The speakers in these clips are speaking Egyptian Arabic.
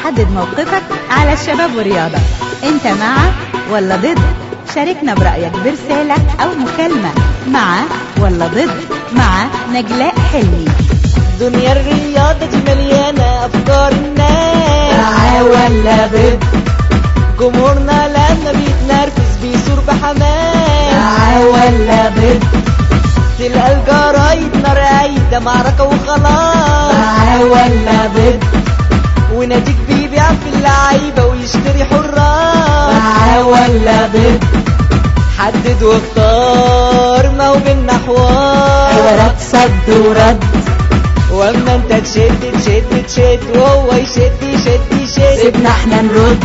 حدد موقفك على الشباب والرياضة انت مع ولا ضد شاركنا برأيك برسالة أو مكالمة مع ولا ضد مع نجلاء حلمي دنيا الرياضة دي مليانة أفكار الناس معاه ولا ضد جمهورنا لما بيتنرفز بيثور بحماس معاه ولا ضد تلقى الجرايد نار قايدة معركة وخلاص معاه ولا ضد وناديك بيبيع في اللعيبة ويشتري حراس معاه ولا ضد حدد واختار ما هو بينا حوار حوارات صد ورد واما انت تشد تشد تشد وهو يشد يشد يشد سيبنا احنا نرد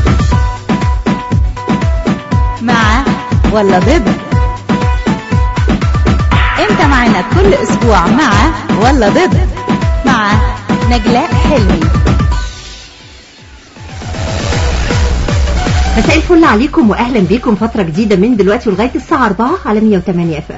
مع ولا ضد انت معنا كل اسبوع مع ولا ضد مع نجلاء حلمي مساء الفل عليكم واهلا بيكم فتره جديده من دلوقتي ولغايه الساعه 4 على 108 اف ام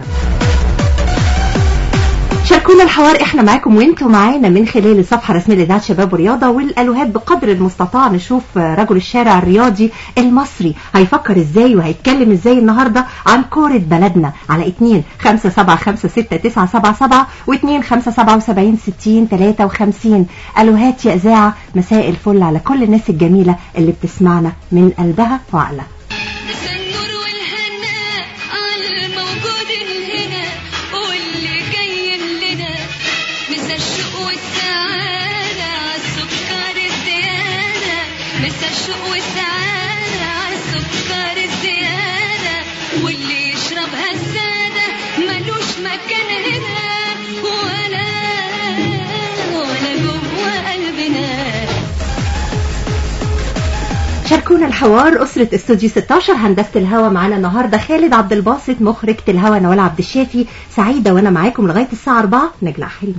شاركونا الحوار احنا معاكم وانتوا معانا من خلال الصفحه الرسميه لاذاعه شباب ورياضه والالوهات بقدر المستطاع نشوف رجل الشارع الرياضي المصري هيفكر ازاي وهيتكلم ازاي النهارده عن كوره بلدنا على 2 5 7 5 6 9 7 7 و2 5 77 60 53 الوهات يا اذاعه مساء الفل على كل الناس الجميله اللي بتسمعنا من قلبها وعقلها مسا النور والهنا على الموجودين هنا واللي جايين لنا مسا الشوق والسعادة عالسكر الزيادة مسا الشوق والسعادة عالسكر الزيادة واللي يشربها السادة ملوش مكان هنا ولا ولا جوه قلبنا شاركونا الحوار أسرة استوديو 16 هندسة الهوا معانا النهاردة خالد عبد الباسط مخرجة الهوا نوال عبد الشافي سعيدة وأنا معاكم لغاية الساعة 4 نجلاء حلمي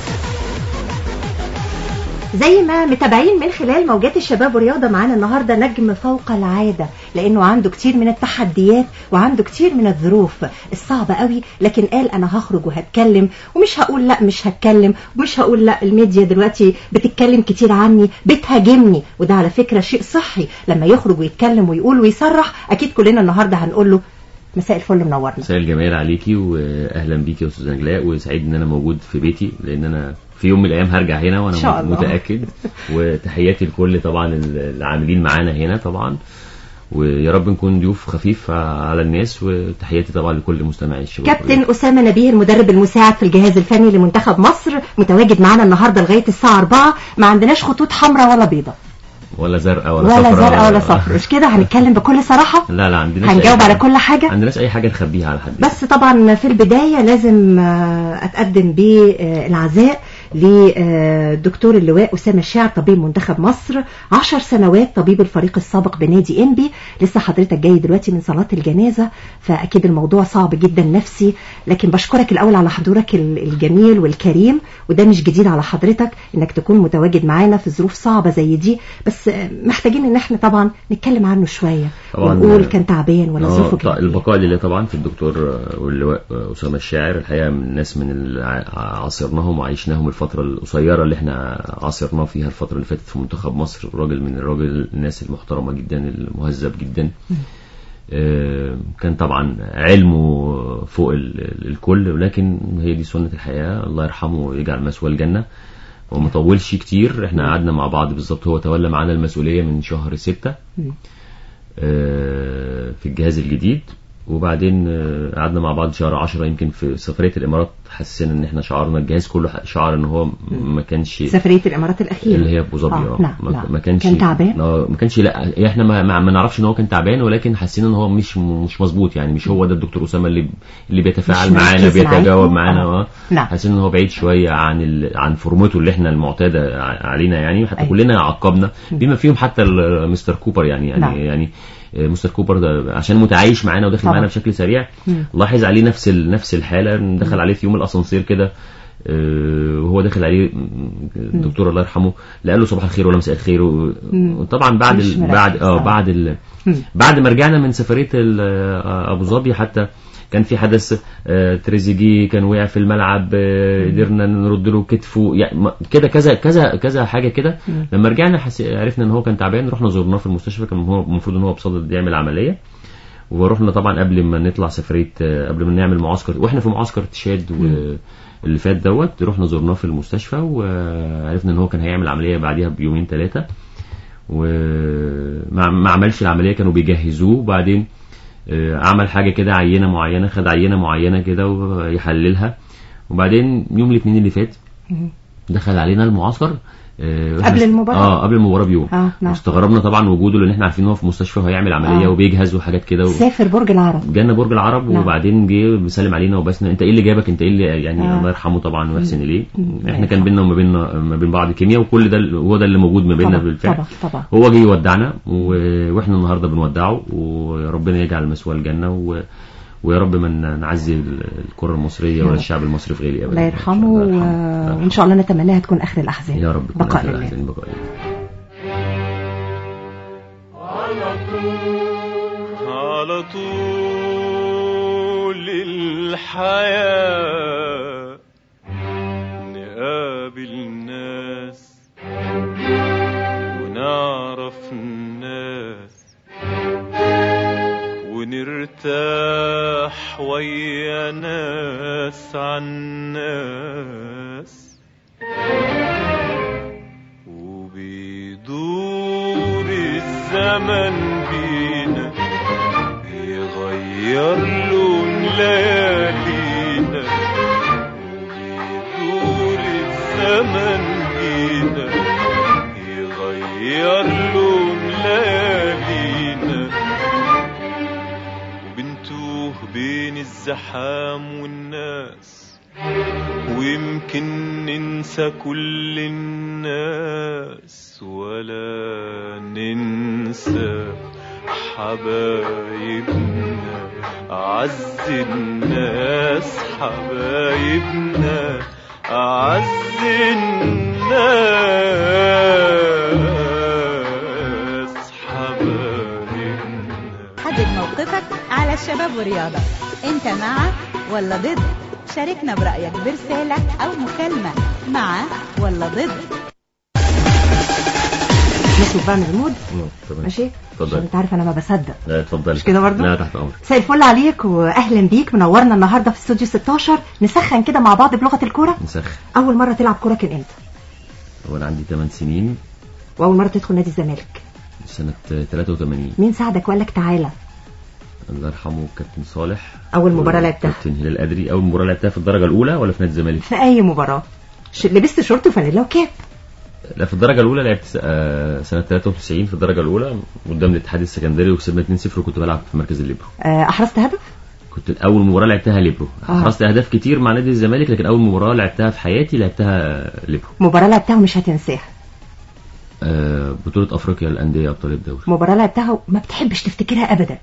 زي ما متابعين من خلال موجات الشباب ورياضة معانا النهاردة نجم فوق العادة لأنه عنده كتير من التحديات وعنده كتير من الظروف الصعبة قوي لكن قال أنا هخرج وهتكلم ومش هقول لا مش هتكلم ومش هقول لا الميديا دلوقتي بتتكلم كتير عني بتهاجمني وده على فكرة شيء صحي لما يخرج ويتكلم ويقول ويصرح أكيد كلنا النهاردة هنقول له مساء الفل منورنا مساء الجمال عليكي واهلا بيكي يا استاذ نجلاء وسعيد ان انا موجود في بيتي لان انا في يوم من الايام هرجع هنا إن شاء وانا الله. متاكد وتحياتي لكل طبعا العاملين معانا هنا طبعا ويا رب نكون ضيوف خفيف على الناس وتحياتي طبعا لكل مستمعي الشباب كابتن أسامة نبيه المدرب المساعد في الجهاز الفني لمنتخب مصر متواجد معانا النهاردة لغاية الساعة 4 ما عندناش خطوط حمراء ولا بيضة ولا زرقاء ولا, ولا صفراء زرقاء ولا صفر مش كده هنتكلم بكل صراحة لا لا عندناش هنجاوب أي على حاجة. كل حاجة عندناش اي حاجه نخبيها على حد بس طبعا في البداية لازم آه، أتقدم بالعزاء للدكتور اللواء أسامة الشاعر طبيب منتخب مصر عشر سنوات طبيب الفريق السابق بنادي إنبي لسه حضرتك جاي دلوقتي من صلاة الجنازة فأكيد الموضوع صعب جدا نفسي لكن بشكرك الأول على حضورك ال- الجميل والكريم وده مش جديد على حضرتك إنك تكون متواجد معانا في ظروف صعبة زي دي بس آه، محتاجين إن احنا طبعا نتكلم عنه شوية طبعاً، ونقول آه، كان تعبان ولا آه، ظروفه ط- كانت إيه. البقاء لله طبعا في الدكتور آه، واللواء آه، أسامة الشاعر الحقيقة من الناس من اللي ع- عاصرناهم وعيشناهم الفترة القصيرة اللي احنا عاصرناه فيها الفترة اللي فاتت في منتخب مصر راجل من الراجل الناس المحترمة جدا المهذب جدا آه، كان طبعا علمه فوق ال- ال- الكل ولكن هي دي سنة الحياة الله يرحمه ويجعل مثواه الجنة وما طولش كتير احنا قعدنا مع بعض بالظبط هو تولى معانا المسؤولية من شهر ستة مم. آه، في الجهاز الجديد وبعدين آه، قعدنا مع بعض شهر 10 يمكن في سفريه الامارات حسينا ان احنا شعرنا الجهاز كله شعر ان هو ما كانش سفرية الإمارات الأخيرة اللي هي في ابو ظبي آه، آه، نعم ما- نعم ما كانش كان تعبان آه، ما كانش لا احنا ما, ما, ما نعرفش ان هو كان تعبان ولكن حسينا ان هو مش مش مظبوط يعني مش هو ده الدكتور اسامه اللي اللي بيتفاعل مش معانا مركز بيتجاوب معاكم. معانا آه. اه نعم. حاسين ان هو بعيد شويه عن ال... عن فورمته اللي احنا المعتاده ع- علينا يعني حتى أيوة. كلنا عقبنا بما فيهم حتى ال- مستر كوبر يعني يعني نعم. يعني آه، مستر كوبر ده عشان متعايش معانا وداخل طبعا. معانا بشكل سريع مم. لاحظ عليه نفس ال... نفس الحاله دخل عليه في يوم الاسانسير كده آه، وهو داخل عليه الدكتور الله يرحمه لا قال له صباح الخير ولا مساء الخير و- مم. وطبعا بعد مش ال... مركز بعد اه طبعا. بعد ال... مم. بعد ما رجعنا من سفريه ال- آه، ابو ظبي حتى كان في حدث آه، تريزيجيه كان وقع في الملعب آه، قدرنا نرد له كتفه يعني ما- كده كذا كذا كذا حاجه كده مم. لما رجعنا حس... عرفنا ان هو كان تعبان رحنا زرناه في المستشفى كان هو المفروض ان هو بصدد يعمل عمليه ورحنا طبعا قبل ما نطلع سفريه آه، قبل ما نعمل معسكر واحنا في معسكر تشاد و... اللي فات دوت رحنا زرناه في المستشفى وعرفنا ان هو كان هيعمل عمليه بعديها بيومين ثلاثه وما ما عملش العمليه كانوا بيجهزوه وبعدين آه، عمل حاجه كده عينه معينه خد عينه معينه كده ويحللها وبعدين يوم الاثنين اللي فات مم. دخل علينا المعسكر آه، وإحنا- قبل المباراة؟ اه قبل المباراه بيوم اه نعم استغربنا طبعا وجوده لان احنا عارفين ان هو في مستشفى وهيعمل عمليه آه. وبيجهز وحاجات كده و... سافر برج العرب جانا برج العرب نعم. وبعدين جه بيسلم علينا وبسنا انت ايه اللي جابك انت ايه اللي يعني آه. الله يرحمه طبعا ويحسن اليه مم. احنا كان بينا وما بيننا ما بين بعض كيمياء وكل ده هو ده اللي موجود ما بيننا طبعا بالفعل طبعا طبعا هو جه يودعنا و... واحنا النهارده بنودعه وربنا يجعل مسواه الجنه و... ويا رب ما ن- نعزي ال- الكره المصريه يا ولا رب. الشعب المصري في غالي ابدا الله يرحمه و- الله يرحمه. وان شاء الله نتمناها تكون اخر الاحزان يا رب تكون بقاء آخر لله الأحزان بقاء لله. على طول الحياة نقابل ناس ونعرف الناس ونرتاح ويا ناس عن ناس وبيدور الزمن بينا يغير لون ليالينا وبيدور الزمن بينا يغير لون ليالينا وبنتوه بين الزحام والناس ويمكن ننسى كل الناس ولا ننسى حبايبنا أعز الناس حبايبنا أعز الناس حبايبنا حدد موقفك على الشباب والرياضة انت مع ولا ضد شاركنا برأيك برسالة او مكالمة مع ولا ضد نخرج بقى من المود نعم، تمام. ماشي اتفضل. عشان انت عارف انا ما بصدق لا اتفضل مش كده برضه؟ لا تحت امرك مساء الفل عليك واهلا بيك منورنا النهارده في استوديو 16 نسخن كده مع بعض بلغه الكوره نسخ اول مره تلعب كوره كان امتى هو انا عندي 8 سنين واول مره تدخل نادي الزمالك سنة 83 مين ساعدك وقال لك تعالى الله يرحمه كابتن صالح أول مباراة لعبتها. كابتن هلال قدري أول مباراة لعبتها في الدرجة الأولى ولا في نادي الزمالك؟ في اي مباراه ش... لبست شورت وفانيلا وكاب لا في الدرجة الأولى لعبت س- آه، سنة 93 في الدرجة الأولى قدام الاتحاد السكندري وكسبنا 2-0 وكنت بلعب في مركز الليبرو آه، احرزت هدف كنت أول مباراة لعبتها ليبرو آه. حرزت أهداف كتير مع نادي الزمالك لكن أول مباراة لعبتها في حياتي لعبتها ليبرو مباراه لعبتها ومش هتنساها آه، بطولة أفريقيا للأندية أبطال الدوري مباراه لعبتها وما بتحبش تفتكرها ابدا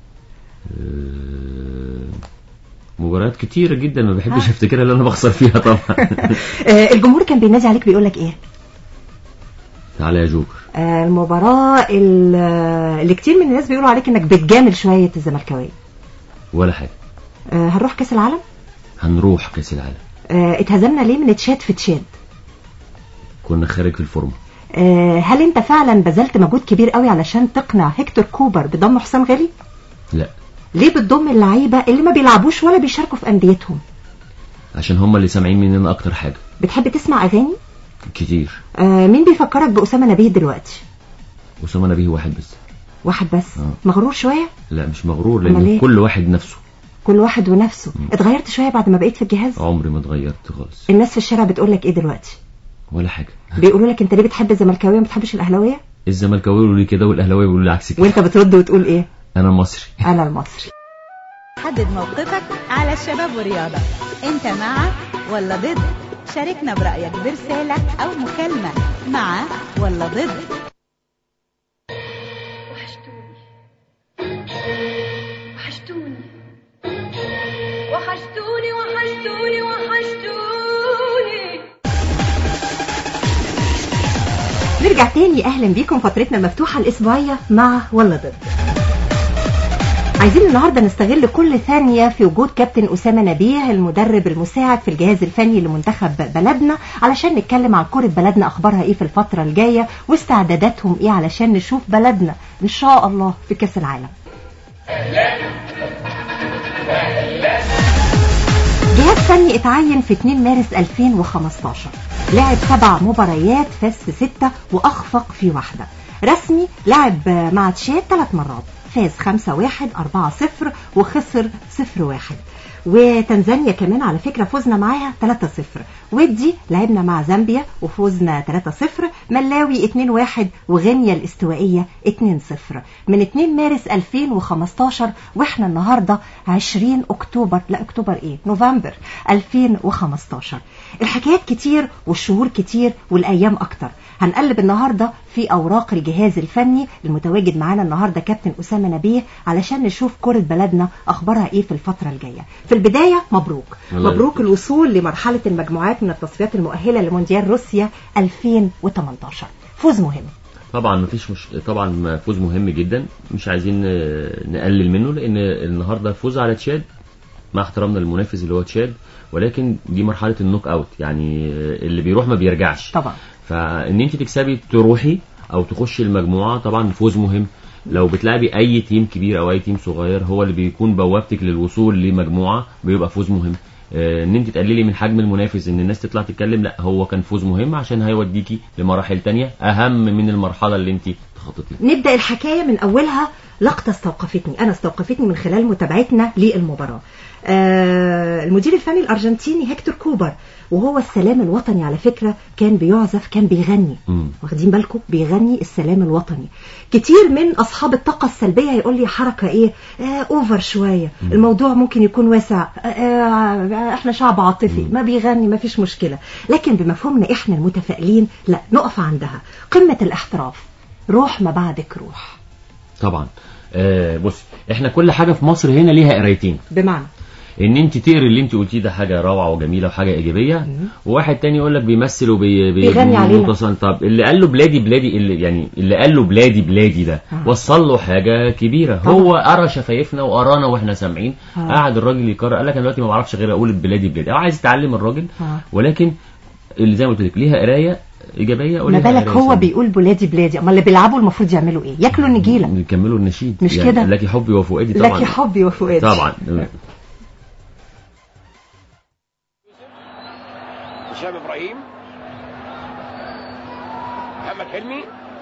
آه، مباريات كتيرة جدا ما بحبش افتكرها اللي انا بخسر فيها طبعا آه، الجمهور كان بينادي عليك بيقول لك ايه تعالى يا جوكر آه، المباراه ال- آه، اللي كتير من الناس بيقولوا عليك انك بتجامل شويه الزملكاويه ولا حاجة آه، هنروح كاس العالم هنروح كاس العالم آه، اتهزمنا ليه من تشاد في تشاد كنا خارج في الفورمة آه، هل انت فعلا بذلت مجهود كبير قوي علشان تقنع هيكتور كوبر بضم حسام غالي لا ليه بتضم اللعيبه اللي ما بيلعبوش ولا بيشاركوا في انديتهم عشان هم اللي سامعين مننا اكتر حاجة بتحب تسمع اغاني كتير آه، مين بيفكرك باسامه نبيه دلوقتي أسامة نبيه واحد بس واحد بس آه. مغرور شويه لا مش مغرور أمال لان إيه؟ كل واحد نفسه كل واحد ونفسه اتغيرت شويه بعد ما بقيت في الجهاز عمري ما اتغيرت خالص الناس في الشارع بتقول لك ايه دلوقتي ولا حاجة بيقولوا لك انت ليه بتحب الزملكاويه وما بتحبش الاهلاويه الزملكاويه يقولوا لي كده والاهلاويه يقولوا لي عكس كده وانت بترد وتقول ايه انا مصري انا المصري حدد موقفك على الشباب والرياضة انت مع ولا ضد شاركنا برأيك برسالة او مكالمة مع ولا ضد وحشتوني وحشتوني وحشتوني وحشتوني نرجع تاني اهلا بيكم فترتنا المفتوحه الاسبوعيه مع ولا ضد عايزين النهارده نستغل كل ثانية في وجود كابتن أسامة نبيه المدرب المساعد في الجهاز الفني لمنتخب بلدنا علشان نتكلم عن كرة بلدنا أخبارها إيه في الفترة الجاية واستعداداتهم إيه علشان نشوف بلدنا إن شاء الله في كأس العالم جهاز فني اتعين في 2 مارس 2015 لعب سبع مباريات فاز في ستة وأخفق في واحدة رسمي لعب مع تشاد ثلاث مرات فاز 5-1 4-0 وخسر 0-1 وتنزانيا كمان على فكرة فزنا معاها 3-0 ودي لعبنا مع زامبيا وفوزنا 3-0 ملاوي 2-1 وغينيا الاستوائية 2-0 من 2 مارس 2015 واحنا النهاردة 20 اكتوبر لا اكتوبر ايه نوفمبر 2015 الحكايات كتير والشهور كتير والايام اكتر هنقلب النهاردة في أوراق الجهاز الفني المتواجد معانا النهاردة كابتن أسامة نبيه علشان نشوف كرة بلدنا أخبارها إيه في الفترة الجاية في البداية مبروك الله مبروك الوصول لمرحلة المجموعات من التصفيات المؤهلة لمونديال روسيا 2018 فوز مهم طبعا مفيش مش طبعا فوز مهم جدا مش عايزين آه، نقلل منه لان النهارده فوز على تشاد مع احترامنا للمنافس اللي هو تشاد ولكن دي مرحله النوك اوت يعني آه، اللي بيروح ما بيرجعش طبعا فان انت تكسبي تروحي او تخشي المجموعه طبعا فوز مهم لو بتلعبي اي تيم كبير او اي تيم صغير هو اللي بيكون بوابتك للوصول لمجموعه بيبقى فوز مهم آه، ان انت تقللي من حجم المنافس ان الناس تطلع تتكلم لا هو كان فوز مهم عشان هيوديكي لمراحل تانية اهم من المرحله اللي انت تخططيها نبدأ الحكاية من أولها لقطة استوقفتني أنا استوقفتني من خلال متابعتنا للمباراة آه المدير الفني الأرجنتيني هيكتور كوبر وهو السلام الوطني على فكرة كان بيعزف كان بيغني مم. واخدين بالكم بيغني السلام الوطني كتير من أصحاب الطاقة السلبية يقول لي حركة إيه آه أوفر شوية الموضوع ممكن يكون واسع آه آه إحنا شعب عاطفي ما بيغني ما فيش مشكلة لكن بمفهومنا إحنا المتفائلين لا نقف عندها قمة الاحتراف روح ما بعدك روح طبعا آه بص احنا كل حاجه في مصر هنا ليها قرايتين بمعنى ان انت تقري اللي انت قلتيه ده حاجه روعه وجميله وحاجه ايجابيه وواحد تاني يقول لك بيمثل وبي بي- بيغني علينا. متصل. طب اللي قال له بلادي بلادي اللي يعني اللي قال له بلادي بلادي ده آه. وصل له حاجه كبيره طبعا. هو قرا شفايفنا وقرانا واحنا سامعين آه. قعد الراجل يقرا قال لك انا دلوقتي ما بعرفش غير اقول بلادي بلادي او عايز يتعلم الراجل آه. ولكن اللي زي ما قلت لك ليها قرايه ايجابيه ما وليها بالك قراية هو سلبية. بيقول بلادي بلادي اما اللي بيلعبوا المفروض يعملوا ايه ياكلوا النجيله يكملوا النشيد مش يعني كده؟ لك حبي وفؤادي طبعا لك حبي وفؤادي طبعا هشام ابراهيم محمد حلمي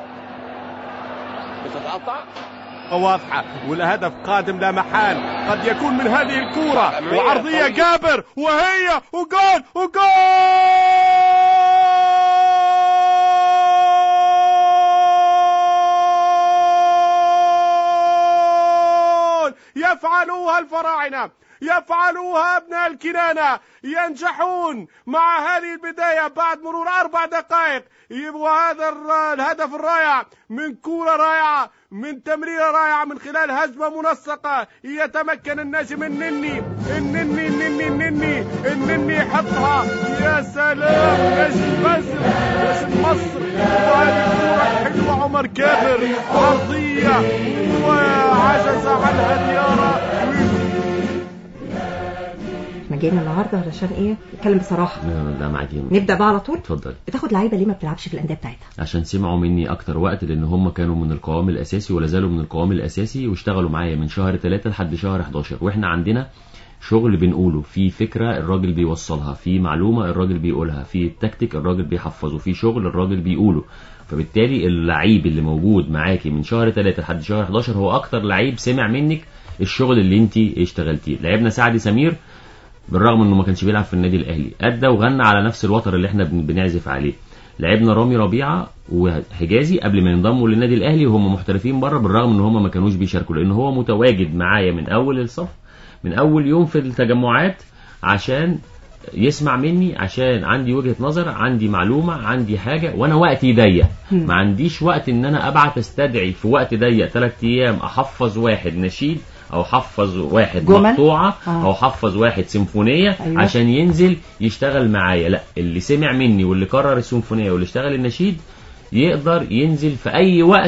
بتتقطع واضحة والهدف قادم لا محال قد يكون من هذه الكورة وعرضية جابر وهي وجول وجول يفعلوها الفراعنة يفعلوها ابناء الكنانة ينجحون مع هذه البداية بعد مرور أربع دقائق يبغى هذا الر- الهدف الرائع من كورة رائعة من تمريرة رائعة من خلال هجمة منسقة يتمكن النجم النني النني النني النني النني يحطها يا سلام نجم مصر نجم مصر وهذه الكورة حلوة عمر كابر أرضية وعجز عنها ديارة احنا جايين النهارده علشان ايه نتكلم بصراحه لا معاكي نبدا بقى على طول اتفضل بتاخد لعيبه ليه ما بتلعبش في الانديه بتاعتها عشان سمعوا مني اكتر وقت لان هم كانوا من القوام الاساسي ولا زالوا من القوام الاساسي واشتغلوا معايا من شهر 3 لحد شهر 11 واحنا عندنا شغل بنقوله في فكرة الراجل بيوصلها في معلومة الراجل بيقولها في تكتيك الراجل بيحفظه في شغل الراجل بيقوله فبالتالي اللعيب اللي موجود معاكي من شهر 3 لحد شهر 11 هو اكتر لعيب سمع منك الشغل اللي انت اشتغلتيه لعبنا سعد سمير بالرغم انه ما كانش بيلعب في النادي الاهلي ادى وغنى على نفس الوتر اللي احنا بن- بنعزف عليه لعبنا رامي ربيعه وحجازي قبل ما ينضموا للنادي الاهلي وهم محترفين بره بالرغم ان هم ما كانوش بيشاركوا لان هو متواجد معايا من اول الصف من اول يوم في التجمعات عشان يسمع مني عشان عندي وجهة نظر عندي معلومة عندي حاجة وانا وقتي ضيق ما عنديش وقت ان انا ابعت استدعي في وقت ضيق ثلاث ايام احفظ واحد نشيد او احفظ واحد جمل. مقطوعة آه. او احفظ واحد سيمفونية أيوة. عشان ينزل يشتغل معايا لا اللي سمع مني واللي كرر السيمفونية واللي اشتغل النشيد يقدر ينزل في اي وقت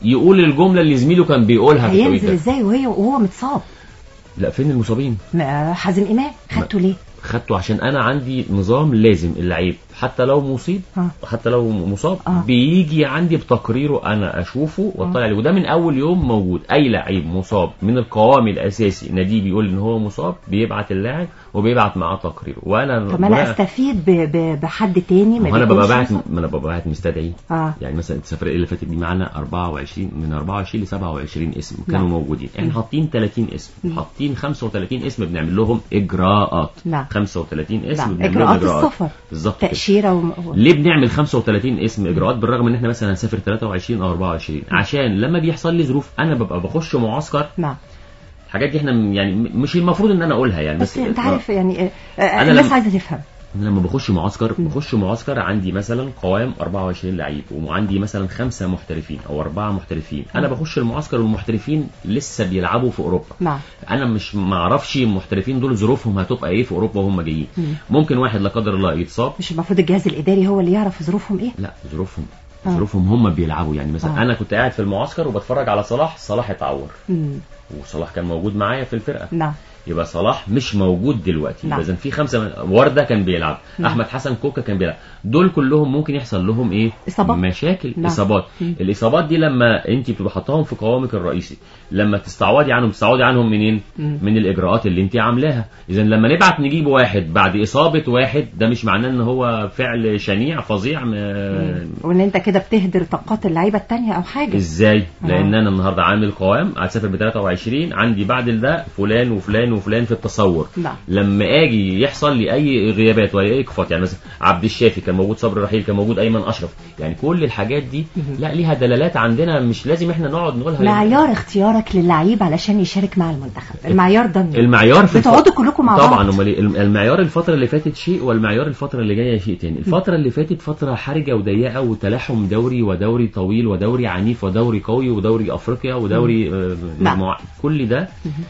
يقول الجمله اللي زميله كان بيقولها في التوقيت هينزل ده ازاي وهي وهو متصاب لا فين المصابين ما حازم امام خدته ليه خدته عشان انا عندي نظام لازم اللعيب حتى لو مصيب آه. حتى لو مصاب آه. بيجي عندي بتقريره انا اشوفه واطلع عليه وده من اول يوم موجود اي لعيب مصاب من القوام الاساسي ناديه بيقول ان هو مصاب بيبعت اللاعب وبيبعت معاه تقريره وانا طب ما انا بناء- استفيد ب... ب... بحد تاني ما ما انا ببقى بيكونش باعت مصاب. ما انا ببقى باعت مستدعي اه يعني مثلا السفريه اللي فاتت دي معانا 24 من 24 ل 27 اسم كانوا نعم. موجودين احنا مم. حاطين 30 اسم مم. حاطين 35 اسم بنعمل لهم اجراءات نعم. 35 اسم نعم. بنعمل لهم اجراءات اجراءات السفر بالظبط كده. تاشيره و... ليه بنعمل 35 اسم اجراءات بالرغم ان احنا مثلا هنسافر 23 او 24 عشان لما بيحصل لي ظروف انا ببقى بخش معسكر نعم الحاجات دي احنا م- يعني م- مش المفروض ان انا اقولها يعني بس انت آه. عارف يعني آه، آه، أنا الناس لما- عايزه تفهم أنا لما بخش معسكر بخش معسكر عندي مثلا قوام 24 لعيب وعندي مثلا خمسه محترفين او اربعه محترفين انا بخش المعسكر والمحترفين لسه بيلعبوا في اوروبا نعم انا مش ما اعرفش المحترفين دول ظروفهم هتبقى ايه في اوروبا وهم جايين مم. ممكن واحد لا قدر الله يتصاب مش المفروض الجهاز الاداري هو اللي يعرف ظروفهم ايه لا ظروفهم آه. ظروفهم هم بيلعبوا يعني مثلا آه. انا كنت قاعد في المعسكر وبتفرج على صلاح صلاح اتعور مم. وصلاح كان موجود معايا في الفرقه نعم يبقى صلاح مش موجود دلوقتي نعم. يبقى اذا في خمسه من... ورده كان بيلعب نعم. احمد حسن كوكا كان بيلعب دول كلهم ممكن يحصل لهم ايه إصابات. مشاكل نعم. اصابات مم. الاصابات دي لما انت بتبقى حاطاهم في قوامك الرئيسي لما تستعوضي عنهم تستعوضي عنهم منين مم. من الاجراءات اللي انت عاملاها اذا لما نبعت نجيب واحد بعد اصابه واحد ده مش معناه ان هو فعل شنيع فظيع م... وان انت كده بتهدر طاقات اللعيبه التانية او حاجه ازاي؟ آه. لان انا النهارده عامل قوام هتسافر ب 23 عندي بعد ده فلان وفلان وفلان في التصور نعم لما اجي يحصل لي اي غيابات ولا اي اقفاط يعني مثلا عبد الشافي كان موجود صبري رحيل كان موجود ايمن اشرف يعني كل الحاجات دي مهم. لا ليها دلالات عندنا مش لازم احنا نقعد نقولها معيار اختيارك للعيب علشان يشارك مع المنتخب المعيار ده منين؟ المعيار في بتقعدوا الف- كلكم مع طبعا بعض امال إيه؟ الم- المعيار الفتره اللي فاتت شيء والمعيار الفتره اللي جايه شيء تاني الفتره اللي فاتت فتره حرجه وضيقه وتلاحم دوري ودوري طويل ودوري عنيف ودوري قوي ودوري افريقيا ودوري آه، نعم. مجموعة كل ده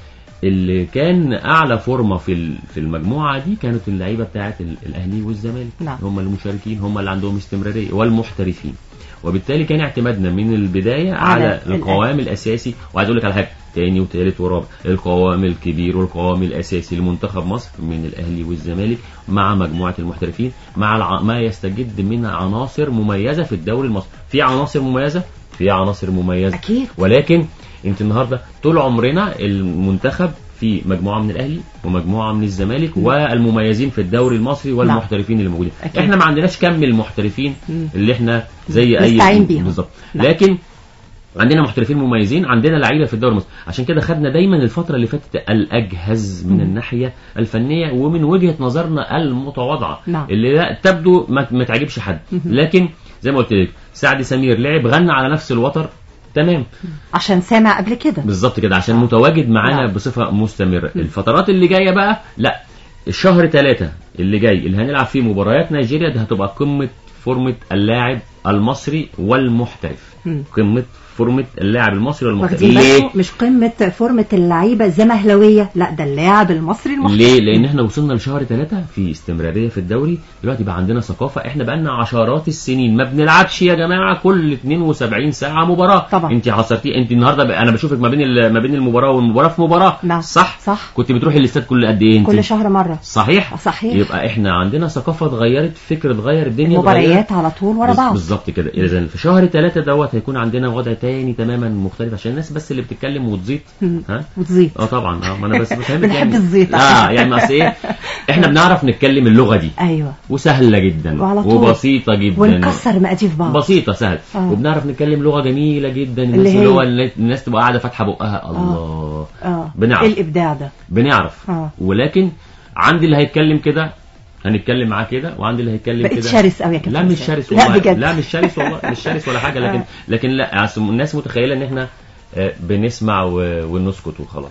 اللي كان اعلى فورمه في ال- في المجموعه دي كانت اللعيبه بتاعه ال- الاهلي والزمالك نعم. هم المشاركين هم اللي عندهم استمراريه والمحترفين وبالتالي كان اعتمادنا من البدايه على على, الأهلي. القوام الاساسي وعايز اقول لك على حاجه تاني وتالت ورابع القوام الكبير والقوام الاساسي لمنتخب مصر من الاهلي والزمالك مع مجموعه المحترفين مع الع... ما يستجد من عناصر مميزه في الدوري المصري في عناصر مميزه في عناصر مميزه اكيد ولكن انت النهارده طول عمرنا المنتخب في مجموعه من الاهلي ومجموعه من الزمالك والمميزين في الدوري المصري والمحترفين اللي موجودين أكيد. احنا ما عندناش كم المحترفين مم. اللي احنا زي اي نستعين بيهم. بالظبط نعم. لكن عندنا محترفين مميزين عندنا لعيبه في الدوري المصري عشان كده خدنا دايما الفتره اللي فاتت الاجهز من الناحيه الفنيه ومن وجهه نظرنا المتواضعه نعم. اللي لا تبدو ما, ما تعجبش حد لكن زي ما قلت لك سعد سمير لعب غنى على نفس الوتر تمام عشان سامع قبل كده بالظبط كده عشان متواجد معانا نعم. بصفه مستمره الفترات اللي جايه بقى لا الشهر ثلاثة اللي جاي اللي هنلعب فيه مباريات نيجيريا ده هتبقى قمه فورمه اللاعب المصري والمحترف مم. قمه فورمه اللاعب المصري والمحترف واخدين ليه بالكم مش قمه فورمه اللعيبه الزمهلويه لا ده اللاعب المصري المحترف ليه؟ لأن احنا وصلنا لشهر ثلاثة في استمرارية في الدوري، دلوقتي بقى عندنا ثقافة احنا بقى لنا عشرات السنين ما بنلعبش يا جماعة كل 72 ساعة مباراة، طبعا. انت حصرتي انت النهارده بقى انا بشوفك ما بين ال- ما بين المباراة والمباراة في مباراة نعم. صح؟ صح. كنت بتروحي الاستاد كل قد ايه انت؟ كل شهر مره صحيح؟ صحيح. يبقى احنا عندنا ثقافة اتغيرت، فكر اتغير، الدنيا مباريات اتغيرت. على طول ورا بز- بعض بالظبط كده اذا في شهر ثلاثة دوت هيكون عندنا وضع تاني تماما مختلف عشان الناس بس اللي بتتكلم وتزيط مم. ها وتزيد اه طبعا اه ما انا بس بفهمك بنحب يعني الزيط. اه يعني اصل ايه احنا بنعرف نتكلم اللغه دي ايوه وسهله جدا وعلى طول. وبسيطه جدا ونكسر مقاديف بعض بسيطه سهل آه. وبنعرف نتكلم لغه جميله جدا الناس اللي اللي هي؟ هو الناس تبقى قاعده فاتحه بقها الله اه بنعرف. إيه الابداع ده بنعرف آه. ولكن عندي اللي هيتكلم كده هنتكلم معاه كده وعندي اللي هيتكلم بقيت كده شرس قوي يا كابتن لا مش حسام. شرس لا والله بجد. لا مش شرس والله مش شرس ولا حاجه لكن آه. لكن لا أصل الناس متخيله ان احنا آه، بنسمع و- ونسكت وخلاص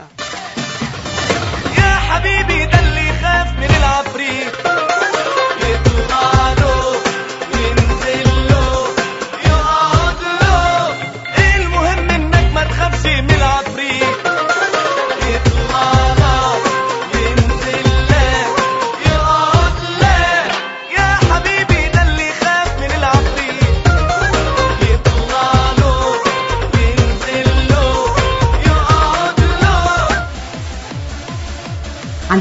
يا حبيبي ده اللي يخاف من العفريت يطلع له ينزل له يقعد له المهم انك ما تخافش من العفريت يطلع لك ينزل لك يقعد لك يا حبيبي ده اللي يخاف من العفريت يطلع له ينزل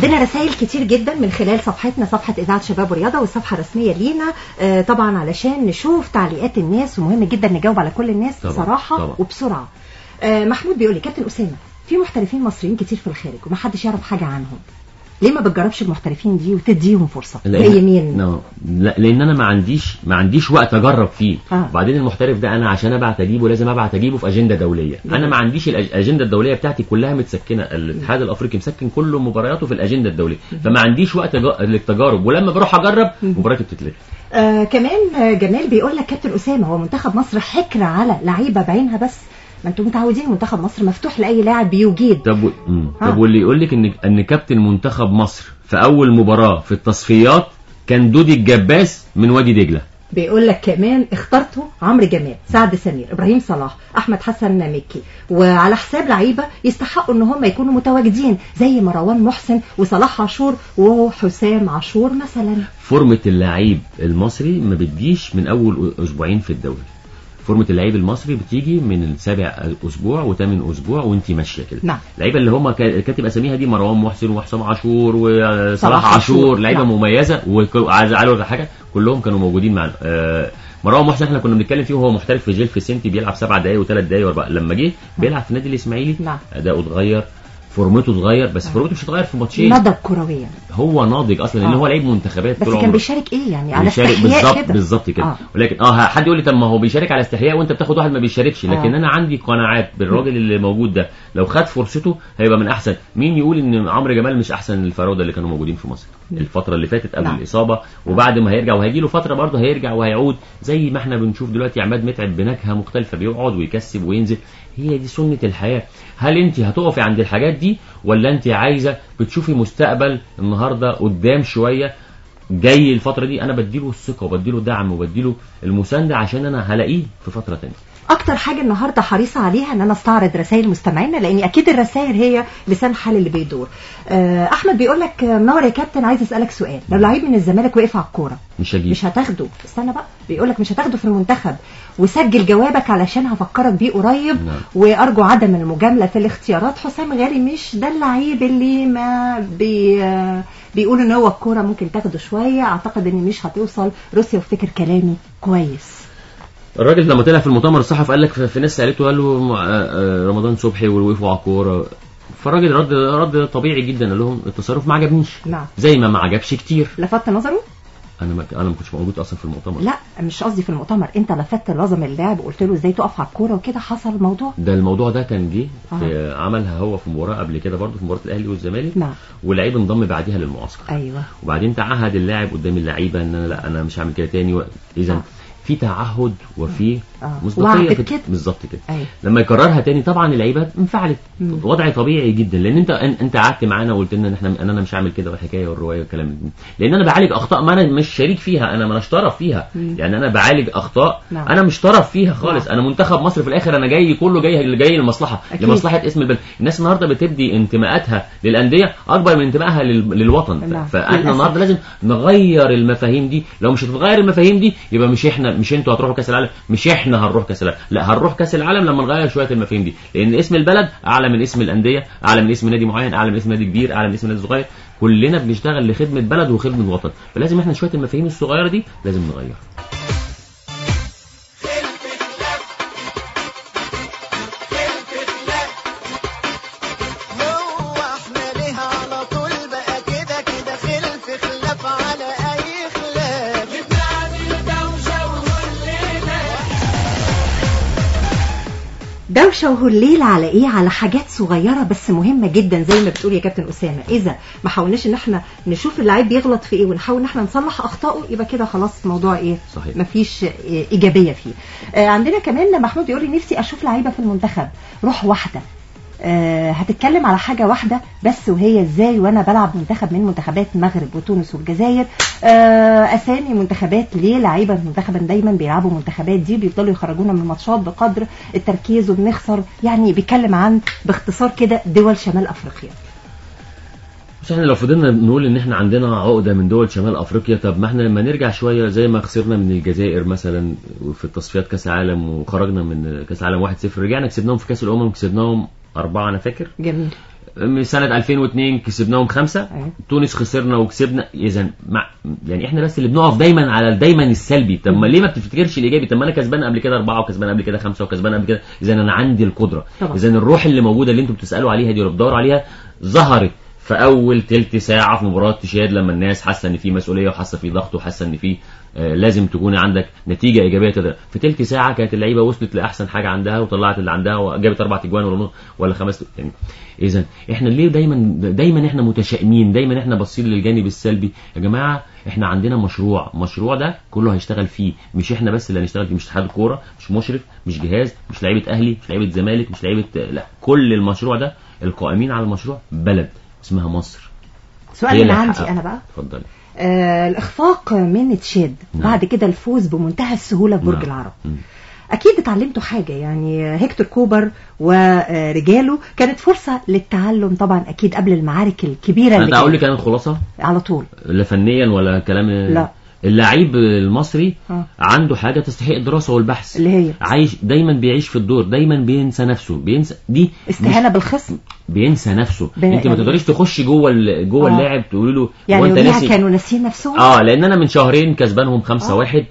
عندنا رسائل كتير جدا من خلال صفحتنا صفحة إذاعة شباب ورياضة والصفحة الرسمية لينا آه، طبعا علشان نشوف تعليقات الناس ومهم جدا نجاوب على كل الناس طبعاً، بصراحة طبعاً. وبسرعة آه، محمود بيقول لي كابتن أسامة في محترفين مصريين كتير في الخارج ومحدش يعرف حاجة عنهم ليه ما بتجربش المحترفين دي وتديهم فرصة زي مين نو. لا لان انا ما عنديش ما عنديش وقت اجرب فيه آه. وبعدين المحترف ده انا عشان ابعت اجيبه لازم ابعت اجيبه في اجنده دوليه جميل. انا ما عنديش الأج- الاجنده الدوليه بتاعتي كلها متسكنه الاتحاد الافريقي مسكن كل مبارياته في الاجنده الدوليه فما عنديش وقت أج- للتجارب ولما بروح اجرب مبارياتي بتتلغي آه كمان آه، جمال بيقول لك كابتن أسامة هو منتخب مصر حكر على لعيبة بعينها بس ما انتم متعودين منتخب مصر مفتوح لأي لاعب بيجيد طب و... مم. آه. طب واللي يقول لك ان ان كابتن منتخب مصر في اول مباراه في التصفيات كان دودي الجباس من وادي دجله بيقول لك كمان اخترته عمرو جمال سعد سمير ابراهيم صلاح احمد حسن مكي وعلى حساب لعيبه يستحقوا ان هم يكونوا متواجدين زي مروان محسن وصلاح عاشور وحسام عاشور مثلا فورمة اللعيب المصري ما بتجيش من اول اسبوعين في الدوري فورمة اللعيب المصري بتيجي من السابع اسبوع وثامن اسبوع وانت ماشيه كده نعم. اللعيبه اللي هم كا- كاتب اساميها دي مروان محسن وحسام عاشور وصلاح صلاح عاشور. عاشور لعيبه نعم. مميزه وعايز اقول لك حاجه كلهم كانوا موجودين معانا آه، مروان محسن احنا كنا بنتكلم فيه وهو محترف في جيل في سنتي بيلعب سبع دقايق وثلاث دقايق واربع لما جه بيلعب في النادي الاسماعيلي نعم. اداؤه اتغير فورمته اتغير بس فورمته مش هتغير في ماتشين نضج كرويا هو ناضج اصلا لان آه. هو لعيب منتخبات بس طول كان عمره. بيشارك ايه يعني على بيشارك استحياء بالظبط كده بالظبط كده آه. آه. ولكن اه حد يقول لي طب ما هو بيشارك على استحياء وانت بتاخد واحد ما بيشاركش لكن آه. انا عندي قناعات بالراجل اللي موجود ده لو خد فرصته هيبقى من احسن مين يقول ان عمرو جمال مش احسن الفراوده اللي كانوا موجودين في مصر الفتره اللي فاتت قبل نعم. الاصابه وبعد ما هيرجع وهيجي له فتره برضه هيرجع وهيعود زي ما احنا بنشوف دلوقتي عماد متعب بنكهه مختلفه بيقعد ويكسب وينزل هي دي سنه الحياه هل انت هتقفي عند الحاجات دي ولا انت عايزه بتشوفي مستقبل النهارده قدام شويه جاي الفتره دي انا بديله الثقه وبديله دعم وبديله المسانده عشان انا هلاقيه في فتره تانية اكتر حاجه النهارده حريصه عليها ان انا استعرض رسائل مستمعينا لان اكيد الرسائل هي لسان حال اللي بيدور آه، احمد بيقول لك آه، منور يا كابتن عايز اسالك سؤال لو لعيب من الزمالك وقف على الكوره مش هجيب مش هتاخده استنى بقى بيقول لك مش هتاخده في المنتخب وسجل جوابك علشان هفكرك بيه قريب نعم. وارجو عدم المجامله في الاختيارات حسام غالي مش ده اللعيب اللي ما بي آه، بيقول ان هو الكوره ممكن تاخده شويه اعتقد ان مش هتوصل روسيا وافتكر كلامي كويس الراجل لما طلع في المؤتمر الصحفي قال لك في ناس سالته قال له آه، آه، رمضان صبحي ووقفوا على الكوره فالراجل رد رد طبيعي جدا قال لهم التصرف ما عجبنيش نعم زي ما ما عجبش كتير لفت نظره انا ما انا ما كنتش موجود اصلا في المؤتمر لا مش قصدي في المؤتمر انت لفت لازم اللاعب وقلت له ازاي تقف على الكوره وكده حصل الموضوع ده الموضوع ده كان جه في عملها هو في مباراه قبل كده برضه في مباراه الاهلي والزمالك نعم واللعيب انضم بعديها للمعسكر ايوه وبعدين تعهد اللاعب قدام اللعيبه ان انا لا انا مش هعمل كده تاني و... اذا آه. في تعهد وفي آه. مصداقيه وعد في- بكده. بالظبط كده ايوه لما يكررها تاني طبعا اللعيبه انفعلت مم. وضع طبيعي جدا لان انت أن- انت قعدت معانا وقلت لنا ان احنا ان انا مش هعمل كده والحكايه والروايه والكلام ده لان انا بعالج اخطاء ما انا مش شريك فيها انا ما اناش طرف فيها مم. يعني انا بعالج اخطاء نعم. انا مش طرف فيها خالص نعم. انا منتخب مصر في الاخر انا جاي كله جاي جاي للمصلحه أكيد. لمصلحه اسم البلد الناس النهارده بتبدي انتماءاتها للانديه اكبر من انتمائها لل... للوطن نعم. ف... فاحنا للأسف. النهارده لازم نغير المفاهيم دي لو مش هتتغير المفاهيم دي يبقى مش احنا مش انتوا هتروحوا كاس العالم مش احنا هنروح كاس العالم لا هنروح كاس العالم لما نغير شويه المفاهيم دي لان اسم البلد اعلى من اسم الانديه اعلى من اسم نادي معين اعلى من اسم نادي كبير اعلى من اسم نادي صغير كلنا بنشتغل لخدمه بلد وخدمه وطن فلازم احنا شويه المفاهيم الصغيره دي لازم نغيرها هو احنا ليه على طول بقى كده كده خلف خلاف على اي خلاف بنعمل دوشه وهليله دوشه وهليل على ايه على حاجات صغيره بس مهمه جدا زي ما بتقول يا كابتن اسامه اذا ما حاولناش ان احنا نشوف اللعيب بيغلط في ايه ونحاول ان احنا نصلح اخطائه يبقى كده خلاص الموضوع ايه صحيح. مفيش إيه ايجابيه فيه آه عندنا كمان محمود يقول لي نفسي اشوف لعيبه في المنتخب روح واحده آه هتتكلم على حاجة واحدة بس وهي ازاي وانا بلعب منتخب من منتخبات المغرب وتونس والجزائر آه اسامي منتخبات ليه لعيبة منتخبا دايما بيلعبوا منتخبات دي بيفضلوا يخرجونا من الماتشات بقدر التركيز وبنخسر يعني بيتكلم عن باختصار كده دول شمال افريقيا بس احنا لو فضلنا نقول ان احنا عندنا عقده من دول شمال افريقيا طب ما احنا لما نرجع شويه زي ما خسرنا من الجزائر مثلا في التصفيات كاس العالم وخرجنا من كاس العالم 1-0 رجعنا كسبناهم في كاس الامم كسبناهم أربعة أنا فاكر جميل سنة 2002 كسبناهم خمسة أيوة. تونس خسرنا وكسبنا اذا مع يعني احنا بس اللي بنقف دايما على دايما السلبي طب ما ليه ما بتفتكرش الايجابي طب ما انا كسبان قبل كده اربعه وكسبان قبل كده خمسه وكسبان قبل كده اذا انا عندي القدره طبعا. اذا الروح اللي موجوده اللي انتم بتسالوا عليها دي واللي بتدوروا عليها ظهرت في اول تلت ساعه في مباراه تشاد لما الناس حاسه ان في مسؤوليه وحاسه في ضغط وحاسه ان في آه، لازم تكون عندك نتيجه ايجابيه تقدر في تلت ساعه كانت اللعيبه وصلت لاحسن حاجه عندها وطلعت اللي عندها وجابت اربع اجوان ولا نص- ولا خمس يعني اذا احنا ليه دايما دايما احنا متشائمين دايما احنا باصين للجانب السلبي يا جماعه احنا عندنا مشروع المشروع ده كله هيشتغل فيه مش احنا بس اللي هنشتغل فيه مش اتحاد الكوره مش مشرف مش جهاز مش لعيبه اهلي مش لعيبه زمالك مش لعيبه لا كل المشروع ده القائمين على المشروع بلد اسمها مصر سؤال هي من اللي عندي هتحققه. انا بقى اتفضلي آه الاخفاق من تشاد نعم. بعد كده الفوز بمنتهى السهوله في برج نعم. العرب مم. اكيد اتعلمتوا حاجه يعني هيكتور كوبر ورجاله كانت فرصه للتعلم طبعا اكيد قبل المعارك الكبيره اللي انا اقول كانت. لك انا الخلاصه على طول لا فنيا ولا كلام لا. اللعيب المصري آه. عنده حاجه تستحق الدراسه والبحث اللي هي عايش دايما بيعيش في الدور دايما بينسى نفسه بينسى دي استهانه بالخصم بينسى نفسه ب- انت ما يعني- تقدريش تخش جوه ال- جوه آه. اللاعب تقولي له يعني هو انت يوميها ناسي كانوا ناسيين نفسهم اه لان انا من شهرين كسبانهم خمسة آه. واحد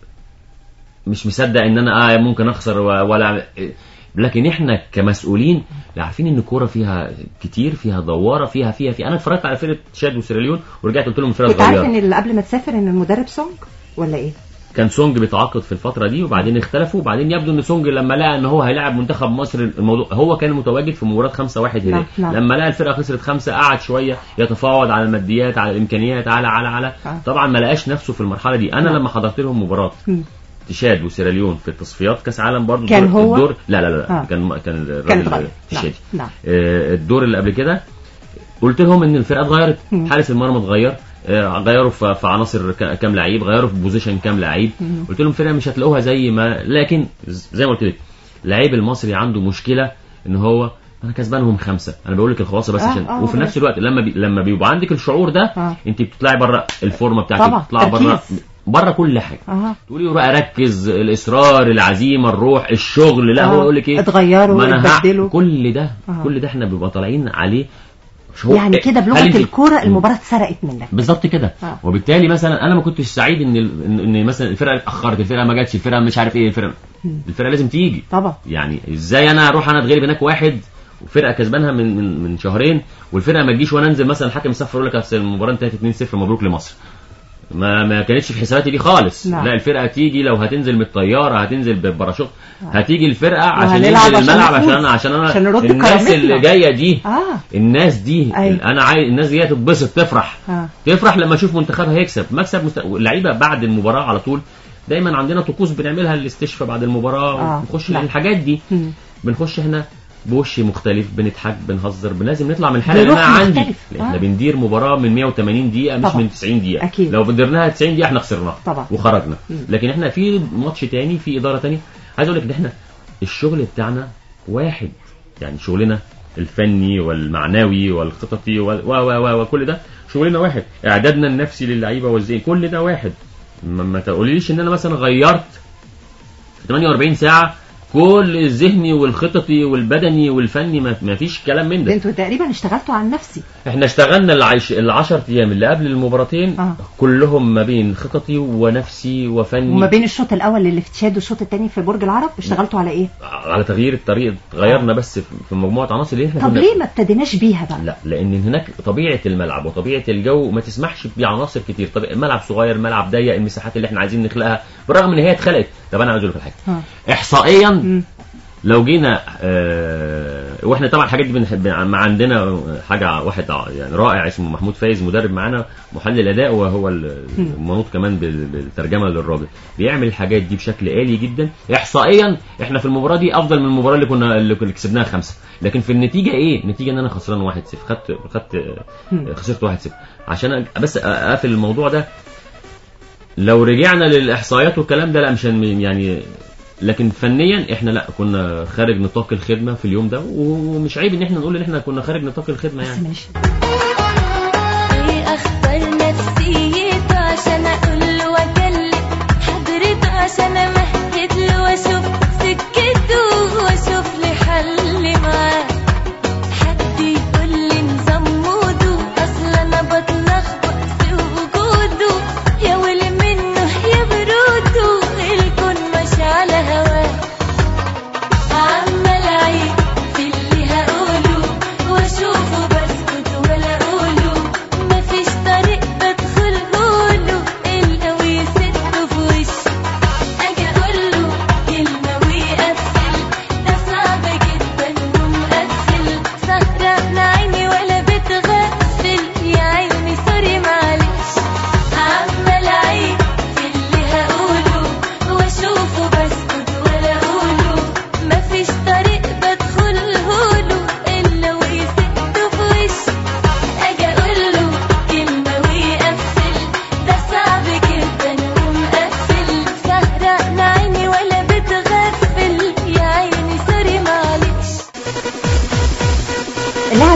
مش مصدق ان انا اه ممكن اخسر و- ولا لكن احنا كمسؤولين لا عارفين ان الكوره فيها كتير فيها دواره فيها فيها في انا اتفرجت على فرقه تشاد وسيراليون ورجعت قلت لهم فرقه كنت عارف صغيره ان اللي قبل ما تسافر ان المدرب سونج ولا ايه كان سونج بيتعاقد في الفتره دي وبعدين اختلفوا وبعدين يبدو ان سونج لما لقى ان هو هيلاعب منتخب مصر الموضوع هو كان متواجد في مباراه 5 1 نعم، هناك نعم. لما لقى الفرقه خسرت خمسه قعد شويه يتفاوض على الماديات على الامكانيات على على على آه. طبعا ما لقاش نفسه في المرحله دي انا نعم. لما حضرت لهم مباراه مم. تشاد وسيراليون في التصفيات كاس عالم برضه كان الدور- هو؟ الدور لا لا لا آه. كان كان كان الراجل اتغير نعم الشادي نعم آه، الدور اللي قبل كده قلت لهم ان الفرقه اتغيرت مم. حارس المرمى اتغير آه، غيروا في في عناصر ك- كام لعيب غيروا في بوزيشن كام لعيب مم. قلت لهم الفرقه مش هتلاقوها زي ما لكن زي ما قلت لك اللعيب المصري عنده مشكله ان هو انا كسبانهم خمسه انا بقول لك الخلاصه بس آه، عشان آه، وفي آه. نفس الوقت لما بي لما بيبقى عندك الشعور ده آه. انت بتطلعي بره الفورمه طبعا، بتاعتك بتطلعي بره تركيز. بره كل حاجه اه تقولي بقى ركز الاصرار العزيمه الروح الشغل لا آه. هو يقول لك ايه اتغيروا ما أنا هع- اتبدلوا. كل ده آه. كل ده احنا بيبقى طالعين عليه مش هو- يعني كده هل بلغه انت- الكوره المباراه اتسرقت منك بالظبط كده آه. وبالتالي مثلا انا ما كنتش سعيد ان ال- ان إن مثلا الفرقه اتاخرت الفرقه ما جاتش الفرقه مش عارف ايه الفرقه الفرقه لازم تيجي طبعا يعني ازاي انا اروح انا اتغلب هناك واحد وفرقه كسبانها من من من شهرين والفرقه ما تجيش وانا انزل مثلا الحكم يصفر يقول لك اصل المباراه انتهت 2-0 مبروك لمصر ما ما كانتش في حساباتي دي خالص نعم. لا الفرقه تيجي لو هتنزل من الطياره هتنزل بالباراشوت هتيجي الفرقه عشان وهنلعب ينزل عشان الملعب نفوز. عشان عشان انا عشان نرد الناس كرامتنا. اللي جايه دي اه الناس دي أيوة. انا عايز الناس دي تتبسط تفرح اه تفرح لما اشوف منتخبها هيكسب مكسب مست... اللعيبه بعد المباراه على طول دايما عندنا طقوس بنعملها الاستشفاء بعد المباراه آه. ونخش لا. الحاجات دي مم. بنخش احنا بوش مختلف بنضحك بنهزر لازم نطلع من الحاله اللي بروح انا عندي مختلف. احنا آه. بندير مباراه من 180 دقيقه مش طبعا. من 90 دقيقه أكيد. لو بدرناها 90 دقيقه احنا خسرناها طبعا. وخرجنا مم. لكن احنا في ماتش تاني في اداره تانية عايز اقول لك ان احنا الشغل بتاعنا واحد يعني شغلنا الفني والمعنوي والخططي وال- و و و وكل ده شغلنا واحد اعدادنا النفسي للعيبه والزي كل ده واحد ما, ما تقوليش ان انا مثلا غيرت في 48 ساعه كل الذهني والخططي والبدني والفني ما, ما فيش كلام من ده ده انتوا تقريبا اشتغلتوا عن نفسي احنا اشتغلنا العش... العشر ايام اللي قبل المباراتين آه. كلهم ما بين خططي ونفسي وفني وما بين الشوط الاول اللي في تشاد والشوط الثاني في برج العرب اشتغلتوا على ايه على تغيير الطريقه غيرنا بس في في مجموعه عناصر اللي احنا طب كنا ليه ما ابتديناش بيها بقى لا لان هناك طبيعه الملعب وطبيعه الجو ما تسمحش بعناصر كتير طب الملعب صغير الملعب ضيق المساحات اللي احنا عايزين نخلقها بالرغم ان هي اتخلقت طب انا عايز اقول لك على حاجه آه. احصائيا مم. لو جينا آه واحنا طبعا الحاجات دي بنحب ما عندنا حاجه واحد ع- يعني رائع اسمه محمود فايز مدرب معانا محلل اداء وهو ال- المنوط كمان بال- بالترجمه للراجل بيعمل الحاجات دي بشكل آلي جدا احصائيا احنا في المباراه دي افضل من المباراه اللي كنا اللي كنا كسبناها خمسه لكن في النتيجه ايه النتيجه ان انا خسران 1-0 خدت خدت آه، خسرت 1-0 عشان أ- بس اقفل الموضوع ده لو رجعنا للاحصائيات والكلام ده لا مش هن- يعني لكن فنيا احنا لا كنا خارج نطاق الخدمه في اليوم ده ومش عيب ان احنا نقول ان احنا كنا خارج نطاق الخدمه بس يعني ماشي ايه اخبار نفسيته عشان اقول له واكلم حضرته عشان امهد له واشوف سكته واشوف لي حل معاه حد يقول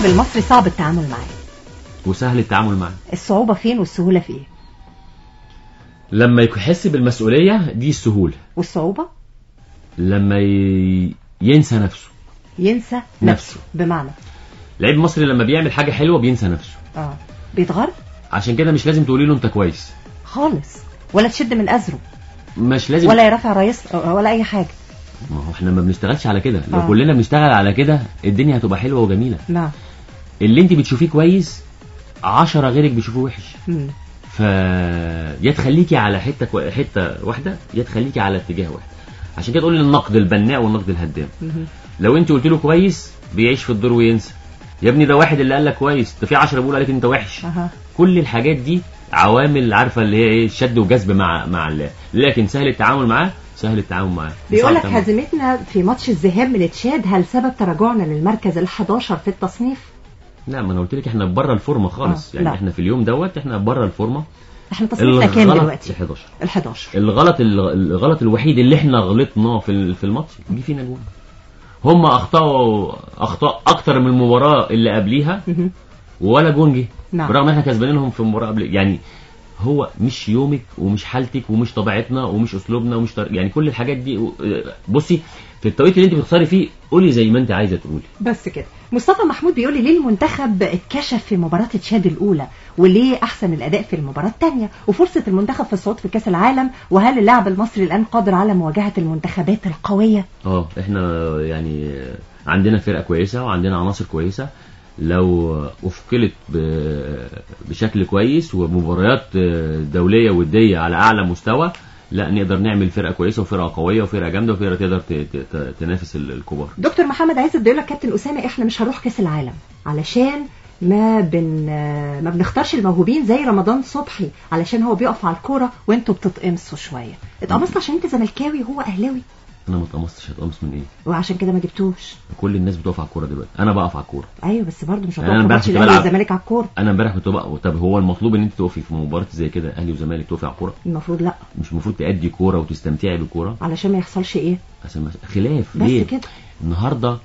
اللاعب المصري صعب التعامل معاه وسهل التعامل معاه الصعوبة فين والسهولة في ايه لما يحس بالمسؤوليه دي السهوله والصعوبة لما ي... ينسى نفسه ينسى نفسه, نفسه. بمعنى لعيب مصري لما بيعمل حاجه حلوه بينسى نفسه اه بيتغر عشان كده مش لازم تقولي له انت كويس خالص ولا تشد من أزره مش لازم ولا يرفع رئيس ولا أي حاجة ما هو احنا ما بنشتغلش على كده لو آه. كلنا بنشتغل على كده الدنيا هتبقى حلوه وجميله نعم اللي انت بتشوفيه كويس عشرة غيرك بيشوفوه وحش مم. ف يا تخليكي على حته كو... حته واحده يا تخليكي على اتجاه واحد عشان كده تقول النقد البناء والنقد الهدام مهم. لو انت قلت له كويس بيعيش في الدور وينسى يا ابني ده واحد اللي قال لك كويس ده في 10 بيقول عليك انت وحش أها. كل الحاجات دي عوامل عارفه اللي هي ايه شد وجذب مع مع الله لكن سهل التعامل معاه سهل التعامل معاه بيقول صعب لك التعامل. هزيمتنا في ماتش الذهاب من تشاد هل سبب تراجعنا للمركز ال11 في التصنيف لا ما انا قلت لك احنا بره الفورمه خالص آه، يعني لا. احنا في اليوم دوت احنا بره الفورمه احنا تصنيفنا كام الغلط دلوقتي 11 ال11 الغلط الغلط الوحيد اللي احنا غلطناه في ال- في الماتش جه فينا جول هم اخطاوا اخطاء اكتر من المباراه اللي قبليها مهم. ولا جون جه نعم. برغم ان احنا كسبانينهم في المباراه قبل يعني هو مش يومك ومش حالتك ومش طبيعتنا ومش اسلوبنا ومش طر... يعني كل الحاجات دي بصي في التوقيت اللي انت بتختاري فيه قولي زي ما انت عايزه تقولي بس كده مصطفى محمود بيقول لي ليه المنتخب اتكشف في مباراة تشاد الأولى وليه أحسن الأداء في المباراة الثانية وفرصة المنتخب في الصعود في كأس العالم وهل اللاعب المصري الآن قادر على مواجهة المنتخبات القوية اه احنا يعني عندنا فرقه كويسه وعندنا عناصر كويسه لو اثقلت ب- بشكل كويس ومباريات دوليه وديه على اعلى مستوى لا نقدر نعمل فرقه كويسه وفرقه قويه وفرقه جامده وفرقه تقدر ت- ت- ت- تنافس ال- الكبار دكتور محمد عايز بيقول لك كابتن أسامة احنا مش هنروح كأس العالم علشان ما بن ما بنختارش الموهوبين زي رمضان صبحي علشان هو بيقف على الكوره وانتوا بتتقمصوا شويه اتقمصت عشان انت زملكاوي وهو اهلاوي انا ما اتقمصتش هتقمص من ايه وعشان كده ما جبتوش كل الناس بتقف على الكوره دلوقتي انا بقف على الكوره ايوه بس برضه مش يعني هتقف أنا في ماتش امبارح كنت الاهلي بلعب. والزمالك على الكوره انا امبارح كنت بقى طب هو المطلوب ان انت تقفي في مباراه زي كده اهلي وزمالك تقفي على الكوره المفروض لا مش المفروض تأدي كوره وتستمتعي بالكوره علشان ما يحصلش ايه عشان ما- خلاف بس ليه كده النهارده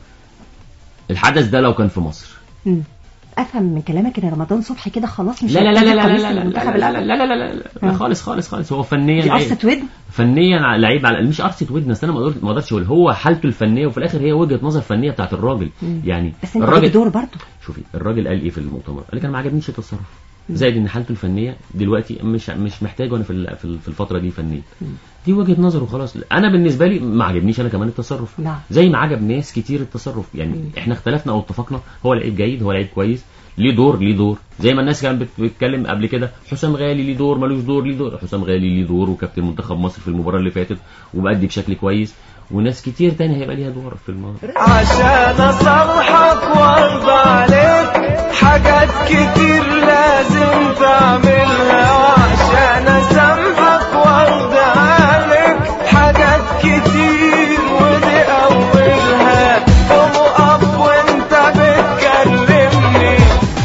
الحدث ده لو كان في مصر مم. افهم من كلامك ان رمضان صبحي كده خلاص مش لا لا لا لا هيبتدي لا قميص لا لا المنتخب لا لا الأول. لا لا لا لا لا آه. خالص خالص خالص هو فنيا دي لعيب. قصه ودن فنيا ع- لعيب على مش قرصه ودن أصل انا ما أقدر- ما اقدرش اقول هو حالته الفنيه وفي الاخر هي وجهه نظر فنيه بتاعت الراجل مم. يعني بس انت عليك الراجل دور برضه شوفي الراجل قال ايه في المؤتمر قال لك انا ما عجبنيش التصرف زائد ان حالته الفنيه دلوقتي مش مش محتاجه انا في ال- في ال- في الفتره دي فنيا دي وجهه نظره خلاص انا بالنسبه لي ما عجبنيش انا كمان التصرف نعم. زي ما عجب ناس كتير التصرف يعني مم. احنا اختلفنا او اتفقنا هو لعيب جيد هو لعيب كويس ليه دور ليه دور زي ما الناس كانت بت- بتتكلم قبل كده حسام غالي ليه دور ملوش دور ليه دور حسام غالي ليه دور وكابتن منتخب مصر في المباراه اللي فاتت وبأدي بشكل كويس وناس كتير تاني هيبقى ليها دور في المباراه عشان اصرحك وارضى عليك حاجات كتير لازم تعملها وعشان اسامحك وارضى عليك حاجات كتير ودي اولها قوم اب وانت بتكلمني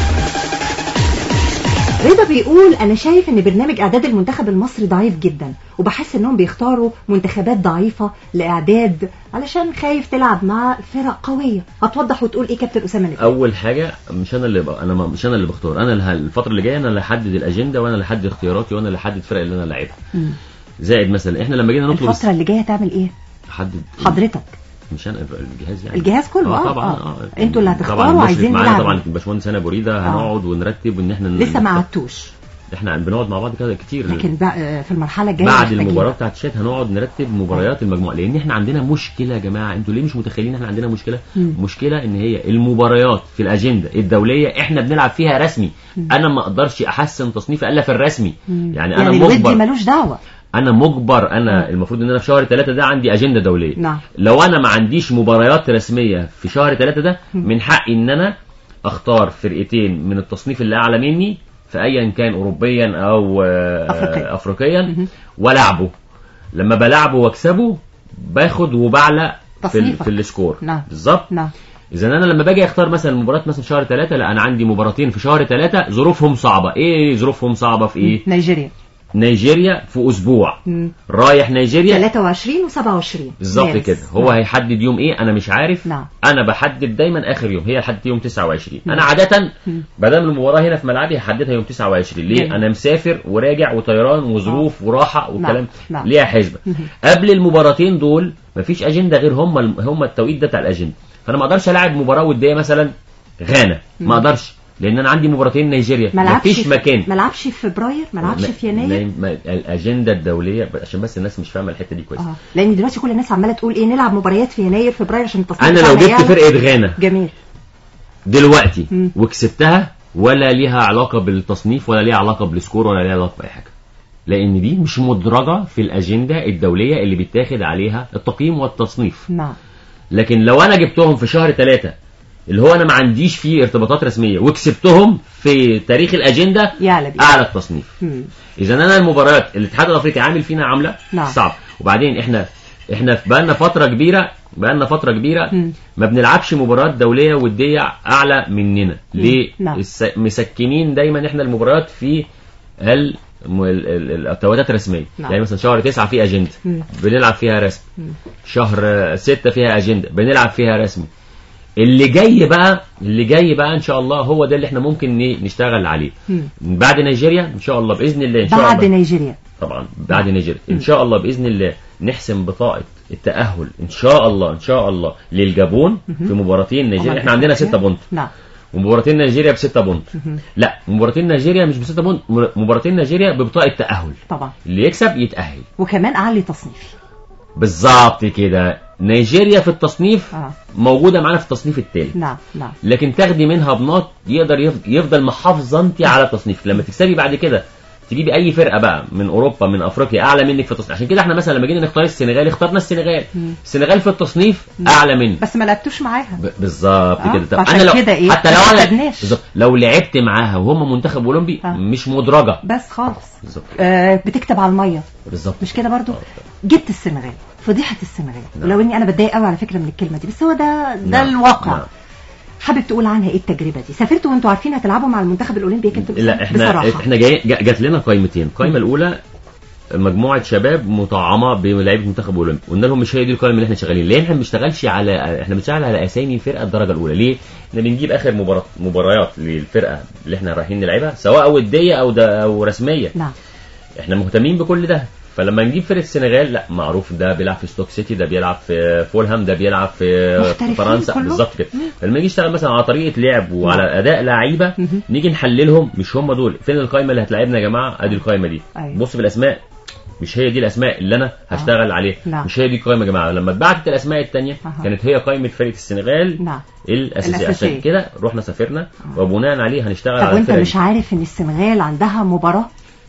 رضا بيقول انا شايف ان برنامج اعداد المنتخب المصري ضعيف جدا وبحس انهم بيختاروا منتخبات ضعيفه لاعداد علشان خايف تلعب مع فرق قويه هتوضح وتقول ايه كابتن اسامه نبيل اول حاجه مش انا اللي بقى انا ما- مش انا اللي بختار انا اللي ه- الفتره اللي جايه انا اللي هحدد الاجنده وانا اللي هحدد اختياراتي وانا اللي هحدد الفرق اللي انا لاعبها مم. زائد مثلا احنا لما جينا نطلب الفتره اللي جايه تعمل ايه حدد حضرتك مش انا الجهاز يعني الجهاز كله، اه آه، طبعا آه. اه انتوا اللي طبعاً هتختاروا المشرف عايزين معانا نلعب طبعا مين. الباشمهندس هنا بريده هنقعد ونرتب وان احنا لسه ن- ما عدتوش احنا بنقعد مع بعض كده كتير لكن بقى في المرحله الجايه بعد محتاجين. المباراه بتاعت الشات هنقعد نرتب مباريات المجموعه لان احنا عندنا مشكله يا جماعه انتوا ليه مش متخيلين احنا عندنا مشكله مم. مشكله ان هي المباريات في الاجنده الدوليه احنا بنلعب فيها رسمي انا ما اقدرش احسن تصنيفي الا في الرسمي مم. يعني انا يعني الودي مجبر ملوش دعوه انا مجبر انا المفروض ان انا في شهر ثلاثة ده عندي اجنده دوليه نعم. لو انا ما عنديش مباريات رسميه في شهر ثلاثة ده من حقي ان انا اختار فرقتين من التصنيف اللي اعلى مني في ايا كان اوروبيا او آه، أفريقيا. افريقيا والعبه لما بلعبه واكسبه باخد وبعلى في, ال- تصنيفك. في السكور نعم. بالظبط نعم اذا انا لما باجي اختار مثلا مباراه مثلا شهر ثلاثة لا انا عندي مباراتين في شهر ثلاثة ظروفهم صعبه ايه ظروفهم صعبه في ايه نيجيريا نيجيريا في اسبوع مم. رايح نيجيريا 23 و27 بالظبط كده هو هيحدد يوم ايه انا مش عارف نعم. انا بحدد دايما اخر يوم هي لحد يوم 29 نعم. انا عاده مم. ما دام المباراه هنا في ملعبي هحددها يوم 29 ليه جميل. انا مسافر وراجع وطيران وظروف وراحه والكلام نعم. نعم. ليها حسبه مم. قبل المباراتين دول مفيش اجنده غير هم هم التوقيت ده بتاع الاجنده فانا ما اقدرش العب مباراه وديه مثلا غانا ما اقدرش لان انا عندي مباراتين نيجيريا ما لعبش مفيش في- مكان ما لعبش في فبراير ما لعبش ما- في يناير ما- ما- الاجنده الدوليه عشان بس الناس مش فاهمه الحته دي كويس اه لان دلوقتي كل الناس عماله تقول ايه نلعب مباريات في يناير فبراير عشان التصنيف انا لو بتاعنا جبت يعلى. فرقه غانا جميل دلوقتي مم. وكسبتها ولا ليها علاقه بالتصنيف ولا ليها علاقه بالسكور ولا ليها علاقه باي حاجه لان دي مش مدرجه في الاجنده الدوليه اللي بيتاخد عليها التقييم والتصنيف نعم لكن لو انا جبتهم في شهر ثلاثة اللي هو انا ما عنديش فيه ارتباطات رسميه وكسبتهم في تاريخ الاجنده يعلى بيه. اعلى التصنيف مم. اذا انا المباريات الاتحاد الافريقي عامل فينا عامله نعم. صعب وبعدين احنا احنا بقالنا فتره كبيره بقالنا فتره كبيره مم. ما بنلعبش مباريات دوليه وديه اعلى مننا ليه نعم. الس... مسكنين دايما احنا المباريات في ال... م- ال- ال- التوقيتات الرسميه نعم. يعني مثلا شهر تسعة فيه اجنده مم. بنلعب فيها رسمي مم. شهر ستة فيها اجنده بنلعب فيها رسمي اللي جاي بقى اللي جاي بقى ان شاء الله هو ده اللي احنا ممكن ن- نشتغل عليه مم. بعد نيجيريا ان شاء الله باذن الله ان شاء بعد الله نيجيريا طبعا بعد نيجيريا ان شاء الله باذن الله نحسم بطاقه التاهل ان شاء الله ان شاء الله للجابون في مباراتين نيجيريا أمال احنا عندنا إفريقيا؟ 6 بونت نعم ومباراتين نيجيريا بستة بونت مهم. لا مباراتين نيجيريا مش بستة بونت مباراتين نيجيريا ببطاقه تاهل طبعا اللي يكسب يتاهل وكمان اعلي تصنيف بالظبط كده نيجيريا في التصنيف اه موجوده معانا في التصنيف الثالث نعم نعم لكن تاخدي منها بناط يقدر يف- يفضل محافظه انت على التصنيف لما تكسبي بعد كده تجيبي اي فرقه بقى من اوروبا من افريقيا اعلى منك في التصنيف عشان كده احنا مثلا لما جينا نختار السنغال اخترنا السنغال مم. السنغال في التصنيف اعلى مني بس ما لعبتوش معاها ب- بالظبط آه، كده طب فعشان انا لو كده إيه؟ حتى ما لو انا خدناش. بالظبط لو لعبت معاها وهم منتخب اولمبي آه. مش مدرجه بس خالص بالظبط آه بتكتب على الميه بالظبط مش كده برضو جبت السنغال فضيحه السنغال نعم. ولو اني انا بتضايق قوي على فكره من الكلمه دي بس هو ده ده نعم. الواقع نعم. حابب تقول عنها ايه التجربه دي سافرتوا وانتوا عارفين هتلعبوا مع المنتخب الاولمبي يا كابتن لا أسامة؟ احنا بصراحه احنا جاي جا- جات لنا قائمتين القائمه الاولى مجموعه شباب مطعمه بلعيبه منتخب اولمبي قلنا لهم مش هي دي القائمه اللي احنا شغالين ليه احنا ما بنشتغلش على احنا بنشتغل على اسامي فرقه الدرجه الاولى ليه احنا بنجيب اخر مباراه مباريات للفرقه اللي احنا رايحين نلعبها سواء وديه او ده او رسميه نعم احنا مهتمين بكل ده فلما نجيب فرقه السنغال لا معروف ده بيلعب في ستوك سيتي ده بيلعب في فولهام ده بيلعب في محترفين فرنسا كلهم. بالظبط كده مم. فلما نيجي نشتغل مثلا على طريقه لعب وعلى اداء لعيبه مهم. نيجي نحللهم مش هم دول فين القائمه اللي هتلاعبنا يا جماعه ادي القائمه دي أيوة. بص في الاسماء مش هي دي الاسماء اللي انا هشتغل عليها نعم. مش هي دي القائمه يا جماعه لما اتبعتت الاسماء الثانيه أها. كانت هي قائمه فرقه السنغال نعم الاساسيه الأساسية. عشان كده رحنا سافرنا وبناء عليه هنشتغل طب على وانت الفرقه مش دي. عارف ان السنغال عندها مباراه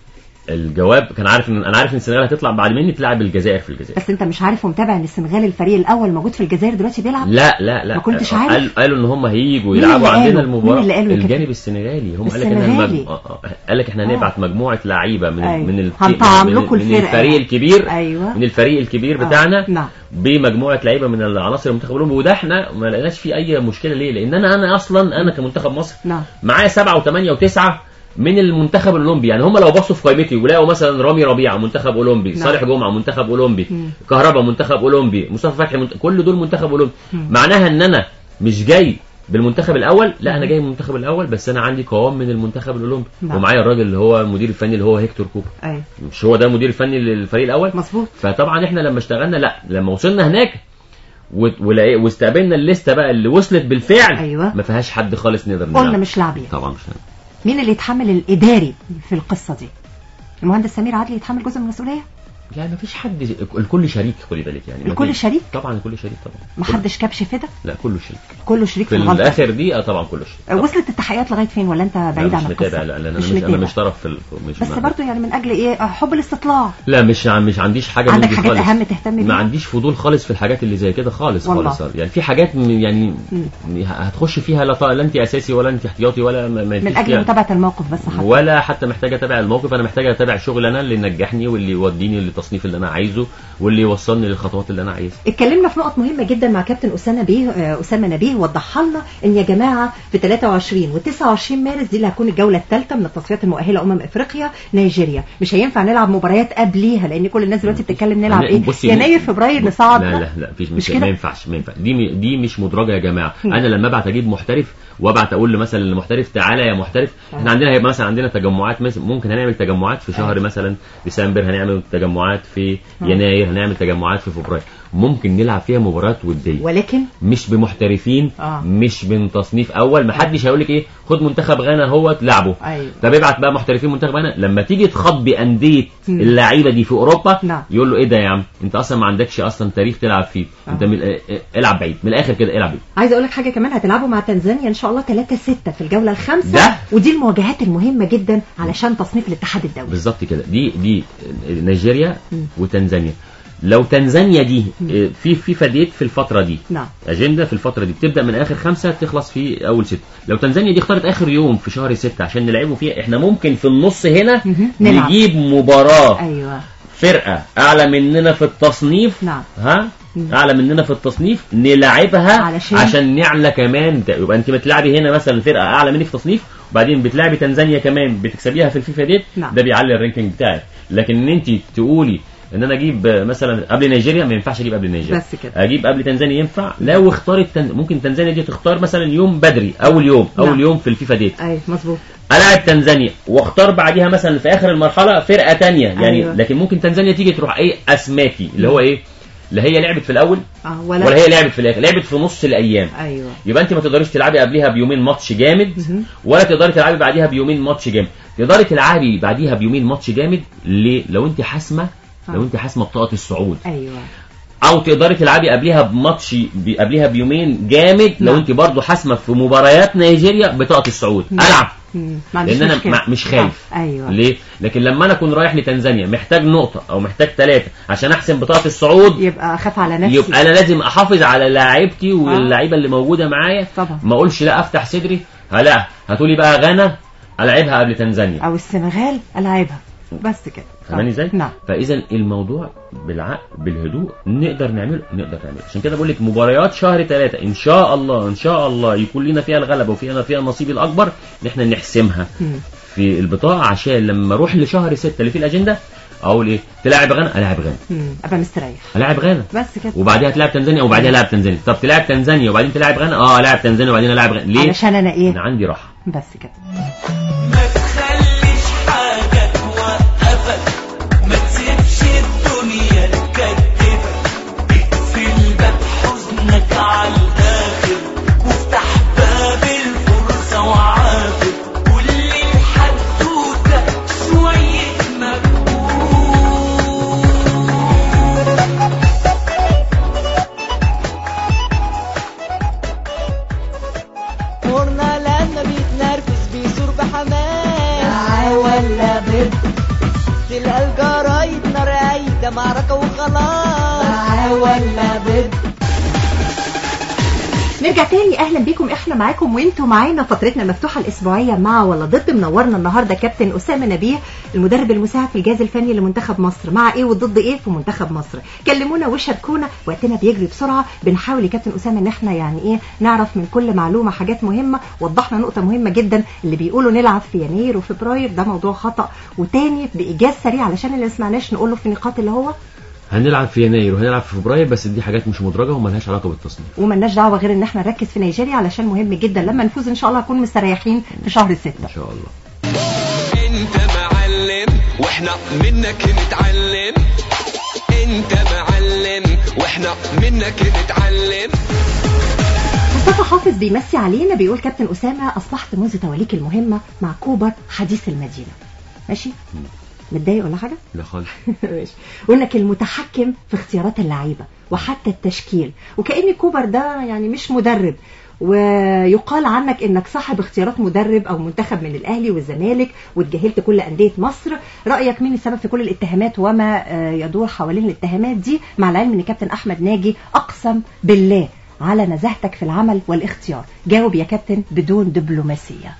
الجواب كان عارف ان انا عارف ان السنغال هتطلع بعد مني تلعب الجزائر في الجزائر بس انت مش عارف ومتابع ان السنغال الفريق الاول موجود في الجزائر دلوقتي بيلعب لا لا لا ما كنتش آه، عارف؟ قال قالوا ان هم هيجوا مين يلعبوا اللي عندنا قالوا؟ المباراه مين اللي قالوا يا الجانب كابتن؟ السنغالي هم قال لك احنا السنغالي. المج... آه، آه، قال لك احنا هنبعت مجموعه لعيبه من أيوة. من ال... هنطعم من, لكم من الفرقة الفريق يعني. الكبير أيوة. من الفريق الكبير آه، بتاعنا نعم. بمجموعه لعيبه من العناصر المنتخب الاولمبي وده احنا ما لقيناش فيه اي مشكله ليه؟ لان انا انا اصلا انا كمنتخب مصر نعم معايا سبعة وثمانية وتسعة من المنتخب الاولمبي يعني هم لو بصوا في قائمتي ولقوا مثلا رامي ربيعه منتخب اولمبي نعم. صالح جمعه منتخب اولمبي مم. كهربا منتخب اولمبي مصطفى فتحي منت... كل دول منتخب اولمبي مم. معناها ان انا مش جاي بالمنتخب الاول لا انا جاي من المنتخب الاول بس انا عندي قوام من المنتخب الاولمبي نعم. ومعايا الراجل اللي هو المدير الفني اللي هو هيكتور كوبر ايوه مش هو ده المدير الفني للفريق الاول مظبوط فطبعا احنا لما اشتغلنا لا لما وصلنا هناك و- ولا- واستقبلنا الليسته بقى اللي وصلت بالفعل أيوة. ما فيهاش حد خالص نقدر قلنا نلعب. مش لاعبين طبعا مش هنلعب. مين اللي يتحمل الاداري في القصه دي المهندس سمير عدلي يتحمل جزء من المسؤوليه لا ما فيش حد الكل شريك خلي بالك يعني ما الكل فيش- شريك؟ طبعا الكل شريك طبعا ما كل- حدش كبش فدا لا كله شريك كله شريك في في الغلطه الاخر دي اه طبعا كله شريك آه، وصلت التحقيقات لغايه فين ولا انت لا بعيد مش عن القصه متابع لا لا انا مش مش انا متابع. مش طرف في ال- مش بس ما- برضو يعني من اجل ايه آه، حب الاستطلاع لا مش عن- مش عنديش حاجه من عندك دي حاجات خالص. أهم تهتم بيها؟ ما عنديش فضول خالص في الحاجات اللي زي كده خالص والله. خالص يعني في حاجات م- يعني هتخش فيها لا ط- لا انت اساسي ولا انت احتياطي ولا ما ما من فيش اجل فيها. متابعه الموقف بس حتى ولا حتى محتاج اتابع الموقف انا محتاج اتابع شغل انا اللي ينجحني واللي يوديني التصنيف اللي انا عايزه واللي يوصلني للخطوات اللي انا عايزها اتكلمنا في نقط مهمة جدا مع كابتن أسامة بيه آه، أسامة نبيه وضحها لنا إن يا جماعة في 23 و 29 مارس دي اللي هتكون الجولة الثالثة من التصفيات المؤهلة أمم أفريقيا نيجيريا مش هينفع نلعب مباريات قبليها لأن كل الناس دلوقتي بتتكلم نلعب لا، إيه بصي، يناير فبراير نصعد لا لا لا مفيش مش مش كده؟ ما ينفعش ما ينفعش دي م- دي مش مدرجه يا جماعه مم. انا لما ابعت اجيب محترف وابعت اقول مثلا للمحترف تعالى يا محترف احنا عندنا هيبقى مثلا عندنا تجمعات مثلا ممكن هنعمل تجمعات في شهر مثلا ديسمبر هنعمل تجمعات في يناير هنعمل تجمعات في فبراير ممكن نلعب فيها مباريات وديه ولكن مش بمحترفين آه. مش من تصنيف اول ما حدش هيقول لك ايه خد منتخب غانا هو لعبه أيوة. طب ابعت بقى محترفين منتخب غانا لما تيجي تخاط بانديه مم. اللعيبه دي في اوروبا نعم. يقول له ايه ده يا عم انت اصلا ما عندكش اصلا تاريخ تلعب فيه انت آه. من... اه- اه- العب بعيد من الاخر كده العب بعيد عايزه اقول لك حاجه كمان هتلعبوا مع تنزانيا ان شاء الله 3 6 في الجوله الخامسه ده؟ ودي المواجهات المهمه جدا علشان تصنيف الاتحاد الدولي بالظبط كده دي دي نيجيريا مم. وتنزانيا لو تنزانيا دي اه، في في فديت في الفتره دي نعم اجنده في الفتره دي بتبدا من اخر خمسه تخلص في اول ست لو تنزانيا دي اختارت اخر يوم في شهر ستة عشان نلعبه فيها احنا ممكن في النص هنا مهم. نلعب. نجيب مباراه ايوه فرقه اعلى مننا في التصنيف نعم. ها مم. اعلى مننا في التصنيف نلعبها علشان- عشان نعلى كمان ده- يبقى انت بتلعبي هنا مثلا فرقه اعلى منك في التصنيف وبعدين بتلعبي تنزانيا كمان بتكسبيها في الفيفا ديت نعم. ده بيعلي الرينكينج بتاعك لكن ان انت تقولي ان انا اجيب آه، مثلا قبل نيجيريا ما ينفعش اجيب قبل نيجيريا بس كده. اجيب قبل تنزانيا ينفع لو اختارت تن... ممكن تنزانيا دي تختار مثلا يوم بدري اول يوم اول نعم. يوم في الفيفا ديت ايوه مظبوط العب تنزانيا واختار بعديها مثلا في اخر المرحله فرقه تانية يعني أيوة. أيوة. لكن ممكن تنزانيا تيجي تروح ايه اسماكي اللي هو ايه لا هي لعبت في الاول اه ولا, ولا, هي لعبت في الاخر لعبت في نص الايام ايوه يبقى انت ما تقدريش تلعبي قبلها بيومين ماتش جامد مهم. ولا تقدري تلعبي بعديها بيومين ماتش جامد تقدري تلعبي بعديها بيومين ماتش جامد ليه لو انت حاسمه لو آه. انت حاسمه بطاقه الصعود ايوه او تقدري تلعبي قبلها بماتش ب- قبلها بيومين جامد لو نعم. انت برضو حاسمه في مباريات نيجيريا بطاقه الصعود نعم. العب مم. ما عنديش لان انا مشكلة. مع- مش خايف آه. ايوه ليه؟ لكن لما انا اكون رايح لتنزانيا محتاج نقطة او محتاج ثلاثة عشان احسم بطاقة الصعود يبقى اخاف على نفسي يبقى انا لازم احافظ على لاعيبتي واللعيبة اللي موجودة معايا طبعا. ما اقولش لا افتح صدري لا هتقولي بقى غانا العبها قبل تنزانيا او السنغال العبها بس كده فاهماني ازاي؟ نعم فاذا الموضوع بالعقل بالهدوء نقدر نعمله نقدر نعمله عشان كده بقول لك مباريات شهر ثلاثة ان شاء الله ان شاء الله يكون لنا فيها الغلبة وفيها فيها النصيب الاكبر ان احنا نحسمها مم. في البطاقة عشان لما اروح لشهر ستة اللي في الاجندة اقول ايه تلاعب غانا العب غانا مم. ابقى مستريح العب غانا بس كده وبعديها تلعب تنزانيا وبعديها العب تنزانيا طب تلعب تنزانيا وبعدين تلعب غانا اه العب تنزانيا وبعدين العب غانا ليه علشان انا ايه انا عندي راحة بس كده ما تخليش حاجة توقفك ما تسيبش الدنيا تكدبك اقفل باب حزنك على الآخر وافتح باب الفرصة وعافر كل الحدوتة شوية مجهود نورنا لما بيتنرفز بيثور بحماس معاه ولا ضد تلقى الجرايد نار قايدة معركة وخلاص معاه ولا ضد نرجع تاني اهلا بيكم احنا معاكم وانتوا معانا فترتنا المفتوحه الاسبوعيه مع ولا ضد منورنا النهارده كابتن اسامه نبيه المدرب المساعد في الجهاز الفني لمنتخب مصر مع ايه وضد ايه في منتخب مصر كلمونا وشاركونا وقتنا بيجري بسرعه بنحاول يا كابتن اسامه ان احنا يعني ايه نعرف من كل معلومه حاجات مهمه وضحنا نقطه مهمه جدا اللي بيقولوا نلعب في يناير وفبراير ده موضوع خطا وتاني بايجاز سريع علشان اللي ما سمعناش نقول له في النقاط اللي هو هنلعب في يناير وهنلعب في فبراير بس دي حاجات مش مدرجة وملهاش علاقة بالتصنيف وملناش دعوه غير ان احنا نركز في نيجيريا علشان مهم جدا لما نفوز ان شاء الله نكون مستريحين في شهر ستة ان شاء الله انت معلم واحنا منك نتعلم انت معلم واحنا منك نتعلم مصطفى حافظ بيمسي علينا بيقول كابتن أسامة أصبحت منذ توليك المهمة مع كوبر حديث المدينة ماشي متضايق ولا حاجة؟ لا خالص ماشي وانك المتحكم في اختيارات اللعيبة وحتى التشكيل وكأن كوبر ده يعني مش مدرب ويقال عنك انك صاحب اختيارات مدرب او منتخب من الاهلي والزمالك واتجاهلت كل انديه مصر رايك مين السبب في كل الاتهامات وما آه، يدور حوالين الاتهامات دي مع العلم ان كابتن احمد ناجي اقسم بالله على نزاهتك في العمل والاختيار جاوب يا كابتن بدون دبلوماسيه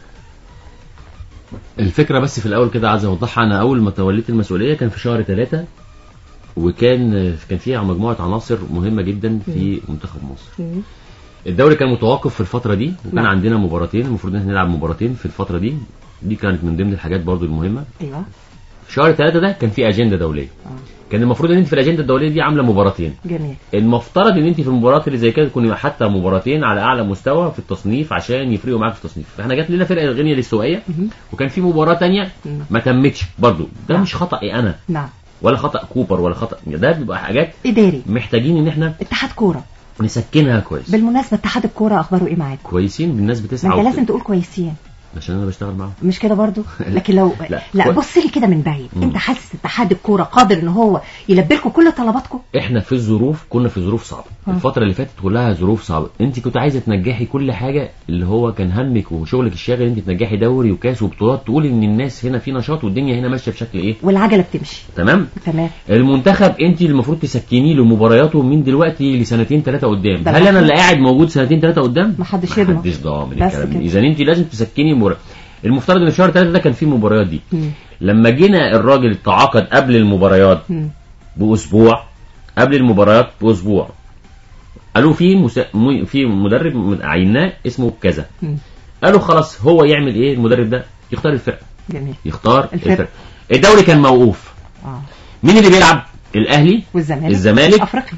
الفكرة بس في الأول كده عايز أوضحها أنا أول ما توليت المسؤولية كان في شهر ثلاثة وكان كان فيها مجموعه عناصر مهمه جدا في منتخب مصر مم. الدوري كان متوقف في الفتره دي وكان نعم. عندنا مباراتين المفروض ان احنا نلعب مباراتين في الفتره دي دي كانت من ضمن الحاجات برضو المهمه ايوه في شهر ثلاثة ده كان في اجنده دوليه كان المفروض ان انت في الاجنده الدوليه دي عامله مباراتين جميل المفترض ان انت في المباريات اللي زي كده تكوني حتى مباراتين على اعلى مستوى في التصنيف عشان يفرقوا معاك في التصنيف فاحنا جات لنا فرقه غينيا الاستوائيه مهم. وكان في مباراه تانية مم. ما تمتش برضو ده نعم. مش خطأي انا نعم ولا خطأ كوبر ولا خطأ ده بيبقى حاجات اداري محتاجين ان احنا اتحاد كوره نسكنها كويس بالمناسبه اتحاد الكوره اخباره ايه معاك كويسين الناس ما بتسعى انت وبت- لازم تقول كويسين عشان انا بشتغل معاهم مش كده برضو لكن لو لا. لا كوي- بص لي كده من بعيد مم. انت حاسس اتحاد الكوره قادر ان هو يلبي لكم كل طلباتكم احنا في الظروف كنا في ظروف صعبه آه. الفتره اللي فاتت كلها ظروف صعبه انت كنت عايزه تنجحي كل حاجه اللي هو كان همك وشغلك الشاغل انت تنجحي دوري وكاس وبطولات تقولي ان الناس هنا في نشاط والدنيا هنا ماشيه بشكل ايه والعجله بتمشي تمام تمام المنتخب انت اللي المفروض تسكنيه له مبارياته من دلوقتي لسنتين ثلاثه قدام ده هل انا المفروض. اللي قاعد موجود سنتين ثلاثه قدام محدش يضمن. محدش ضامن بس الكلام كده. ده اذا انت لازم تسكني مباراه المفترض ان في شهر ثلاثه ده كان فيه مباريات دي مم. لما جينا الراجل تعاقد قبل المباريات مم. باسبوع قبل المباريات باسبوع قالوا في مسا... م- في مدرب من- عيناه اسمه كذا مم. قالوا خلاص هو يعمل ايه المدرب ده يختار الفرقه جميل يختار الفرقة. الفرقه الدوري كان موقوف اه مين اللي بيلعب الاهلي والزمالك الزمالك. افريقيا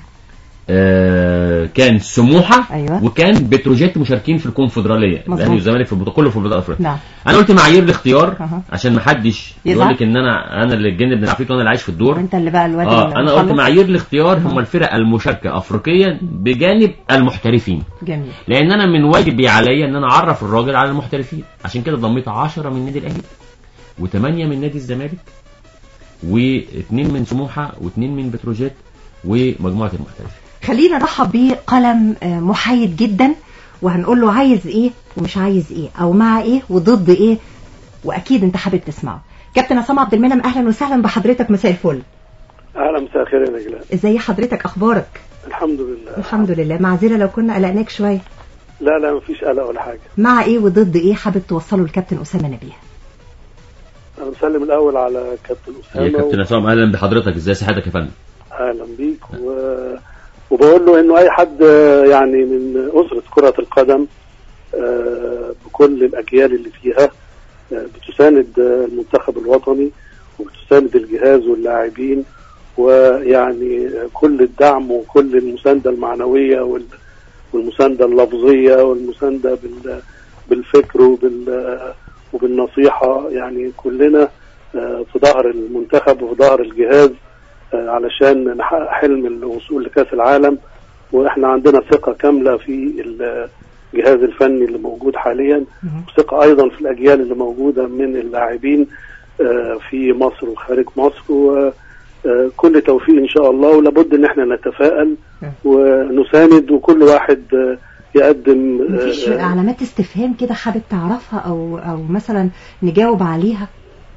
آه كان سموحه أيوة. وكان بتروجيت مشاركين في الكونفدراليه مظبوط. الاهلي والزمالك في البطوله كله في البطوله افريقيا نعم انا قلت معايير الاختيار أها. عشان ما حدش يزعل. يقول لك ان انا انا اللي الجن ابن العفريت وانا اللي عايش في الدور وانت اللي بقى الواد اه اللي انا قلت مخلص. معايير الاختيار هم الفرق المشاركه افريقيا بجانب المحترفين جميل لان انا من واجبي عليا ان انا اعرف الراجل على المحترفين عشان كده ضميت 10 من نادي الاهلي و8 من نادي الزمالك واثنين من سموحه واثنين من بتروجيت ومجموعه المحترفين خلينا نرحب بقلم آه، محايد جدا وهنقول له عايز ايه ومش عايز ايه او مع ايه وضد ايه واكيد انت حابب تسمعه كابتن عصام عبد المنعم اهلا وسهلا بحضرتك مساء الفل اهلا مساء الخير يا نجلاء ازي حضرتك اخبارك الحمد لله الحمد لله معذره لو كنا قلقناك شويه لا لا مفيش قلق ولا حاجه مع ايه وضد ايه حابب توصله للكابتن اسامه نبيه انا بسلم الاول على كابتن يا اسامه كابتن عصام اهلا بحضرتك ازاي صحتك يا فندم اهلا بيك و... وبقول له انه اي حد آه، يعني من اسره كره القدم آه، بكل الاجيال اللي فيها آه، بتساند آه، المنتخب الوطني وبتساند الجهاز واللاعبين ويعني آه، كل الدعم وكل المسانده المعنويه وال... والمسانده اللفظيه والمسانده بال... بالفكر وبال... وبالنصيحه يعني كلنا آه، في ظهر المنتخب وفي ظهر الجهاز آه، علشان نحقق حلم الوصول لكاس العالم واحنا عندنا ثقه كامله في الجهاز الفني اللي موجود حاليا وثقه ايضا في الاجيال اللي موجوده من اللاعبين آه، في مصر وخارج مصر وكل توفيق ان شاء الله ولابد ان احنا نتفائل ونساند وكل واحد آه، يقدم آه، مفيش علامات استفهام كده حابب تعرفها او او مثلا نجاوب عليها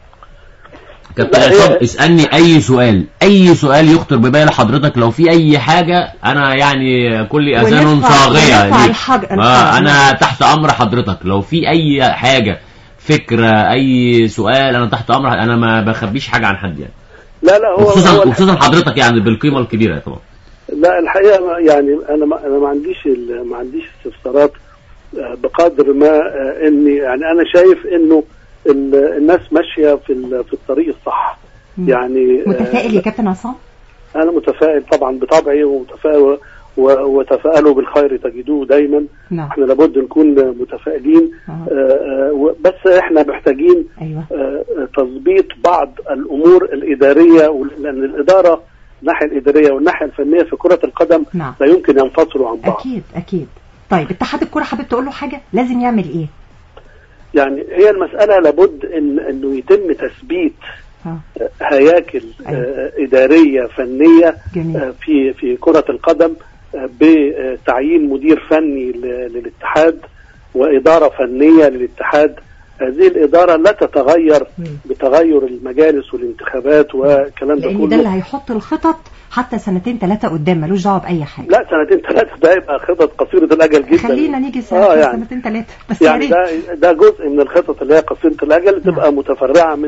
كابتن لا، هي- عصام اسالني اي سؤال اي سؤال يخطر ببال حضرتك لو في اي حاجه انا يعني كل اذان ونرفع- صاغيه ونرفع ليك. الحجر- آه انا تحت امر حضرتك لو في اي حاجه فكره اي سؤال انا تحت امر انا ما بخبيش حاجه عن حد يعني لا لا هو وخصوصا هو وخصوصا حضرتك يعني بالقيمه الكبيره طبعا لا الحقيقه ما- يعني انا ما انا ما عنديش ال- ما عنديش استفسارات آه، بقدر ما آه، اني يعني انا شايف انه ال- الناس ماشيه في ال- في الطريق الصح مم. يعني آه، متفائل يا كابتن عصام انا متفائل طبعا بطبعي ومتفائل و- وتفائلوا بالخير تجدوه دايما نعم احنا لابد نكون متفائلين آه. آه، آه، و- بس احنا محتاجين ايوه آه، تظبيط بعض الامور الاداريه وال- لان الاداره الناحيه الاداريه والناحيه الفنيه في كره القدم نعم لا يمكن ينفصلوا عن بعض اكيد اكيد طيب اتحاد الكوره حابب تقول له حاجه لازم يعمل ايه يعني هي المساله لابد ان انه يتم تثبيت اه آه، هياكل أيوة. آه، اداريه فنيه جميل آه، في في كره القدم آه، بتعيين مدير فني ل- للاتحاد واداره فنيه للاتحاد هذه الاداره لا تتغير مم. بتغير المجالس والانتخابات والكلام ده لان ده اللي كله هيحط الخطط حتى سنتين ثلاثه قدام ملوش دعوه باي حاجه لا سنتين ثلاثه ده يبقى خطط قصيره الاجل جدا خلينا نيجي اه سنتين يعني سنتين ثلاثه بس يا يعني ريت ده ده جزء من الخطط اللي هي قصيره الاجل تبقى متفرعه من ال-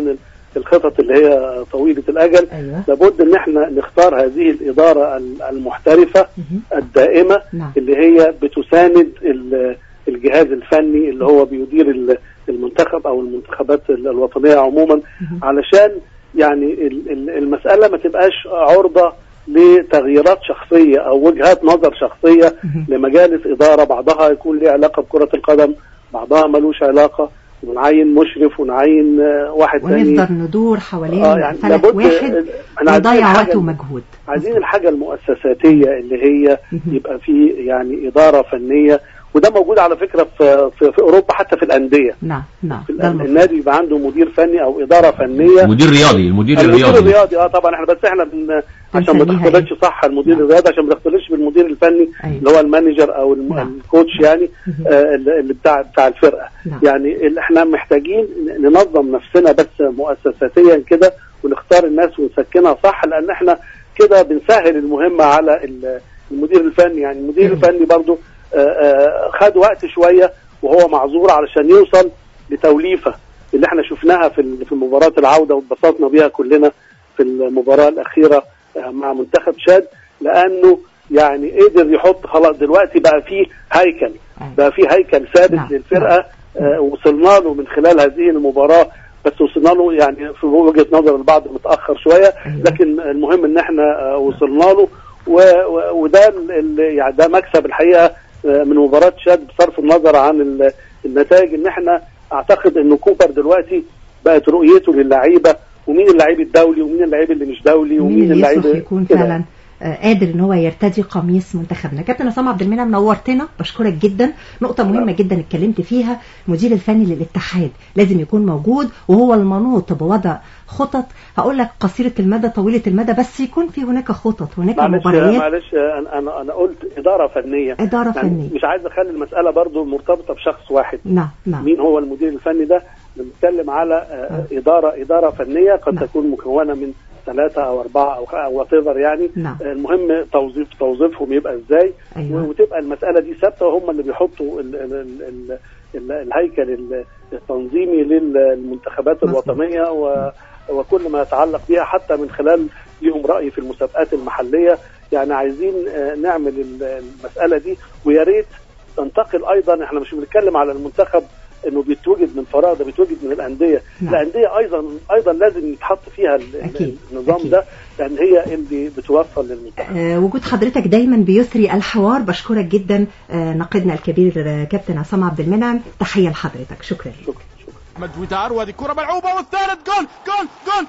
الخطط اللي هي طويله الاجل أيوة. لابد ان احنا نختار هذه الاداره ال- المحترفه مهم. الدائمه نعم. اللي هي بتساند ال- الجهاز الفني اللي هو بيدير ال- المنتخب او المنتخبات ال- الوطنيه عموما مهم. علشان يعني ال- ال- المساله ما تبقاش عرضه لتغييرات شخصيه او وجهات نظر شخصيه مهم. لمجالس اداره بعضها يكون له علاقه بكره القدم بعضها ملوش علاقه ونعين مشرف ونعين آه، واحد ثاني ونفضل ندور حوالين آه، يعني فلك لابد- واحد احنا عايزين ويضيع الحاجة- وقت ومجهود عايزين الحاجة المؤسساتية اللي هي مهم. يبقى في يعني إدارة فنية وده موجود على فكرة في, في, في أوروبا حتى في الأندية نعم نعم في ده الأن- المفروض. النادي يبقى عنده مدير فني أو إدارة فنية مدير رياضي المدير المدير الرياضي الرياضي اه طبعا احنا بس احنا بن... عشان ما بنسميها تختلطش صح المدير نعم. الرياضي عشان ما تختلطش بالمدير الفني أيوة. اللي هو المانجر او الم... نعم. الكوتش يعني مهم. آه اللي اللي بتاع بتاع الفرقه نعم. يعني اللي احنا محتاجين ننظم نفسنا بس مؤسساتيا كده ونختار الناس ونسكنها صح لان احنا كده بنسهل المهمه على ال- المدير الفني يعني المدير مم. الفني برضو آه، آه، خد وقت شويه وهو معذور علشان يوصل لتوليفه اللي احنا شفناها في ال- في مباراه العوده واتبسطنا بيها كلنا في المباراه الاخيره آه، مع منتخب شاد لانه يعني قدر يحط خلاص دلوقتي بقى فيه هيكل أيوة. بقى فيه هيكل ثابت نعم. للفرقه آه، وصلنا له من خلال هذه المباراه بس وصلنا له يعني في وجهه نظر البعض متاخر شويه أيوة. لكن المهم ان احنا آه، وصلنا له و- و- وده ال- ال- يعني ده مكسب الحقيقه آه، من مباراه شاد بصرف النظر عن ال- النتائج ان احنا اعتقد ان كوبر دلوقتي بقت رؤيته للعيبه ومين اللعيب الدولي ومين اللعيب اللي مش دولي مين ومين اللي اللعيب يصلح يكون كده. فعلا آه، قادر ان هو يرتدي قميص منتخبنا كابتن عصام عبد المنعم نورتنا بشكرك جدا نقطه مهمه جدا اتكلمت فيها المدير الفني للاتحاد لازم يكون موجود وهو المنوط بوضع خطط هقول لك قصيره المدى طويله المدى بس يكون في هناك خطط هناك معلش مباريات معلش انا انا انا قلت اداره فنيه اداره يعني فنيه مش عايز اخلي المساله برضو مرتبطه بشخص واحد نعم نعم مين هو المدير الفني ده بنتكلم على آه، اداره اداره فنيه قد نعم. تكون مكونه من ثلاثه او اربعه او وات يعني نعم. آه، المهم توظيف توظيفهم يبقى ازاي أيوة. و- وتبقى المساله دي ثابته وهم اللي بيحطوا ال ال ال ال ال الهيكل ال- التنظيمي للمنتخبات مظبوط. الوطنيه و وكل ما يتعلق بها حتى من خلال ليهم راي في المسابقات المحليه يعني عايزين آه، نعمل ال- المساله دي ويا ريت تنتقل ايضا احنا مش بنتكلم على المنتخب انه بيتوجد من فراغ ده بيتوجد من الانديه نعم. الانديه ايضا ايضا لازم يتحط فيها ال- ال- أكيد. النظام أكيد. ده لان هي اللي بتوصل للمنتخب آه، وجود حضرتك دايما بيثري الحوار بشكرك جدا آه، ناقدنا الكبير آه، كابتن عصام عبد المنعم تحيه لحضرتك شكرا لك شكرا شكرا احمد ودار وهذه كرة ملعوبة والثالث جول جول جول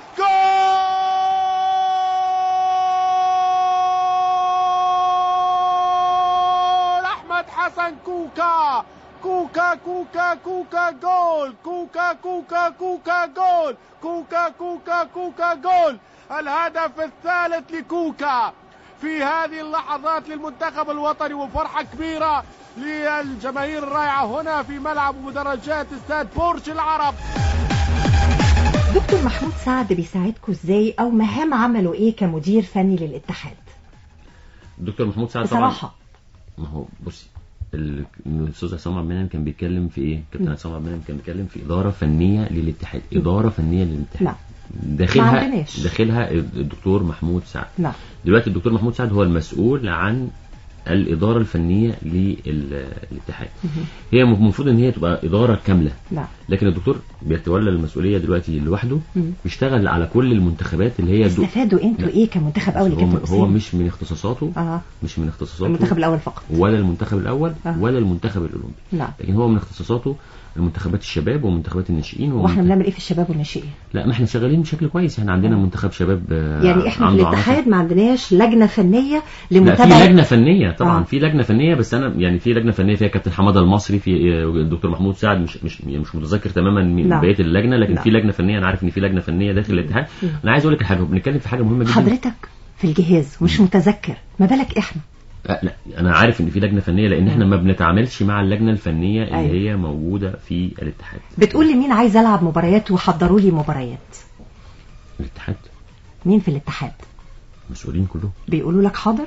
جول احمد حسن كوكا كوكا كوكا كوكا جول كوكا كوكا كوكا جول كوكا كوكا كوكا جول الهدف الثالث لكوكا في هذه اللحظات للمنتخب الوطني وفرحة كبيرة للجماهير الرائعة هنا في ملعب مدرجات استاد بورش العرب دكتور محمود سعد بيساعدكم ازاي او مهام عمله ايه كمدير فني للاتحاد الدكتور محمود سعد طبعا بصراحه ما هو بصي ال- الاستاذ عصام عبد المنعم كان بيتكلم في ايه؟ كابتن عصام عبد المنعم كان بيتكلم في اداره فنيه للاتحاد، اداره فنيه للاتحاد نعم ما داخلها عندناش. داخلها الدكتور محمود سعد نعم دلوقتي الدكتور محمود سعد هو المسؤول عن الاداره الفنيه للاتحاد هي المفروض ان هي تبقى اداره كامله نعم لكن الدكتور بيتولى المسؤوليه دلوقتي لوحده مم. بيشتغل على كل المنتخبات اللي هي الدو- استفادوا انتوا لا. ايه كمنتخب اول هو, كابتن هو أسامة؟ مش من اختصاصاته اه مش من اختصاصاته المنتخب الاول فقط ولا المنتخب الاول آه. ولا المنتخب الاولمبي نعم لكن هو من اختصاصاته المنتخبات الشباب ومنتخبات الناشئين واحنا ومنتخب- بنعمل ايه في الشباب والناشئين لا ما احنا شغالين بشكل كويس احنا عندنا آه. منتخب شباب آه، يعني احنا في عنده الاتحاد عناصر- ما عندناش لجنه فنيه لا لمتابعه في لجنه فنيه طبعا آه. في لجنه فنيه بس انا يعني في لجنه فنيه فيها كابتن حماده المصري في آه، الدكتور محمود سعد مش مش يعني مش متذكر تماما من نعم. بقيه اللجنه لكن نعم. في لجنه فنيه انا عارف ان في لجنه فنيه داخل الاتحاد مم. انا عايز اقول لك حاجه بنتكلم في حاجه مهمه جدا حضرتك في الجهاز ومش متذكر ما بالك احنا آه، لا انا عارف ان في لجنه فنيه لان احنا ما بنتعاملش مع اللجنه الفنيه اللي أيوة. هي موجوده في الاتحاد بتقول لي مين عايز العب مباريات وحضروا لي مباريات الاتحاد مين في الاتحاد مسؤولين كلهم بيقولوا لك حاضر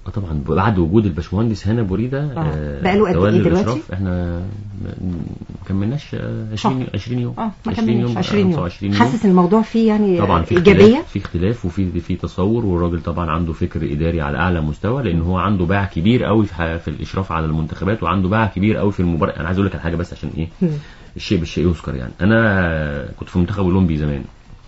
آه طبعا بعد وجود الباشمهندس هنا بوريده آه. بقاله قد تولي إيه دلوقتي؟ الإشراف، احنا ما ما كملناش آه، 20 20 يوم اه ما 20 كملناش 20 يوم 25 حاسس الموضوع فيه يعني طبعا في ايجابيه اختلاف في اختلاف وفي في تصور والراجل طبعا عنده فكر اداري على اعلى مستوى لان هو عنده باع كبير قوي في, ح- في الاشراف على المنتخبات وعنده باع كبير قوي في المباراه انا عايز اقول لك على حاجه بس عشان ايه مم. الشيء بالشيء يذكر يعني انا كنت في المنتخب الاولمبي زمان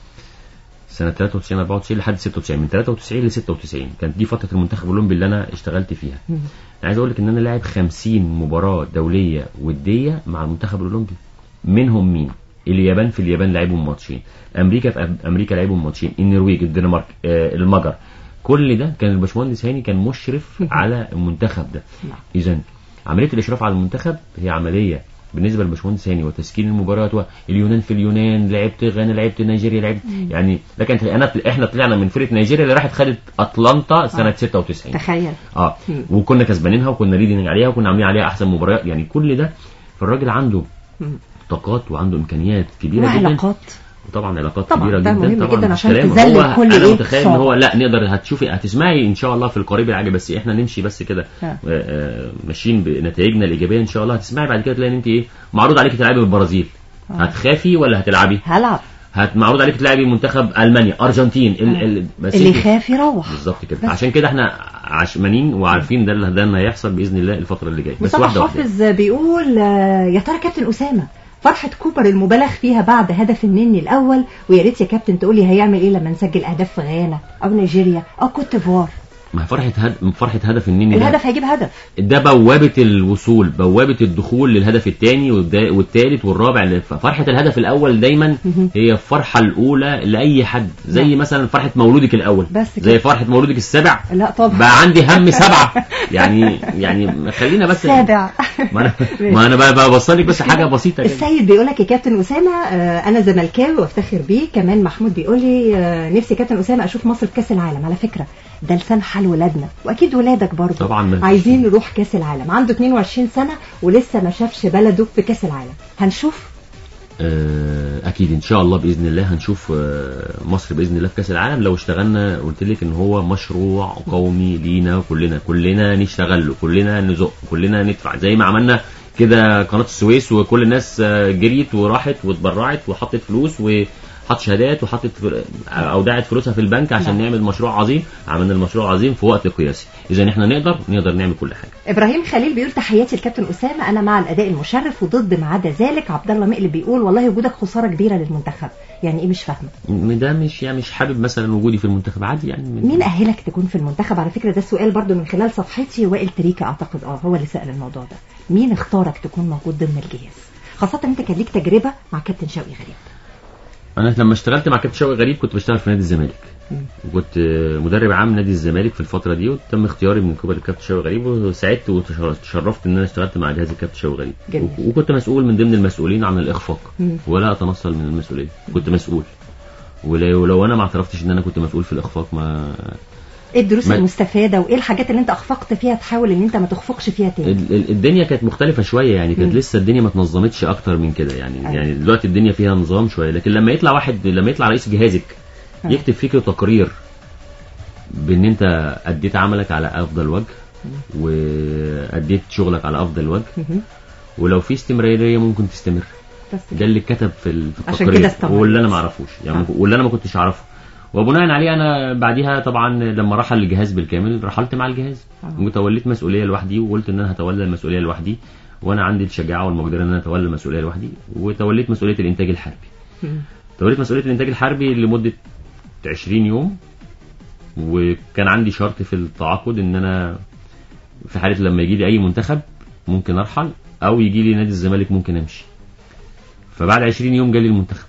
سنة 93 94 لحد 96 من 93 ل 96 كانت دي فترة المنتخب الأولمبي اللي أنا اشتغلت فيها. مم. أنا عايز أقول لك إن أنا لاعب 50 مباراة دولية ودية مع المنتخب الأولمبي. منهم مين؟ اليابان في اليابان لعبهم ماتشين، أمريكا في أم- أمريكا لعبهم ماتشين، النرويج، الدنمارك، آه المجر. كل ده كان الباشمهندس هاني كان مشرف على المنتخب ده. نعم. إذا عملية الإشراف على المنتخب هي عملية بالنسبة للباشمهندس هاني وتسكين المباريات واليونان في اليونان لعبت غانا لعبت نيجيريا لعبت يعني لكن انا احنا طلعنا من فرقه نيجيريا اللي راحت خدت اتلانتا سنه 96 تخيل اه مم. وكنا كسبانينها وكنا ليدنج عليها وكنا عاملين عليها احسن مباريات يعني كل ده فالراجل عنده مم. طاقات وعنده امكانيات كبيره جدا وعلاقات وطبعا علاقات طبعاً، كبيره ده جدا مهم طبعا جدا مش عشان كلام. تذلل هو كل انا إيه متخيل ان صعب. هو لا نقدر هتشوفي هتسمعي ان شاء الله في القريب العاجل بس احنا نمشي بس كده آه. آه، آه، ماشيين بنتائجنا الايجابيه ان شاء الله هتسمعي بعد كده تلاقي ان انت ايه معروض عليك تلعبي بالبرازيل آه. هتخافي ولا هتلعبي هلعب هت معروض عليك تلعبي منتخب المانيا ارجنتين ال... ال... بس اللي انت- يخاف يروح بالظبط كده بس. عشان كده احنا عشمانين وعارفين ده اللي ده اللي هيحصل باذن الله الفتره اللي جايه بس مصطفى واحده واحده حافظ بيقول آه، يا ترى كابتن أسامة فرحة كوبر المبالغ فيها بعد هدف النني الأول ويا ريت يا كابتن تقولي هيعمل إيه لما نسجل أهداف في غانا أو نيجيريا أو كوت ديفوار ما هي فرحه هد... فرحه هدف النني ده الهدف هيجيب هدف ده بوابة الوصول بوابة الدخول للهدف الثاني والثالث والرابع فرحة الهدف الأول دايما مهم. هي الفرحة الأولى لأي حد زي نعم. مثلا فرحة مولودك الأول بس كده. زي فرحة مولودك السابع لا طبعا بقى عندي هم سبعة يعني يعني خلينا بس سابع ما أنا ما أنا بقى بوصل لك بس حاجة بسيطة كده السيد بيقول لك يا كابتن أسامة آه، أنا زملكاوي وافتخر بيه كمان محمود بيقول لي آه، نفسي كابتن أسامة أشوف مصر في كأس العالم على فكرة ده لسان حال ولادنا وأكيد ولادك برضه طبعا ما- عايزين نروح كأس العالم عنده 22 سنة ولسه ما شافش بلده في كأس العالم هنشوف آه، اكيد ان شاء الله باذن الله هنشوف آه، مصر باذن الله في كاس العالم لو اشتغلنا قلت لك ان هو مشروع قومي لينا كلنا كلنا نشتغل له كلنا نزق كلنا ندفع زي ما عملنا كده قناه السويس وكل الناس آه، جريت وراحت واتبرعت وحطت فلوس وحط شهادات وحطت فل- اودعت فلوسها في البنك عشان نعم. نعمل مشروع عظيم عملنا المشروع عظيم في وقت قياسي اذا احنا نقدر نقدر نعمل كل حاجه ابراهيم خليل بيقول تحياتي لكابتن اسامه انا مع الاداء المشرف وضد ما عدا ذلك عبد الله مقلب بيقول والله وجودك خساره كبيره للمنتخب يعني ايه مش فاهمه م- ده مش يعني مش حابب مثلا وجودي في المنتخب عادي يعني من- مين اهلك تكون في المنتخب على فكره ده سؤال برضو من خلال صفحتي وائل تريكا اعتقد اه هو اللي سال الموضوع ده مين اختارك تكون موجود ضمن الجهاز خاصه انت كان ليك تجربه مع كابتن شوقي غريب انا لما اشتغلت مع كابتن شوقي غريب كنت بشتغل في نادي الزمالك مم. وكنت آه، مدرب عام نادي الزمالك في الفتره دي وتم اختياري من قبل الكابتن شوقي غريب وسعدت وتشرفت ان انا اشتغلت مع جهاز الكابتن شوقي غريب جميل. و- وكنت مسؤول من ضمن المسؤولين عن الاخفاق مم. ولا اتنصل من المسؤوليه كنت مسؤول ولو ولو انا ما اعترفتش ان انا كنت مسؤول في الاخفاق ما ايه الدروس ما- المستفاده وايه الحاجات اللي انت اخفقت فيها تحاول ان انت ما تخفقش فيها تاني ال- ال- الدنيا كانت مختلفة شوية يعني كانت مم. لسه الدنيا ما اتنظمتش أكتر من كده يعني أيوة. يعني دلوقتي الدنيا فيها نظام شوية لكن لما يطلع واحد لما يطلع رئيس جهازك أيوة. يكتب فيك تقرير بإن أنت أديت عملك على أفضل وجه وأديت شغلك على أفضل وجه مهم. ولو في استمرارية ممكن تستمر بس ده اللي اتكتب في ال- في عشان التقرير كده استمر. واللي أنا ما أعرفوش يعني آه. واللي أنا ما كنتش أعرفه وبناء عليه انا بعديها طبعا لما رحل الجهاز بالكامل رحلت مع الجهاز آه. وتوليت مسؤوليه لوحدي وقلت ان انا هتولى المسؤوليه لوحدي وانا عندي الشجاعه والمقدره ان انا اتولى المسؤوليه لوحدي وتوليت مسؤوليه الانتاج الحربي مم. توليت مسؤوليه الانتاج الحربي لمده 20 يوم وكان عندي شرط في التعاقد ان انا في حاله لما يجي لي اي منتخب ممكن ارحل او يجي لي نادي الزمالك ممكن امشي فبعد 20 يوم جالي المنتخب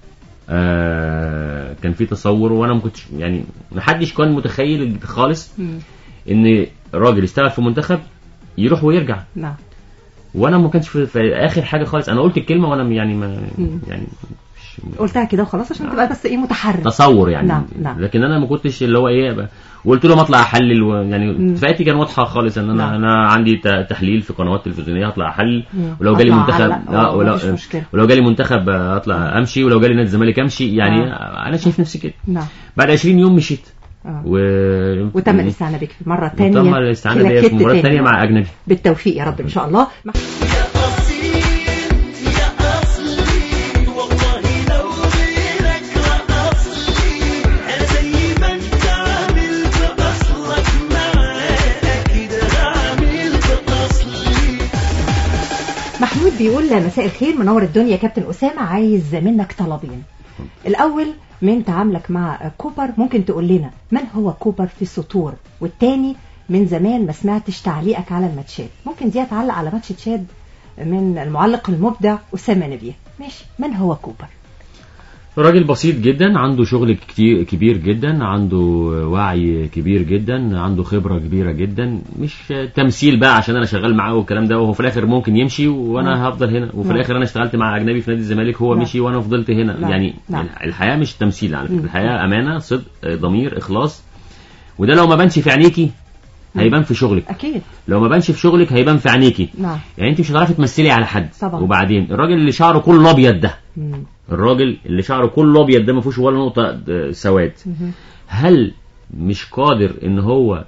آه كان في تصور وانا ما كنتش يعني ما حدش كان متخيل خالص مم. ان راجل يشتغل في منتخب يروح ويرجع نعم وانا ما كانش في, في اخر حاجه خالص انا قلت الكلمه وانا يعني ما مم. يعني مش قلتها كده وخلاص عشان تبقى بس ايه متحرك تصور يعني نعم، نعم. لكن انا ما كنتش اللي هو ايه ب- وقلت لهم اطلع احلل و- يعني مم. اتفاقاتي كان واضحه خالص ان انا نعم. انا عندي ت- تحليل في قنوات تلفزيونيه هطلع احلل مم. ولو جالي أطلع منتخب أعلق. آه، آه، ولو مفيش مشكلة. ولو جالي منتخب آه، اطلع امشي ولو جالي نادي الزمالك امشي يعني انا شايف نفسي كده نعم بعد 20 يوم مشيت آه. و... وتم الاستعانة بك في مرة تانية وتم الاستعانة بيا كلاكيت في مباراة تاني. تانية مع أجنبي بالتوفيق يا رب إن شاء الله محمود بيقول مساء الخير منور الدنيا يا كابتن أسامة عايز منك طلبين الأول من تعاملك مع كوبر ممكن تقول لنا من هو كوبر في السطور والتاني من زمان ما سمعتش تعليقك على الماتشات ممكن دي تعلق على ماتش تشاد من المعلق المبدع أسامة نبيه ماشي من هو كوبر راجل بسيط جدا عنده شغل كتير كبير جدا عنده وعي كبير جدا عنده خبرة كبيرة جدا مش تمثيل بقى عشان انا شغال معاه والكلام ده وهو في الاخر ممكن يمشي وانا نعم. هفضل هنا وفي نعم. الاخر انا اشتغلت مع اجنبي في نادي الزمالك هو نعم. مشي وانا فضلت هنا نعم. يعني نعم. الحياة مش تمثيل على مم. فكرة الحياة امانة صدق ضمير اخلاص وده لو ما بانش في عينيكي هيبان في شغلك أكيد لو ما بانش في شغلك هيبان في عينيكي نعم يعني انت مش هتعرفي تمثلي على حد طبعا. وبعدين الراجل اللي شعره كله ابيض ده مم. الراجل اللي شعره كله ابيض ده ما فيهوش ولا نقطه آه، سواد مهم. هل مش قادر ان هو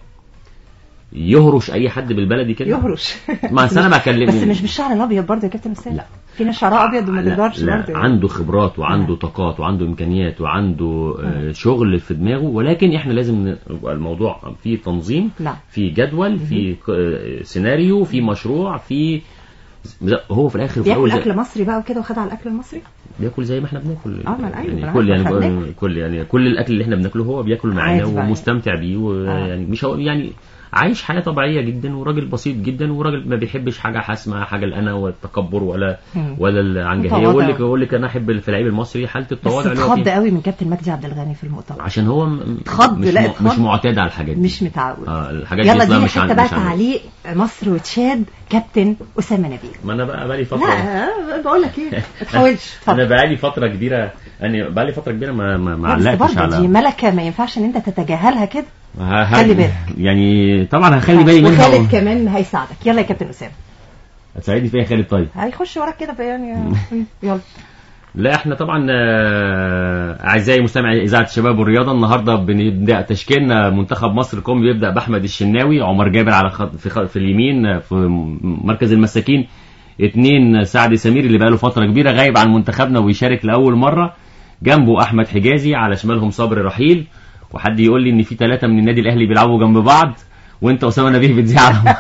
يهرش اي حد بالبلدي كده يهرش ما أصل انا بكلم بس مش بالشعر الابيض برضه يا كابتن اسامه لا. في ناس شعرها ابيض وما لا, بيقدرش لا برضه يعني. عنده خبرات وعنده طاقات وعنده امكانيات وعنده آه، شغل في دماغه ولكن احنا لازم يبقى الموضوع فيه تنظيم نعم في جدول في آه، سيناريو في مشروع في هو في الاخر في بياكل الأول زي- اكل مصري بقى وكده وخد على الاكل المصري بياكل زي ما احنا بناكل اه ما أنا أيوة، يعني أنا كل عارفة، يعني إحنا بناكل. كل يعني كل الاكل اللي احنا بناكله هو بياكل معانا عادي بقى. ومستمتع بيه ويعني مش هو يعني عايش حياه طبيعيه جدا وراجل بسيط جدا وراجل ما بيحبش حاجه حاسمه حاجه الانا والتكبر ولا مم. ولا العنجهيه متواضع. يقول لك يقول لك انا احب في اللعيب المصري حاله بس التواضع اللي هو اتخض فيها قوي من كابتن مجدي عبد الغني في المؤتمر عشان هو م- اتخض، مش لا، م- اتخض. مش معتاد على الحاجات دي مش متعود اه الحاجات دي يلا أصلاً دي مش عن- حته بقى مش عن- تعليق مصر وتشاد كابتن اسامه نبيل ما انا بقى بقالي فتره لا بقول لك ايه ما تحاولش انا اتفضل. بقالي فتره كبيره انا بقالي فتره كبيره ما ما, ما لا، بس علقتش برضه دي على ملكه ما ينفعش ان انت تتجاهلها كده ه- ه- خلي بالك. يعني طبعا هخلي بالي منها وخالد و- كمان هيساعدك يلا يا كابتن اسامه هتساعدني فيها يا خالد طيب هيخش وراك كده بقى يعني يلا لا احنا طبعا آه، اعزائي مستمعي اذاعه الشباب والرياضه النهارده بنبدا تشكيلنا منتخب مصر القومي بيبدا باحمد الشناوي عمر جابر على خط في, خط في اليمين آه، في مركز المساكين اتنين سعد سمير اللي بقاله فتره كبيره غايب عن منتخبنا ويشارك لاول مره جنبه احمد حجازي على شمالهم صبري رحيل وحد يقول لي ان في ثلاثه من النادي الاهلي بيلعبوا جنب بعض وانت اسامه نبيه بتذيع على-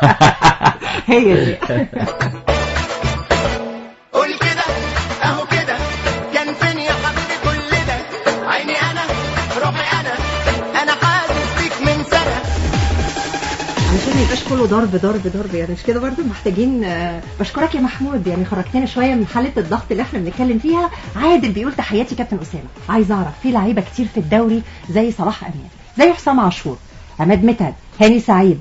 هي دي قول كده اهو كده كان فين يا حبيبي كل ده عيني انا روحي انا انا حاسس بيك من سنه علشان ما يبقاش كله ضرب ضرب ضرب يعني مش كده برضه محتاجين آه، بشكرك يا محمود يعني خرجتنا شويه من حاله الضغط اللي احنا بنتكلم فيها عادل بيقول تحياتي كابتن اسامه عايز اعرف في لعيبه كتير في الدوري زي صلاح امين زي حسام عاشور عماد متعب هاني سعيد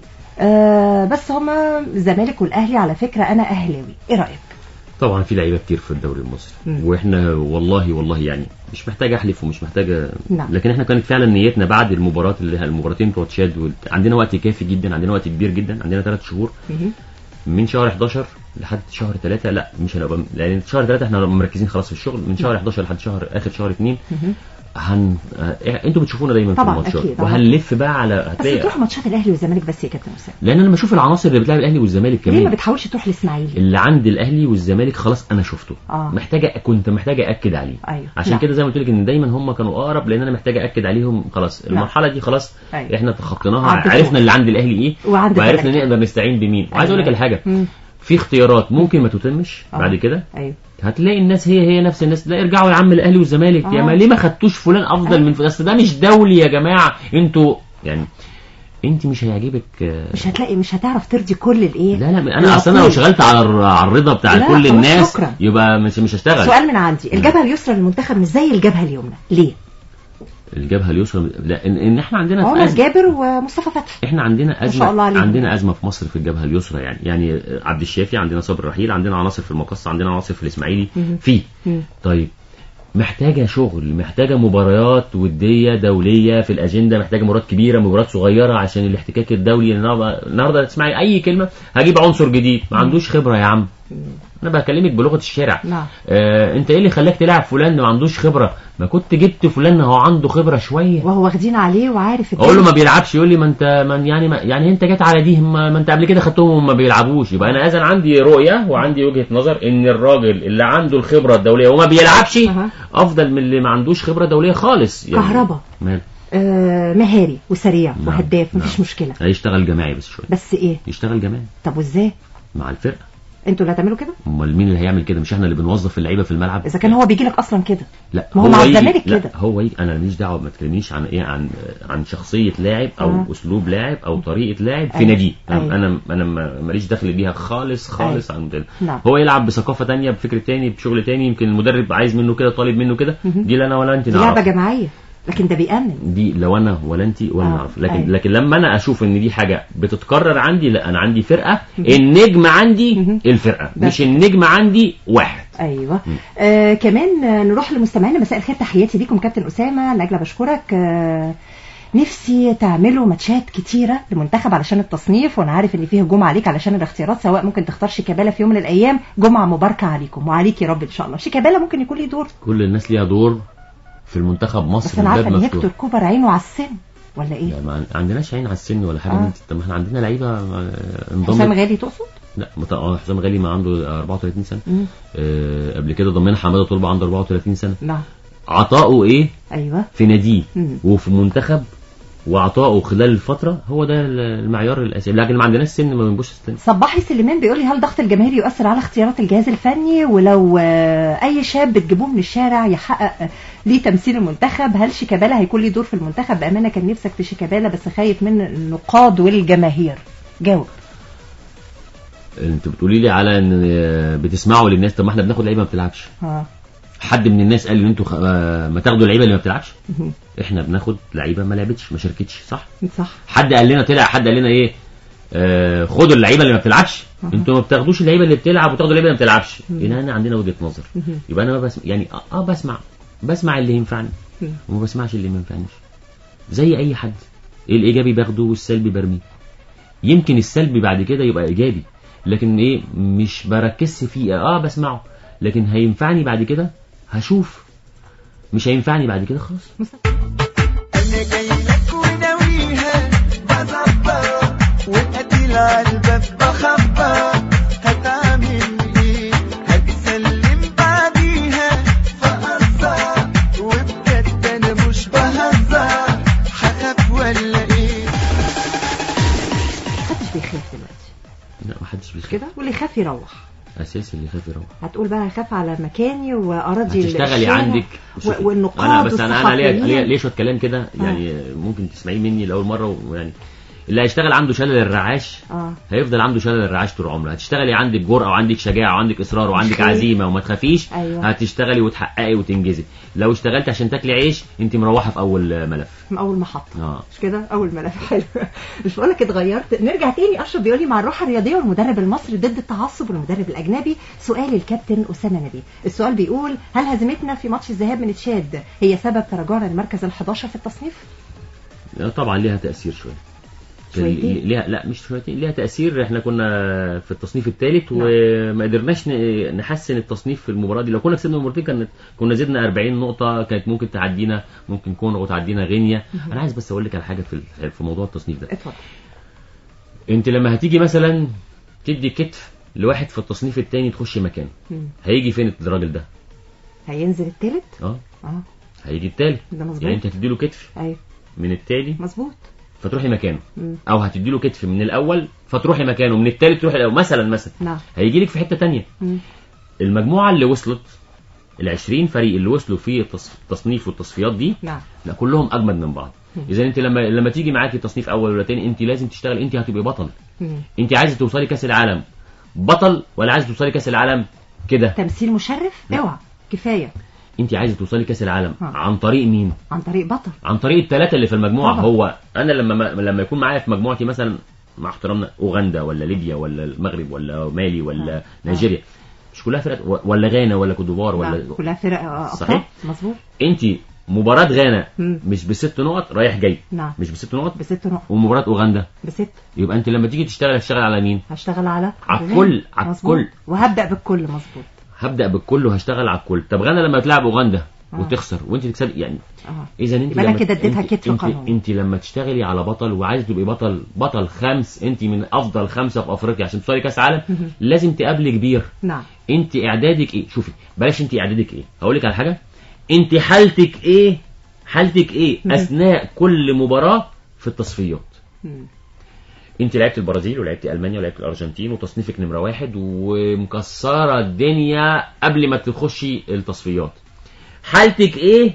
آه بس هما الزمالك والاهلي على فكره انا اهلاوي ايه رايك طبعا في لعيبه كتير في الدوري المصري مم. واحنا والله والله يعني مش محتاج احلف ومش محتاج نعم. لكن احنا كانت فعلا نيتنا بعد المباراه اللي هي المباراتين بتوع تشاد وال- عندنا وقت كافي جدا عندنا وقت كبير جدا عندنا ثلاث شهور مهم. من شهر 11 لحد شهر 3 لا مش هنبقى لان شهر 3 احنا مركزين خلاص في الشغل من شهر 11 لحد شهر اخر شهر 2 مهم. هن اه انتوا بتشوفونا دايما طبعاً، في الماتشات أكيد، طبعاً. وهنلف بقى على بس هتلاقي تروح ماتشات الاهلي والزمالك بس يا كابتن اسامه لان انا بشوف العناصر اللي بتلعب الاهلي والزمالك ليه ما كمان بتحاولش تروح الاسماعيلي اللي عند الاهلي والزمالك خلاص انا شفته اه محتاجه كنت محتاجه اكد عليه ايوه عشان نعم. كده زي ما قلت لك ان دايما هم كانوا اقرب لان انا محتاجه اكد عليهم خلاص نعم. المرحله دي خلاص أيوة. احنا تخطيناها عدت عرفنا فوق. اللي عند الاهلي ايه وعند وعرفنا الزمالك. نقدر نستعين بمين وعايز اقول لك أيوة. الحاجه مم. في اختيارات ممكن ما تتمش آه. بعد كده ايوه هتلاقي الناس هي هي نفس الناس لا ارجعوا يا عم الاهلي والزمالك يا آه. ما ليه ما خدتوش فلان افضل من فلان أصل ده مش دولي يا جماعه انتوا يعني انت مش هيعجبك آه، مش هتلاقي مش هتعرف ترضي كل الايه لا لا انا اصلا لو العقول. اشتغلت على الر- على الرضا بتاع لا، كل خلاص الناس شكرا. يبقى مش مش هشتغل سؤال من عندي الجبهه اليسرى للمنتخب مش زي الجبهه اليمنى ليه الجبهه اليسرى لا ان, إن احنا عندنا في عمر أزمة جابر ومصطفى فتحي احنا عندنا ما شاء الله ازمه عليهم. عندنا ازمه في مصر في الجبهه اليسرى يعني يعني عبد الشافي عندنا صبر رحيل عندنا عناصر في المقص عندنا عناصر في الاسماعيلي مهم. في مم. طيب محتاجه شغل محتاجه مباريات وديه دوليه في الاجنده محتاجه مباريات كبيره مباريات صغيره عشان الاحتكاك الدولي النهارده النهارده تسمعي اي كلمه هجيب عنصر جديد ما عندوش خبره يا عم انا بكلمك بلغه الشارع نعم آه انت ايه اللي خلاك تلعب فلان ما عندوش خبره ما كنت جبت فلان هو عنده خبره شويه وهو واخدين عليه وعارف اقول له الدنيا. ما بيلعبش يقول لي ما انت من يعني ما يعني انت جت على دي ما, ما انت قبل كده خدتهم وما بيلعبوش يبقى انا اذا عندي رؤيه وعندي وجهه نظر ان الراجل اللي عنده الخبره الدوليه وما بيلعبش أها. افضل من اللي ما عندوش خبره دوليه خالص يعني كهربا مال آه مهاري وسريع نعم. وهداف مفيش نعم. مشكله هيشتغل جماعي بس شويه بس ايه يشتغل جماعي طب وازاي مع الفرقه انتوا اللي هتعملوا كده امال مين اللي هيعمل كده مش احنا اللي بنوظف اللعيبه في الملعب اذا كان هو بيجي لك اصلا كده لا ما هو مع يجي- الزمالك لا كده. هو يجي انا ماليش دعوه ما تكلمنيش عن ايه عن عن شخصيه لاعب او آه. اسلوب لاعب او طريقه لاعب في أيوة. ناديه أيوة. انا انا انا ما- ماليش دخل بيها خالص خالص عن ده نعم. هو يلعب بثقافه تانية بفكر تاني بشغل تاني يمكن المدرب عايز منه كده طالب منه كده مهم. دي لا انا ولا انت دي لعبه نعرف جماعيه لكن ده بيأمن دي لو انا ولا انت ولا آه. نعرف لكن أيوة. لكن لما انا اشوف ان دي حاجه بتتكرر عندي لا انا عندي فرقه النجم عندي الفرقه بس. مش النجم عندي واحد ايوه آه كمان آه، نروح لمستمعينا مساء الخير تحياتي ليكم كابتن اسامه نجله بشكرك آه نفسي تعملوا ماتشات كتيرة لمنتخب علشان التصنيف وانا عارف ان فيه هجوم عليك علشان الاختيارات سواء ممكن تختار شيكابالا في يوم من الايام جمعة مباركة عليكم وعليك يا رب ان شاء الله شيكابالا ممكن يكون ليه دور كل الناس ليها دور في المنتخب مصر بس انا عارفة الباب ان مفتوح. هيكتور كوبر عينه على السن ولا ايه لا ما عندناش عين على السن ولا حاجه آه. آه. طب ما احنا عندنا لعيبه آه، انضمت حسام غالي تقصد لا مت- آه، حسام غالي ما عنده 34 سنه مم. آه قبل كده ضمنا حماده طلبه عنده 34 سنه نعم عطاؤه ايه ايوه في ناديه مم. وفي منتخب وعطاؤه خلال الفتره هو ده المعيار الاساسي لكن ما عندناش سن ما بنبص السن صباحي سليمان بيقول لي هل ضغط الجماهير يؤثر على اختيارات الجهاز الفني ولو آه، اي شاب بتجيبوه من الشارع يحقق آه، ليه تمثيل المنتخب هل شيكابالا هيكون ليه دور في المنتخب بامانه كان نفسك في شيكابالا بس خايف من النقاد والجماهير جاوب انت بتقولي لي على ان آه، بتسمعوا للناس طب ما احنا بناخد لعيبه ما بتلعبش اه حد من الناس قال ان انتوا خ- آه، ما تاخدوا اللعيبه اللي ما بتلعبش مهم. احنا بناخد لعيبه ما لعبتش ما شاركتش صح صح حد قال لنا طلع حد قال لنا ايه آه خدوا اللعيبه اللي ما بتلعبش أها. انتوا ما بتاخدوش اللعيبه اللي بتلعب وتاخدوا اللعيبه اللي ما بتلعبش مم. هنا انا عندنا وجهه نظر مهم. يبقى انا ما بسمع يعني اه, آه بسمع بسمع اللي ينفعني مم. وما بسمعش اللي ما ينفعنيش زي اي حد الايجابي باخده والسلبي برميه يمكن السلبي بعد كده يبقى ايجابي لكن ايه مش بركز فيه اه بسمعه لكن هينفعني بعد كده هشوف مش هينفعني بعد كده خلاص انا جاي لك وناويها بظبط وقتل على الباب بخبط هتعمل ايه هتسلم بعديها فقصة وبجد انا مش بهزر هخاف ولا ايه محدش بيخاف دلوقتي لا محدش بيخاف كده واللي يخاف يروح اساسي اللي يخاف يروح هتقول بقى هخاف على مكاني واراضي هتشتغلي الشارع عندك و- والنقاد انا بس انا انا ليا والصحفيين. ليا ليا شويه كلام كده يعني ممكن تسمعيه مني لاول مره ويعني اللي هيشتغل عنده شلل الرعاش اه هيفضل عنده شلل الرعاش طول عمره هتشتغلي عندك جرأة وعندك شجاعة وعندك إصرار وعندك خير. عزيمة وما تخافيش أيوة. هتشتغلي وتحققي وتنجزي لو اشتغلت عشان تاكلي عيش انت مروحة في أول ملف من اول محطه اه مش كده اول ملف حلو مش بقول لك اتغيرت نرجع تاني اشرف بيقول لي مع الروح الرياضيه والمدرب المصري ضد التعصب والمدرب الاجنبي سؤال الكابتن اسامه نبيل السؤال بيقول هل هزيمتنا في ماتش الذهاب من تشاد هي سبب تراجعنا للمركز ال11 في التصنيف طبعا ليها تأثير شوية شويتين؟ ليها لا مش شويتين ليها تأثير احنا كنا في التصنيف الثالث وما قدرناش ن- نحسن التصنيف في المباراة دي لو كنا كسبنا المباراتين كانت كنا زدنا 40 نقطة كانت ممكن تعدينا ممكن كونغو تعدينا غينيا مهم. انا عايز بس اقول لك على حاجة في ال- في موضوع التصنيف ده اتفضل انت لما هتيجي مثلا تدي كتف لواحد في التصنيف الثاني تخش مكانه مم. هيجي فين الراجل ده هينزل التالت اه اه هيجي التالت ده مظبوط يعني انت هتدي له كتف ايوه من التالي مظبوط فتروحي مكانه مم. او هتدي له كتف من الاول فتروحي مكانه من التالت تروحي الاول مثلا مثلا نعم هيجي لك في حته تانية مم. المجموعه اللي وصلت ال 20 فريق اللي وصلوا في التص- التصنيف والتصفيات دي نعم لا كلهم اجمد من بعض مم. اذا انت لما لما تيجي معاكي تصنيف اول ولا تاني انت لازم تشتغل انت هتبقي بطل مم. انت عايزه توصلي كاس العالم بطل ولا عايزه توصلي كاس العالم كده تمثيل مشرف لا. اوعى كفايه انت عايزه توصلي كاس العالم آه. عن طريق مين عن طريق بطل عن طريق الثلاثه اللي في المجموعه طبعا. هو انا لما لما يكون معايا في مجموعتي مثلا مع احترامنا اوغندا ولا ليبيا ولا المغرب ولا مالي ولا آه. نيجيريا مش كلها فرق ولا غانا ولا كوتوفار ولا نعم. كلها فرق آه، ابطال صحيح. مظبوط انت مباراه غانا مم. مش بست نقط رايح جاي نعم مش بست نقط بست نقط ومباراه اوغندا بست يبقى انت لما تيجي تشتغل هتشتغل على مين هشتغل على على الكل على مظبوط. الكل وهبدأ بالكل مظبوط هبدا بالكل وهشتغل على الكل طب غانا لما تلعب اوغندا آه. وتخسر وانت تكسبي يعني اه اذا انت يبقى أنا لما- كده اديتها انت- كتف انت, قانوني. انت لما تشتغلي على بطل وعايز تبقي بطل بطل خمس انت من افضل خمسه في افريقيا عشان توصلي كاس عالم مهم. لازم تقابلي كبير نعم انت اعدادك ايه شوفي بلاش انت اعدادك ايه هقول لك على حاجه انت حالتك ايه حالتك ايه مم. اثناء كل مباراه في التصفيات مم. انت لعبت البرازيل ولعبت المانيا ولعبت الارجنتين وتصنيفك نمره واحد ومكسره الدنيا قبل ما تخشي التصفيات حالتك ايه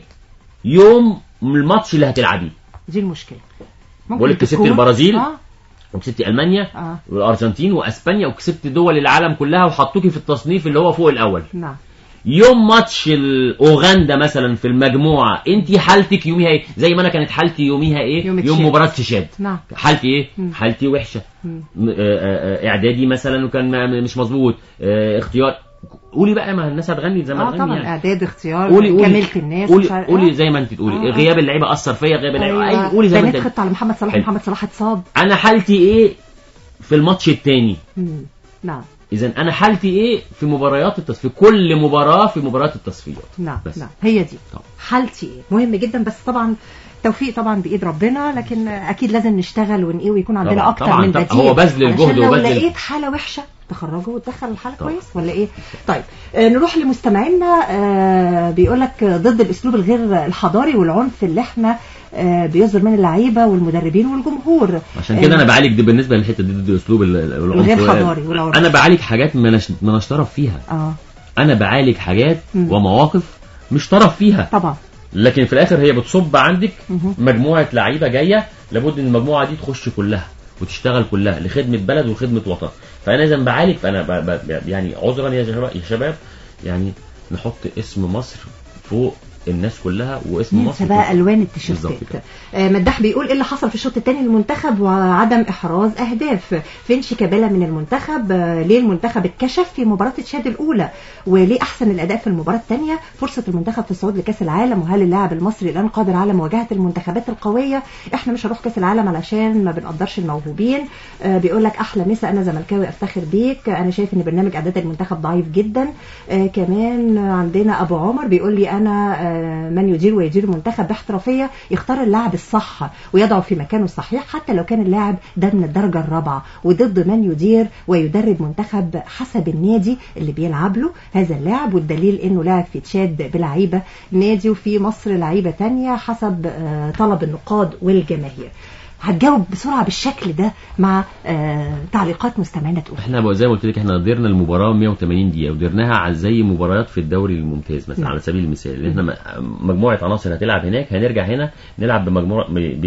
يوم الماتش اللي هتلعبيه دي المشكلة بقول لك كسبت تكون- البرازيل اه وكسبت المانيا اه والارجنتين واسبانيا وكسبت دول العالم كلها وحطوكي في التصنيف اللي هو فوق الاول نعم يوم ماتش ال- اوغندا مثلا في المجموعه انت حالتك يوميها ايه زي ما انا كانت حالتي يوميها ايه يوم يوم تشاد. مباراه تشاد نعم حالتي ايه مم. حالتي وحشه مم. م- آه، آه، آه، اعدادي مثلا وكان ما- مش مظبوط آه، اختيار قولي بقى ما الناس هتغني زي ما اه هتغني طبعا يعني اعداد اختيار قولي قولي كملت الناس قولي مش عارف- قولي آه. زي ما انت تقولي آه، آه. غياب اللعيبه اثر فيا غياب اللعيبه أيوة. أي- قولي زي ما بنات انت خطة على محمد صلاح حلو. محمد صلاح اتصاب انا حالتي ايه في الماتش الثاني مم. نعم اذا انا حالتي ايه في مباريات التصفيات في كل مباراه في مباريات التصفيات نعم بس. نعم هي دي طبعا. حالتي ايه مهم جدا بس طبعا توفيق طبعا بايد ربنا لكن اكيد لازم نشتغل ونقيه ويكون عندنا طبعا، اكتر طبعا، من طبعا. بديل هو بذل الجهد علشان لو وبذل- لقيت حاله وحشه تخرجه وتدخل الحاله طبعا. كويس ولا ايه طيب آه نروح لمستمعينا آه بيقول لك ضد الاسلوب الغير الحضاري والعنف اللي احنا آه بيصدر من اللعيبه والمدربين والجمهور عشان كده انا بعالج دي بالنسبه للحته دي ضد اسلوب ال- ال- العنف الغير حضاري والعنف. انا بعالج حاجات ما نش- ما ناش طرف فيها اه انا بعالج حاجات مم. ومواقف مش طرف فيها طبعا لكن في الاخر هي بتصب عندك مهم. مجموعه لعيبه جايه لابد ان المجموعه دي تخش كلها وتشتغل كلها لخدمه بلد وخدمه وطن فانا اذا بعالج فانا ب... ب... يعني عذرا يا شباب يا شباب يعني نحط اسم مصر فوق الناس كلها واسم ننسى مصر بقى فوق- الوان بالظبط التيشيرتات كده. آه، مداح بيقول ايه اللي حصل في الشوط الثاني للمنتخب وعدم احراز اهداف فين شيكابالا من المنتخب آه، ليه المنتخب اتكشف في مباراه تشاد الاولى وليه احسن الاداء في المباراه الثانيه فرصه المنتخب في الصعود لكاس العالم وهل اللاعب المصري الان قادر على مواجهه المنتخبات القويه احنا مش هنروح كاس العالم علشان ما بنقدرش الموهوبين آه، بيقول لك احلى مسا انا زملكاوي افتخر بيك انا شايف ان برنامج اعداد المنتخب ضعيف جدا آه، كمان عندنا ابو عمر بيقول لي انا آه، من يدير ويدير المنتخب باحترافيه يختار اللاعب الصح ويضعه في مكانه الصحيح حتى لو كان اللاعب ده من الدرجه الرابعه وضد من يدير ويدرب منتخب حسب النادي اللي بيلعب له هذا اللاعب والدليل انه لاعب في تشاد بلعيبه نادي وفي مصر لعيبه تانية حسب آه، طلب النقاد والجماهير هتجاوب بسرعه بالشكل ده مع آه، تعليقات مستمعينا تقول احنا بقى زي ما قلت لك احنا درنا المباراه 180 دقيقه ودرناها على زي مباريات في الدوري الممتاز مثلا نعم. على سبيل المثال اللي احنا م- مجموعه عناصر هتلعب هناك هنرجع هنا نلعب بمجموعه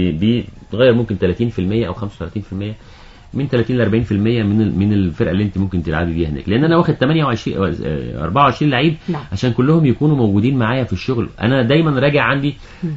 بتغير ممكن 30% او 35% من 30 ل 40% من ال- من الفرقه اللي انت ممكن تلعبي بيها هناك لان انا واخد 28 أو، آه، 24 لعيب نعم. عشان كلهم يكونوا موجودين معايا في الشغل انا دايما راجع عندي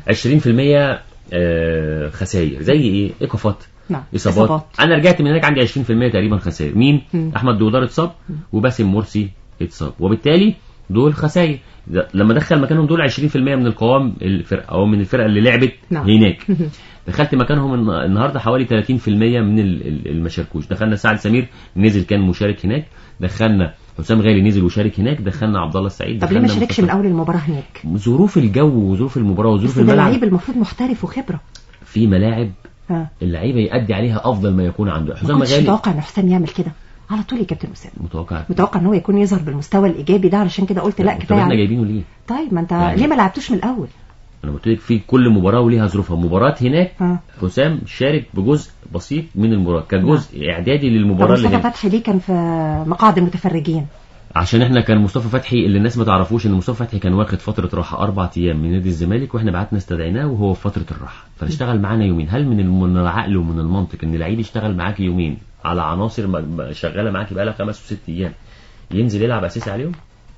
20% آه، خسائر زي ايه ايقافات نعم اصابات إصابات. انا رجعت من هناك عندي 20% تقريبا خسائر مين مم. احمد دودار اتصاب وباسم مرسي اتصاب وبالتالي دول خسائر ده- لما دخل مكانهم دول 20% من القوام الفرقه او من الفرقه اللي لعبت نعم. هناك دخلت مكانهم الن- النهارده حوالي 30% من ال- ال- اللي ما شاركوش دخلنا سعد سمير نزل كان مشارك هناك دخلنا حسام غالي نزل وشارك هناك دخلنا عبد الله السعيد طب ليه ما دخلنا شاركش مصطفى- من اول المباراه هناك ظروف الجو وظروف المباراه وظروف بس ده الملعب لعيب المفروض محترف وخبره في ملاعب ها اللعيبه يؤدي عليها افضل ما يكون عنده ما حسام كنتش غالي متوقع ان حسام يعمل كده على طول يا كابتن اسامه متوقع متوقع ان هو يكون يظهر بالمستوى الايجابي ده علشان كده قلت لا طب كفايه احنا عليه. جايبينه ليه؟ طيب ما انت يعني- ليه ما لعبتوش من الاول انا قلت لك في كل مباراه وليها ظروفها مباراه هناك ها حسام شارك بجزء بسيط من المباراه كجزء اعدادي طب للمباراه اللي مصطفى هنا فتحي ليه كان في مقاعد المتفرجين عشان احنا كان مصطفى فتحي اللي الناس ما تعرفوش ان مصطفى فتحي كان واخد فتره راحه اربع ايام من نادي الزمالك واحنا بعتنا استدعيناه وهو في فتره الراحه فاشتغل معانا يومين هل من الم- من العقل ومن المنطق ان لعيب يشتغل معاك يومين على عناصر ما- ما- شغاله معاك بقالها خمس وست ايام ينزل يلعب اساسي عليهم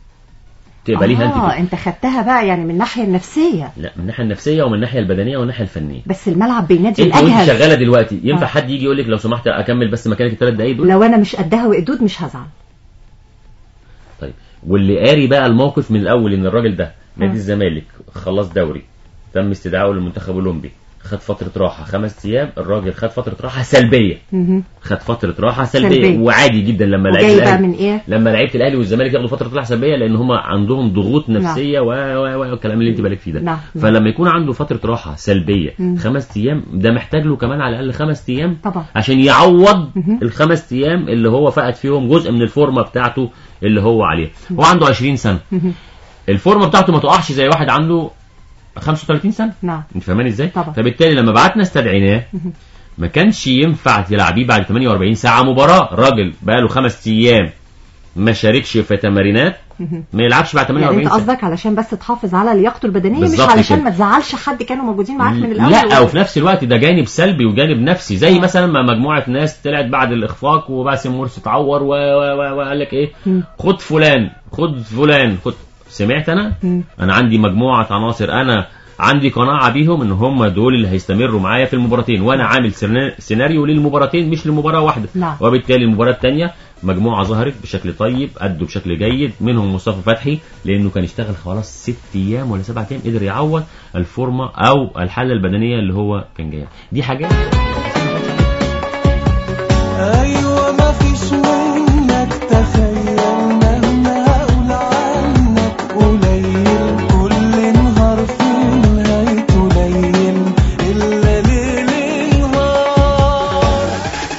تقبليها انت اه كده انت خدتها بقى يعني من الناحيه النفسيه لا من الناحيه النفسيه ومن الناحيه البدنيه ومن الناحيه الفنيه بس الملعب بينادي انت وانت الاجهز شغاله دلوقتي ينفع آه. حد يجي يقول لك لو سمحت اكمل بس مكانك الثلاث دقايق دول لو انا مش قدها وقدود مش هزعل طيب واللي قاري بقى الموقف من الاول ان الراجل ده نادي آه. الزمالك خلص دوري تم استدعائه للمنتخب الاولمبي خد فتره راحه خمس ايام الراجل خد فتره راحه سلبيه مهم. خد فتره راحه سلبيه, سلبية. وعادي جدا لما وجاي لعيبه بقى الاهلي من ايه لما لعيبه الاهلي والزمالك ياخدوا فتره راحه سلبيه لان هم عندهم ضغوط نفسيه و و و والكلام اللي انت بالك فيه ده نعم. فلما يكون عنده فتره راحه سلبيه مم. خمس ايام ده محتاج له كمان على الاقل خمس ايام طبعا عشان يعوض مهم. الخمس ايام اللي هو فقد فيهم جزء من الفورمه بتاعته اللي هو عليها هو عنده 20 سنه مهم. الفورمه بتاعته ما تقعش زي واحد عنده 35 سنه نعم انت فاهماني ازاي طبعا. فبالتالي لما بعتنا استدعيناه مهم. ما كانش ينفع تلعبيه بعد 48 ساعه مباراه راجل بقى له خمس ايام ما شاركش في تمارينات مهم. ما يلعبش بعد يعني 48 انت ساعه قصدك علشان بس تحافظ على لياقته البدنيه مش بالظبط علشان كده. ما تزعلش حد كانوا موجودين معاك من الاول لا وفي نفس الوقت ده جانب سلبي وجانب نفسي زي مثلا ما مجموعه ناس طلعت بعد الاخفاق وباسم مرسي اتعور و- و- و- وقال لك ايه مم. خد فلان خد فلان خد سمعت انا مم. انا عندي مجموعه عناصر انا عندي قناعه بيهم ان هم دول اللي هيستمروا معايا في المباراتين وانا عامل سينا- سيناريو للمباراتين مش لمباراه واحده نعم. وبالتالي المباراه الثانيه مجموعه ظهرت بشكل طيب ادوا بشكل جيد منهم مصطفى فتحي لانه كان اشتغل خلاص ست ايام ولا سبعة ايام قدر يعوض الفورمه او الحاله البدنيه اللي هو كان جاي دي حاجات ايوه ما فيش منك تخيل مهما اقول عنك قليل كل نهار في نهايته ليل الا ليل نهار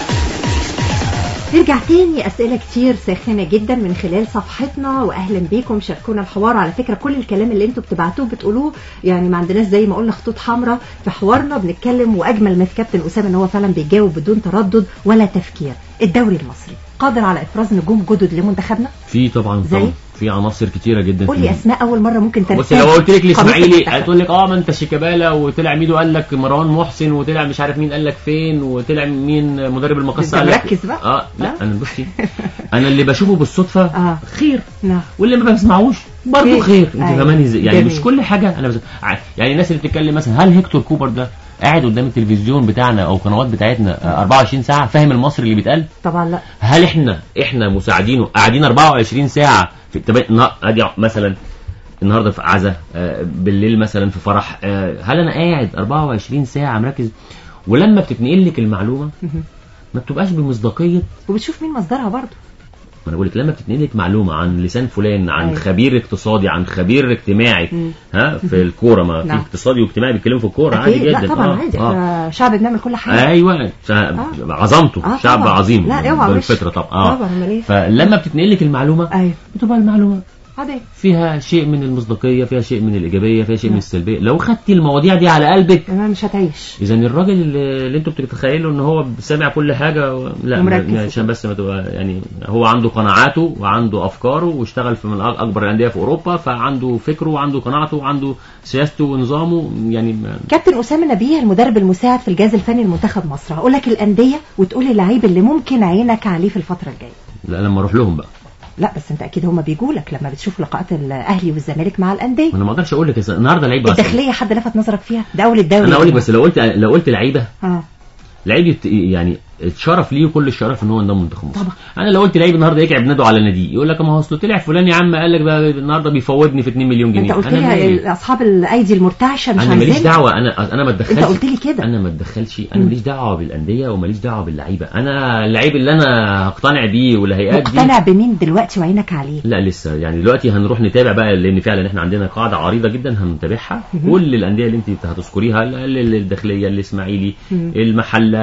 نرجع تاني أسئلة كتير ساخنة جدا من خلال صفحتنا وأهلا بيكم شاركونا الحوار على فكرة كل الكلام اللي انتوا بتبعتوه بتقولوه يعني ما عندناش زي ما قلنا خطوط حمراء في حوارنا بنتكلم وأجمل ما في كابتن أسامة إن هو فعلا بيجاوب بدون تردد ولا تفكير الدوري المصري قادر على إفراز نجوم جدد لمنتخبنا في طبعا زي؟ طبعا في عناصر كتيره جدا قول في لي أسماء أول مرة ممكن ترتاح بص لو قلت لك الاسماعيلي قميص المنتخب. هتقول لك اه ما انت شيكابالا وطلع ميدو قال لك مروان محسن وطلع مش عارف مين قال لك فين وطلع مين مدرب المقصه انت قال لك مركز بقى. اه لا انا بصي انا اللي بشوفه بالصدفه آه. خير نعم واللي ما بسمعوش برضه خير. خير انت أيوة. فاهماني ازاي يعني جميل. مش كل حاجه انا بس... ع- يعني الناس اللي بتتكلم مثلا هل هيكتور كوبر ده قاعد قدام التلفزيون بتاعنا او القنوات بتاعتنا آه، 24 ساعه فاهم المصري اللي بيتقال طبعا لا هل احنا احنا مساعدينه قاعدين 24 ساعه في طب نا- ادي مثلا النهارده في عزا آه، بالليل مثلا في فرح آه، هل انا قاعد 24 ساعه مركز ولما بتتنقل لك المعلومه مهم. ما بتبقاش بمصداقيه وبتشوف مين مصدرها برضه ما انا بقول لك لما بتتنقل لك معلومه عن لسان فلان عن أيوة. خبير اقتصادي عن خبير اجتماعي مم. ها في الكوره ما في نعم. اقتصادي واجتماعي بيتكلموا في الكوره عادي أكيد جدا لا طبعا آه، عادي آه. احنا شعب بنعمل كل حاجة ايوه شع- عظمته آه، شعب طبعا. عظيم لا، اوعى وش. بالفطره طبعا اه طبعا، أمال إيه؟ فلما بتتنقل لك المعلومه ايوه بتبقى المعلومه عادي فيها شيء من المصداقيه فيها شيء من الايجابيه فيها شيء من السلبيه لو خدتي المواضيع دي على قلبك ما مش هتعيش اذا الراجل اللي, اللي انتوا بتتخيلوا ان هو سامع كل حاجه و... لا ومركز ما- عشان بس ما تبقى يعني هو عنده قناعاته وعنده افكاره واشتغل في من أك- اكبر الانديه في اوروبا فعنده فكره وعنده قناعته وعنده سياسته ونظامه يعني ما... كابتن أسامة نبيه المدرب المساعد في الجهاز الفني لمنتخب مصر هقول لك الأندية وتقول اللعيب اللي ممكن عينك عليه في الفترة الجاية لا لما اروح لهم بقى لا بس انت اكيد هما بيجوا لك لما بتشوف لقاءات الاهلي والزمالك مع الانديه ما انا ما اقدرش اقول لك النهارده لعيبه أصلاً. الداخليه حد لفت نظرك فيها ده اول الدوري انا اقول لك بس لو قلت لو قلت لعيبه اه لعيب يت- يعني اتشرف ليه كل الشرف ان هو انضم منتخب مصر طبعا. انا لو قلت لعيب النهارده يكعب نادو على نادي يقول لك ما هو اصله طلع فلان يا عم قال لك ده النهارده بيفوضني في 2 مليون جنيه انت قلت انا لي مالي؟ اصحاب الايدي المرتعشه مش انا ماليش عايزين دعوه انا انا ما اتدخلش انت قلت لي كده انا ما اتدخلش انا ماليش دعوه بالانديه وماليش دعوه باللعيبه انا اللعيب اللي انا هقتنع بيه واللي هيأدي مقتنع بمين دلوقتي وعينك عليه لا لسه يعني دلوقتي هنروح نتابع بقى لان فعلا احنا عندنا قاعده عريضه جدا هنتابعها مهم. كل الانديه اللي انت هتذكريها ال- ال- الداخليه الاسماعيلي مم. المحله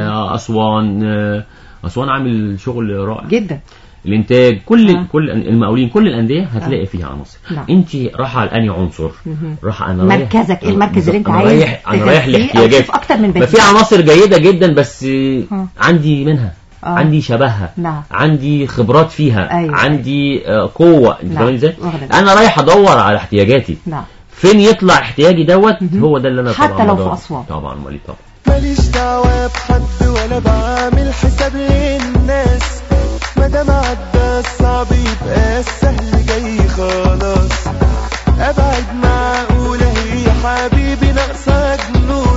اسوان آه، اسوان عامل شغل رائع جدا الانتاج كل آه. كل المقاولين كل الانديه هتلاقي فيها عناصر نعم. انت رايحه على انهي عنصر مهم. رايحه انا رايح مركزك ايه المركز اللي انت أنا عايز رايح انا رايح تغذيه أو لاحتياجاتي تشوف اكتر من ما بديل في عناصر جيده جدا بس آه. عندي منها آه. عندي شبهها نعم. عندي خبرات فيها أيوة. عندي آه، قوه انت نعم. فاهمني ازاي واخدة بالك. انا رايح ادور على احتياجاتي نعم فين يطلع احتياجي دوت هو ده اللي انا حتى طبعا لو في بدور. أسوان. طبعا وليد طبعا ماليش دعوة بحد ولا بعمل حساب للناس مادام عدى الصعب يبقى السهل جاي خلاص ابعد معقولة هي حبيبي ناقصة جنود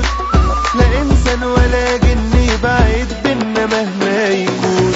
لا انسان ولا جن يبعد بينا مهما يكون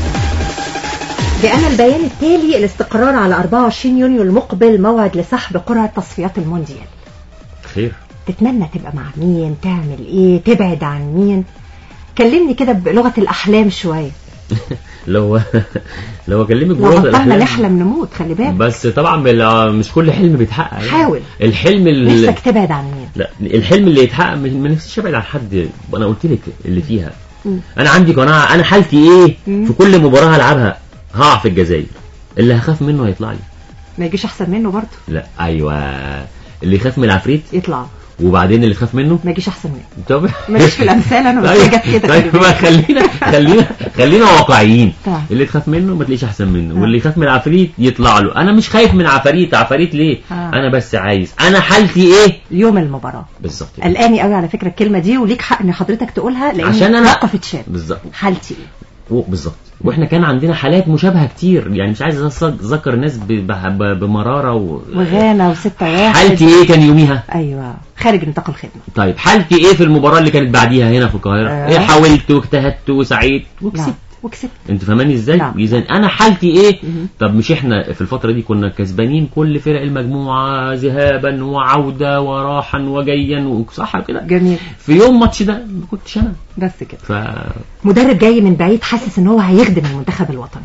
بأن البيان التالي الاستقرار على 24 يونيو المقبل موعد لسحب قرعة تصفيات المونديال خير تتمنى تبقى مع مين تعمل ايه تبعد عن مين كلمني كده بلغة الأحلام شوية لو لو اكلمك لو بلغه بطلنا الاحلام نحلم نموت خلي بالك بس طبعا بال- مش كل حلم بيتحقق يعني. حاول. الحلم اللي نفسك تبعد عن مين لا الحلم اللي يتحقق مش- ما نفسيش ابعد عن حد وانا قلت لك اللي فيها مم. انا عندي قناعه انا حالتي ايه مم. في كل مباراه هلعبها هقع في الجزائر اللي هخاف منه هيطلع لي ما يجيش أحسن منه برضه لا ايوه اللي يخاف من العفريت يطلع وبعدين اللي يخاف منه ما يجيش أحسن منه طب ماليش في الأمثال أنا بس طيب جت كده طيب خلي ما بالك. خلينا خلينا خلينا واقعيين طيب. اللي تخاف منه ما تلاقيش احسن منه آه. واللي يخاف من العفريت يطلع له انا مش خايف من عفاريت عفاريت ليه آه. انا بس عايز انا حالتي ايه يوم المباراة بالظبط كده. قلقاني قوي على فكرة الكلمة دي وليك حق ان حضرتك تقولها لان عشان أنا- وقفت شاب بالظبط حالتي ايه و- بالظبط واحنا كان عندنا حالات مشابهه كتير يعني مش عايز أذ- اذكر الناس ب- ب- ب- بمراره و... وغانا وستة واحد حالتي ايه كان يوميها ايوه خارج نطاق الخدمة طيب حالتي ايه في المباراه اللي كانت بعديها هنا في القاهره آه. ايه حاولت واجتهدت وسعيت نعم وكسبت وكسبت انت فاهماني ازاي نعم. اذا انا حالتي ايه مهم. طب مش احنا في الفتره دي كنا كسبانين كل فرق المجموعه ذهابا وعوده وراحا وجيا صح كده جميل في يوم ماتش ده ما كنتش انا بس كده ف مدرب جاي من بعيد حاسس ان هو هيخدم المنتخب الوطني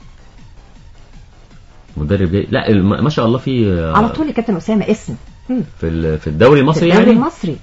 مدرب جاي لا الم- ما شاء الله في على طول يا كابتن اسامه اسم مم. في ال- في الدوري في المصري الدوري يعني المصري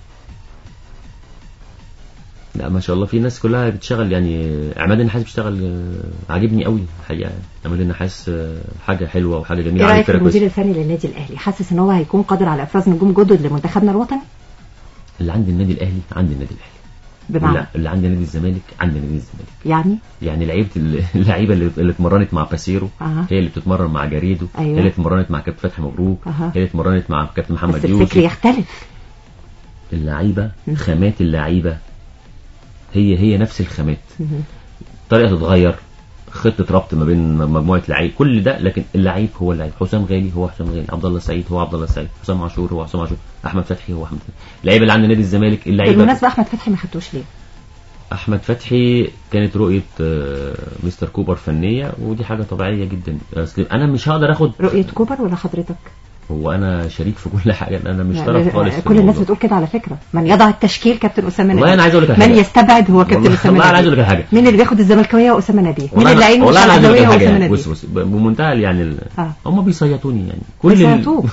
لا ما شاء الله في ناس كلها بتشتغل يعني عماد النحاس بيشتغل آه، عاجبني قوي الحقيقه يعني. عماد النحاس آه، حاجه حلوه وحاجه ايه جميله رايك في فرقة المدير كويسة. الفني للنادي الاهلي حاسس ان هو هيكون قادر على افراز نجوم جدد لمنتخبنا الوطني اللي عند النادي الاهلي عند النادي الاهلي بمعنى لا اللي عند نادي الزمالك عند نادي الزمالك يعني يعني لعيبه ال- اللعيبه اللي, اللي اتمرنت مع باسيرو أها. هي اللي بتتمرن مع جاريدو أيوة. هي اللي اتمرنت مع كابتن فتحي مبروك أها. هي اللي اتمرنت مع كابتن محمد بس الفكر يوسف يختلف اللعيبه مم. خامات اللعيبه هي هي نفس الخامات مهم. طريقه تتغير خطه ربط ما بين مجموعه لعيب كل ده لكن اللعيب هو اللعيب حسام غالي هو حسام غالي عبد الله سعيد هو عبد الله سعيد حسام عاشور هو حسام عاشور احمد فتحي هو احمد فتحي اللعيبه اللي عند نادي الزمالك اللعيبه بالمناسبه احمد فتحي ما خدتوش ليه احمد فتحي كانت رؤيه آه، مستر كوبر فنيه ودي حاجه طبيعيه جدا اصل انا مش هقدر اخد رؤيه كوبر ولا حضرتك هو انا شريك في كل حاجه انا مش لا، طرف لا، خالص في كل الناس الموضوع. بتقول كده على فكره من يضع التشكيل كابتن اسامه والله نبيه أنا عايز أقول لك على من حاجة. يستبعد هو كابتن والله- اسامه والله أنا نبيه عايز أقول لك على حاجة. مين اللي بياخد الزملكاويه واسامه نبيه مين والله اللعيب أنا- مش والله انا عايز اقول لك اهلاويه على حاجه واسامه يعني. نبيه بص بص ب- بمنتهى ال- يعني ال- آه. هم بيصيطوني يعني كل ال- بيصيطوك.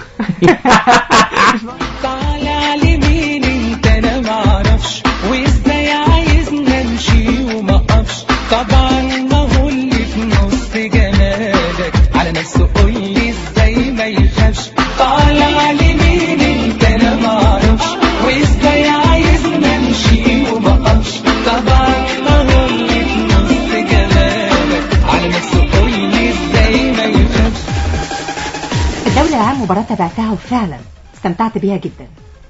تعالى على مين انت انا معرفش وازاي عايزنا نمشي وما اقفش طبعا ما هو اللي في نص جمالك على نفسه قول لي ازاي ما يخافش تعالى على مين انت انا معرفش وازاي عايزنا نمشي وما اقفش طبعا ما هو اللي في نص جمالك على نفسه قول لي ازاي ما يخافش الدوري العام مباراه تابعتها وفعلا استمتعت بيها جدا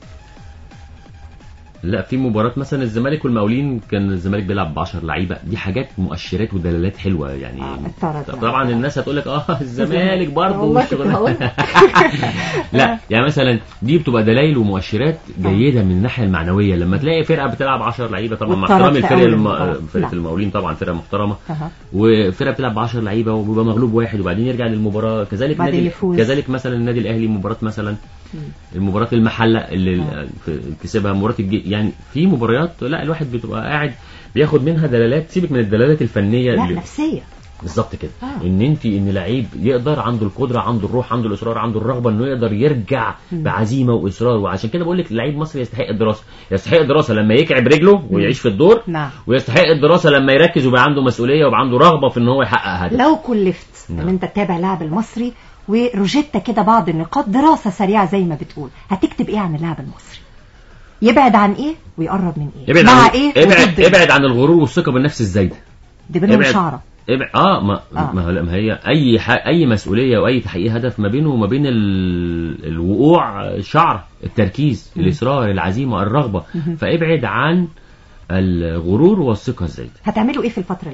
لا في مباراه مثلا الزمالك والمقاولين كان الزمالك بيلعب ب 10 لعيبه دي حاجات مؤشرات ودلالات حلوه يعني افترضنا. طبعا الناس هتقول لك اه الزمالك برضه والله كنت والشغل- هقول لا يعني مثلا دي بتبقى دلائل ومؤشرات جيده من الناحيه المعنويه لما تلاقي فرقه بتلعب 10 لعيبه طبعا مع والطرد احترامي في الفرقه أول الم... المباراة. فرقه نعم. المقاولين طبعا فرقه محترمه أها. وفرقه بتلعب ب 10 لعيبه وبيبقى مغلوب واحد وبعدين يرجع للمباراه كذلك بعدين نادي يفوز. كذلك مثلا النادي الاهلي مباراه مثلا المباراه المحله اللي في- كسبها مباراه الجي يعني في مباريات لا الواحد بتبقى قاعد بياخد منها دلالات سيبك من الدلالات الفنيه لا اللي- نفسيه بالظبط كده آه. ان انت ان لعيب يقدر عنده القدره عنده الروح عنده الاصرار عنده الرغبه انه يقدر يرجع مم. بعزيمه واصرار وعشان كده بقول لك اللعيب مصري يستحق الدراسه يستحق الدراسه لما يكعب رجله ويعيش في الدور نعم ويستحق الدراسه لما يركز ويبقى عنده مسؤوليه ويبقى عنده رغبه في ان هو يحقق هدف لو كلفت نعم. ان انت تتابع لاعب المصري وروجيتا كده بعض النقاط دراسه سريعه زي ما بتقول هتكتب ايه عن اللاعب المصري يبعد عن ايه ويقرب من ايه ابعد مع عن ايه ابعد, وضد إيه؟ ابعد عن الغرور والثقه بالنفس الزايده دي بينهم ابعد- شعره ابعد اه ما آه. ما, هو- ما هي اي ح... اي مسؤوليه واي تحقيق هدف ما بينه وما بين ال... الوقوع شعر التركيز مم. الاصرار العزيمه الرغبه مهم. فابعد عن الغرور والثقه الزايده هتعملوا ايه في الفتره الجايه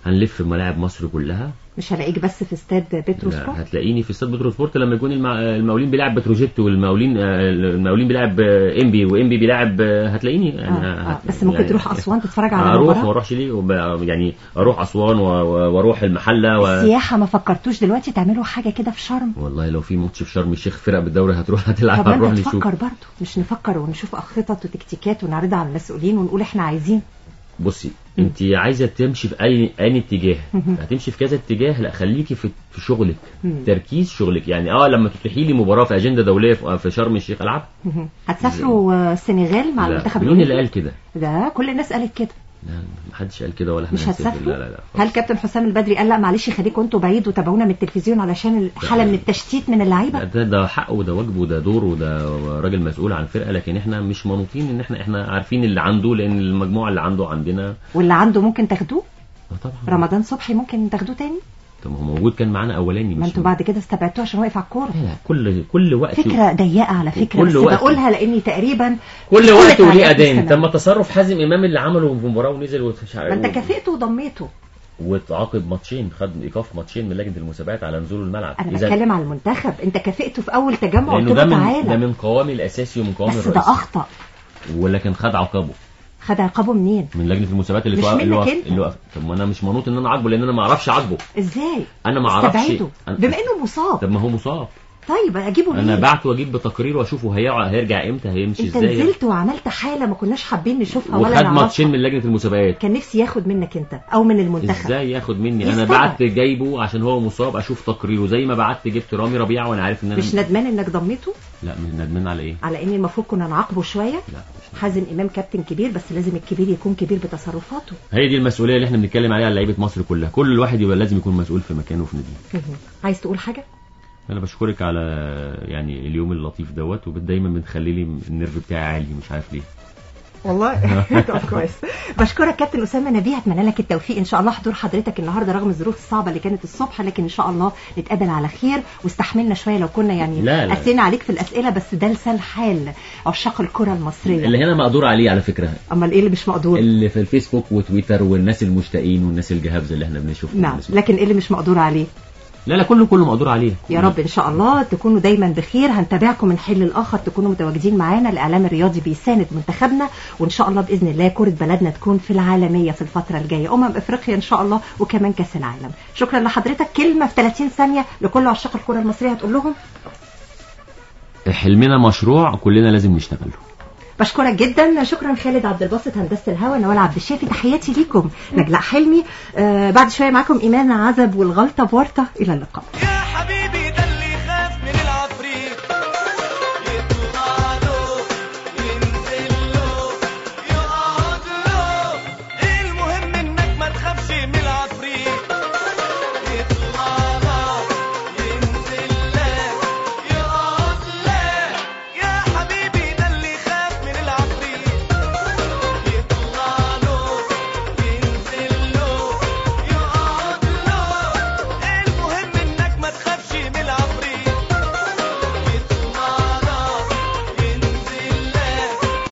هنلف ملاعب مصر كلها مش هلاقيك بس في استاد بتروسبورت لا هتلاقيني في استاد بتروسبورت لما يكون المع- المقاولين بيلعب بتروجيت والمقاولين آه، المقاولين بيلعب آه، انبي وانبي بيلعب آه، هتلاقيني يعني آه، آه. هت- بس ممكن يعني تروح اسوان تتفرج على اروح المباراه ما اروحش ليه وب- يعني اروح اسوان و- و- واروح المحله و... السياحه ما فكرتوش دلوقتي تعملوا حاجه كده في شرم والله لو في ماتش في شرم الشيخ فرق بالدوري هتروح هتلعب طب ما هنروح انت نشوف تفكر برضه مش نفكر ونشوف خطط وتكتيكات ونعرضها على المسؤولين ونقول احنا عايزين بصي انت عايزه تمشي في اي اي اتجاه مهم. هتمشي في كذا اتجاه لا خليكي في في شغلك مم. تركيز شغلك يعني اه لما تتيحي لي مباراه في اجنده دوليه في في شرم الشيخ العب مهم. هتسافروا آه، السنغال مع لا. المنتخب مين اللي الأولمبي؟ قال كده ده كل الناس قالت كده لا محدش قال كده ولا احنا مش هنسافر. هتسافروا لا لا لا هل كابتن حسام البدري قال لا معلش خليكم انتوا بعيد وتابعونا من التلفزيون علشان الحاله من التشتيت من اللعيبه لا، ده ده حقه وده واجبه وده دوره وده راجل مسؤول عن فرقه لكن احنا مش منوطين ان احنا احنا عارفين اللي عنده لان المجموعه اللي عنده عندنا واللي عنده ممكن تاخدوه آه طبعا رمضان صبحي ممكن تاخدوه تاني طب ما هو موجود كان معانا اولاني ما مش انتوا بعد كده استبعدتوه عشان واقف على الكوره لا كل كل وقت فكره ضيقه على فكره كل بس وقت. بقولها لاني تقريبا كل كل وقت وليه تعليقات اذان مستمرة. طب ما تصرف حازم امام اللي عمله في المباراه ونزل وتش- ما انت كافئته وضميته وتعاقب ماتشين خد ايقاف ماتشين من لجنه المسابقات على نزوله الملعب انا إذا- بتكلم على المنتخب انت كافئته في اول تجمع لانه قلت ده له من ده تعالى من قوامي الاساسي ومن قوامي بس ده الرئيسي اخطا ولكن خد عقابه خد عقابه منين من لجنه المسابقات اللي مش توقف- اللي منك وقف- انت. اللي وقف طب ما انا مش منوط ان انا اعاقبه لان انا ما اعرفش اعاقبه ازاي انا ما اعرفش استبعده أنا- بما انه مصاب طب ما هو مصاب طيب اجيبه انا ليه بعت واجيب بتقرير واشوفه هيقع- هيرجع امتى هيمشي انت ازاي نزلت وعملت حاله ما كناش حابين نشوفها ولا وخد نعرفها ماتشين من لجنه المسابقات كان نفسي ياخد منك انت او من المنتخب ازاي ياخد مني انا يستبعد. بعت جايبه عشان هو مصاب اشوف تقريره زي ما بعت جبت رامي ربيعه وانا عارف ان انا مش ندمان انك ضميته لا مش ندمان على ايه على ان المفروض كنا نعاقبه شويه لا حازم امام كابتن كبير بس لازم الكبير يكون كبير بتصرفاته هي دي المسؤوليه اللي احنا بنتكلم عليها على لعيبه مصر كلها كل واحد يبقى لازم يكون مسؤول في مكانه وفي ناديه مهم. عايز تقول حاجه انا بشكرك على يعني اليوم اللطيف دوت ودايما بتخلي لي النرف بتاعي عالي مش عارف ليه والله طب كويس بشكرك كابتن اسامه نبيه اتمنى لك التوفيق ان شاء الله حضور حضرتك النهارده رغم الظروف الصعبه اللي كانت الصبح لكن ان شاء الله نتقابل على خير واستحملنا شويه لو كنا يعني لا، لا. قسينا عليك في الاسئله بس ده لسان حال عشاق الكره المصريه اللي هنا مقدور عليه على فكره امال ايه اللي مش مقدور اللي في الفيسبوك وتويتر والناس المشتاقين والناس الجهابزه اللي احنا بنشوفهم نعم لكن ايه اللي مش مقدور عليه لا لا كله كله مقدور عليه يا رب ان شاء الله تكونوا دايما بخير هنتابعكم من حين للاخر تكونوا متواجدين معانا الاعلام الرياضي بيساند منتخبنا وان شاء الله باذن الله كره بلدنا تكون في العالميه في الفتره الجايه امم افريقيا ان شاء الله وكمان كاس العالم شكرا لحضرتك كلمه في 30 ثانيه لكل عشاق الكره المصريه هتقول لهم حلمنا مشروع كلنا لازم نشتغل له بشكرك جدا شكرا خالد عبد الباسط هندسه الهوا نوال عبد الشافي تحياتي ليكم نجلاء حلمي آه بعد شويه معاكم ايمان عزب والغلطه بورطه الى اللقاء يا حبيبي